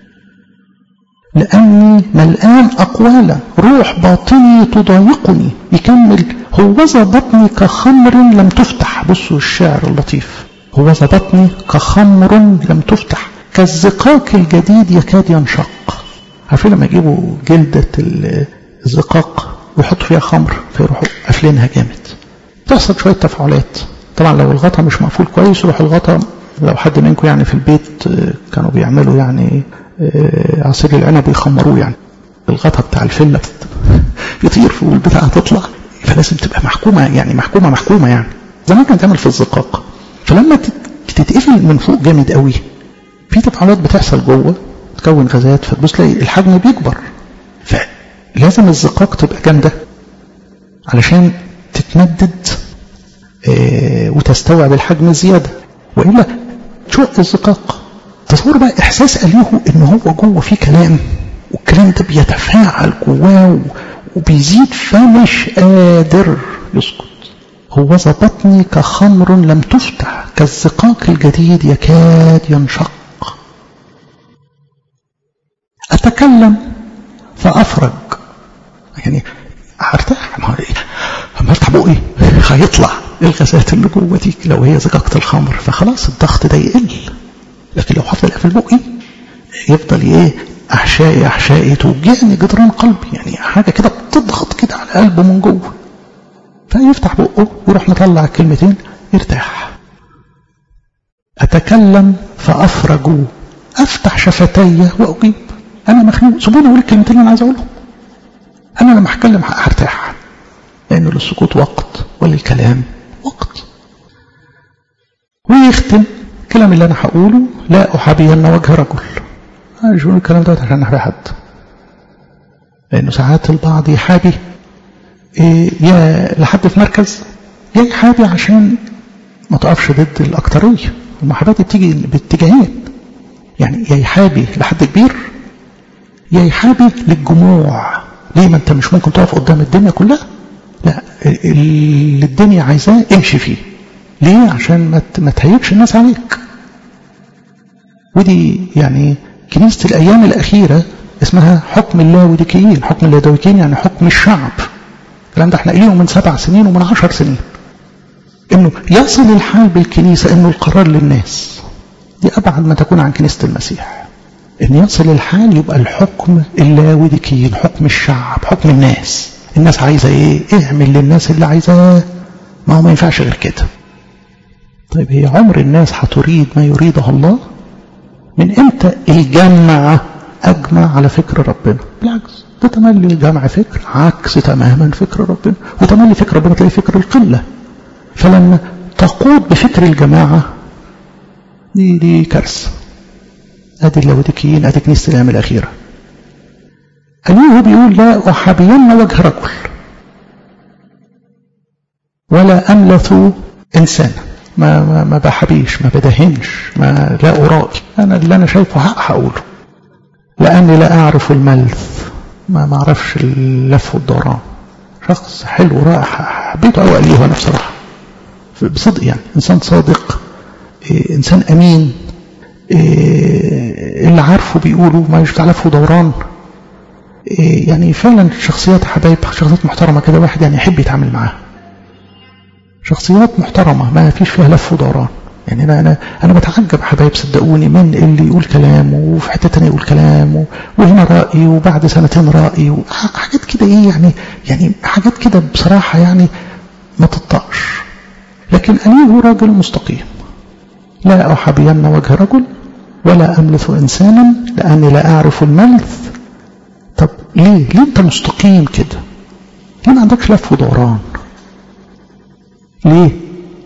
لاني ملآن اقوالا روح باطني تضايقني يكمل هوذا بطني كخمر لم تفتح بصوا الشعر اللطيف هوذا بطني كخمر لم تفتح كالزقاق الجديد يكاد ينشق عارفين لما يجيبوا جلدة الزقاق ويحطوا فيها خمر فيروحوا قافلينها جامد تحصل شوية تفاعلات طبعا لو الغطا مش مقفول كويس يروح الغطا لو حد منكم يعني في البيت كانوا بيعملوا يعني عصير العنب يخمروه يعني الغطا بتاع الفيلا يطير والبتاع هتطلع فلازم تبقى محكومة يعني محكومة محكومة يعني زمان كانت تعمل في الزقاق فلما تتقفل من فوق جامد قوي في تفاعلات بتحصل جوه تكون غازات فتبص تلاقي الحجم بيكبر فلازم الزقاق تبقى جامدة علشان تتمدد اه وتستوعب الحجم الزيادة وإلا شق الزقاق تصور بقى إحساس أليه إن هو جوه فيه كلام والكلام ده بيتفاعل جواه وبيزيد فمش قادر يسكت هو بطني كخمر لم تفتح كالزقاق الجديد يكاد ينشق أتكلم فأفرج يعني هرتاح ما اما افتح بقي هيطلع الغازات اللي جوه دي لو هي زقاقة الخمر فخلاص الضغط ده يقل لكن لو هفضل قافل بقي يفضل ايه احشائي احشائي توجعني جدران قلبي يعني حاجه كده بتضغط كده على قلبه من جوه فيفتح بقه ويروح مطلع الكلمتين يرتاح اتكلم فافرج افتح شفتي واجيب انا مخنوق سيبوني اقول الكلمتين اللي انا عايز اقولهم انا لما هتكلم هرتاح لانه للسكوت وقت وللكلام وقت ويختم الكلام اللي انا هقوله لا احابين وجه رجل مش بقول الكلام ده عشان نحبي حد لانه ساعات البعض يحابي إيه يا لحد في مركز يا يحابي عشان ما تقفش ضد الاكتريه المحاباه دي بتيجي باتجاهين يعني يا يحابي لحد كبير يا يحابي للجموع ليه ما انت مش ممكن تقف قدام الدنيا كلها لا اللي الدنيا عايزاه امشي فيه ليه عشان ما تهيبش الناس عليك ودي يعني كنيسة الأيام الأخيرة اسمها حكم اللاوديكيين حكم اللاوديكيين يعني حكم الشعب الكلام ده احنا قايلينه من سبع سنين ومن عشر سنين انه يصل الحال بالكنيسة انه القرار للناس دي أبعد ما تكون عن كنيسة المسيح ان يصل الحال يبقى الحكم اللاوديكيين حكم الشعب حكم الناس الناس عايزة ايه اعمل للناس اللي عايزاه ما هو ما ينفعش غير كده طيب هي عمر الناس هتريد ما يريده الله من امتى الجمع اجمع على فكر ربنا بالعكس ده تملي جمع فكر عكس تماما فكر ربنا وتملي فكر ربنا تلاقي فكر القلة فلما تقود بفكر الجماعة دي دي كارثة ادي اللاوديكيين ادي كنيسة الايام الاخيرة أليه بيقول لا أحابين وجه رجل ولا أملث إنسانا ما, ما, ما بحبيش ما بدهنش ما لا أرائي أنا اللي أنا شايفه حق هقوله لأني لا أعرف الملث ما ما أعرفش اللف والدوران شخص حلو رائع حبيته قوي قال انا بصراحه بصدق يعني انسان صادق إيه انسان امين إيه اللي عارفه بيقوله ما يشفع لفه دوران إيه يعني فعلا شخصيات حبايب شخصيات محترمه كده واحد يعني يحب يتعامل معاها شخصيات محترمه ما فيش فيها لف ودوران يعني انا انا انا بتعجب حبايب صدقوني من اللي يقول كلام وفي حته ثانيه يقول كلام وهنا راي وبعد سنتين راي حاجات كده ايه يعني يعني حاجات كده بصراحه يعني ما تطقش لكن أليه راجل مستقيم لا أحبين وجه رجل ولا أملث إنسانا لأني لا أعرف الملث طب ليه ليه أنت مستقيم كده ليه ما عندكش لف ودوران ليه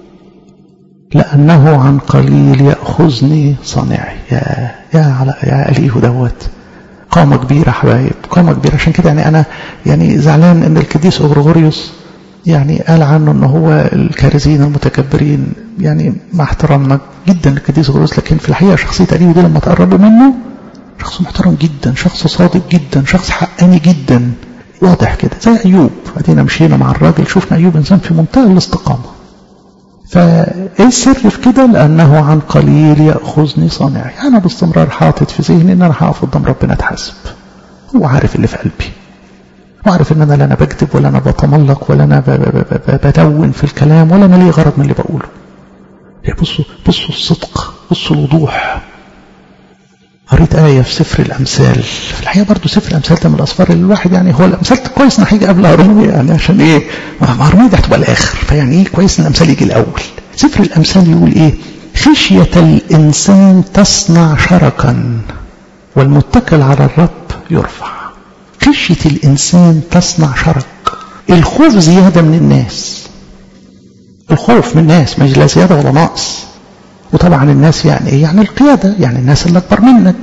لأنه عن قليل يأخذني صانعي يا يا على يا أليه دوت قامة كبيرة حبايب قامة كبيرة عشان كده يعني أنا يعني زعلان إن القديس أغرغوريوس يعني قال عنه ان هو الكارزين المتكبرين يعني مع احترامنا جدا للقديس غروس لكن في الحقيقه شخصيه علي دي لما تقربوا منه شخص محترم جدا شخص صادق جدا شخص حقاني جدا واضح كده زي ايوب ادينا مشينا مع الراجل شفنا ايوب انسان في منتهى الاستقامه فايه السر في كده لانه عن قليل ياخذني صانعي انا باستمرار حاطط في ذهني ان انا هقف قدام ربنا اتحاسب هو عارف اللي في قلبي وعارف ان انا لا انا بكذب ولا انا بتملق ولا انا بدون في الكلام ولا انا ليه غرض من اللي بقوله بصوا بصوا الصدق بصوا الوضوح قريت آية في سفر الأمثال في الحقيقة برضو سفر الأمثال ده من الأسفار اللي الواحد يعني هو الأمثال كويس إن هيجي قبل أرمية يعني عشان إيه ما أرمية دي هتبقى الآخر فيعني إيه كويس إن الأمثال يجي الأول سفر الأمثال يقول إيه خشية الإنسان تصنع شركا والمتكل على الرب يرفع خشية الإنسان تصنع شرك الخوف زيادة من الناس الخوف من الناس مش لا زيادة ولا نقص وطبعا الناس يعني ايه يعني القيادة يعني الناس اللي أكبر منك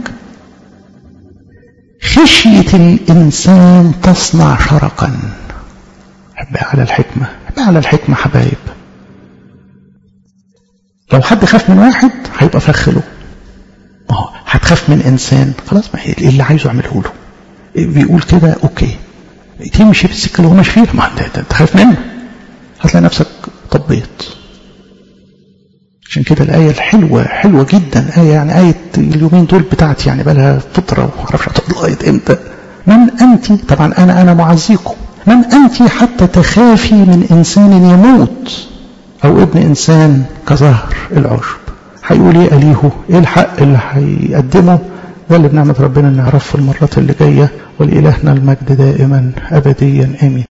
خشية الإنسان تصنع شرقا حب على الحكمة حب على الحكمة حبايب لو حد خاف من واحد هيبقى فخ له ما هو هتخاف من إنسان خلاص ما هي اللي عايزه اعمله له بيقول كده اوكي تمشي في السكه اللي هو ماشي فيها ما انت خايف منه هتلاقي نفسك طبيت عشان كده الآية الحلوة حلوة جدا آية يعني آية اليومين دول بتاعتي يعني بقى لها فترة ومعرفش هتقول آية إمتى من أنت طبعا أنا أنا معزيكم من أنت حتى تخافي من إنسان يموت أو ابن إنسان كظهر العشب هيقول إيه أليهو إيه الحق اللي هيقدمه ده اللي بنعمة ربنا نعرفه المرات اللي جاية ولإلهنا المجد دائما أبديا آمين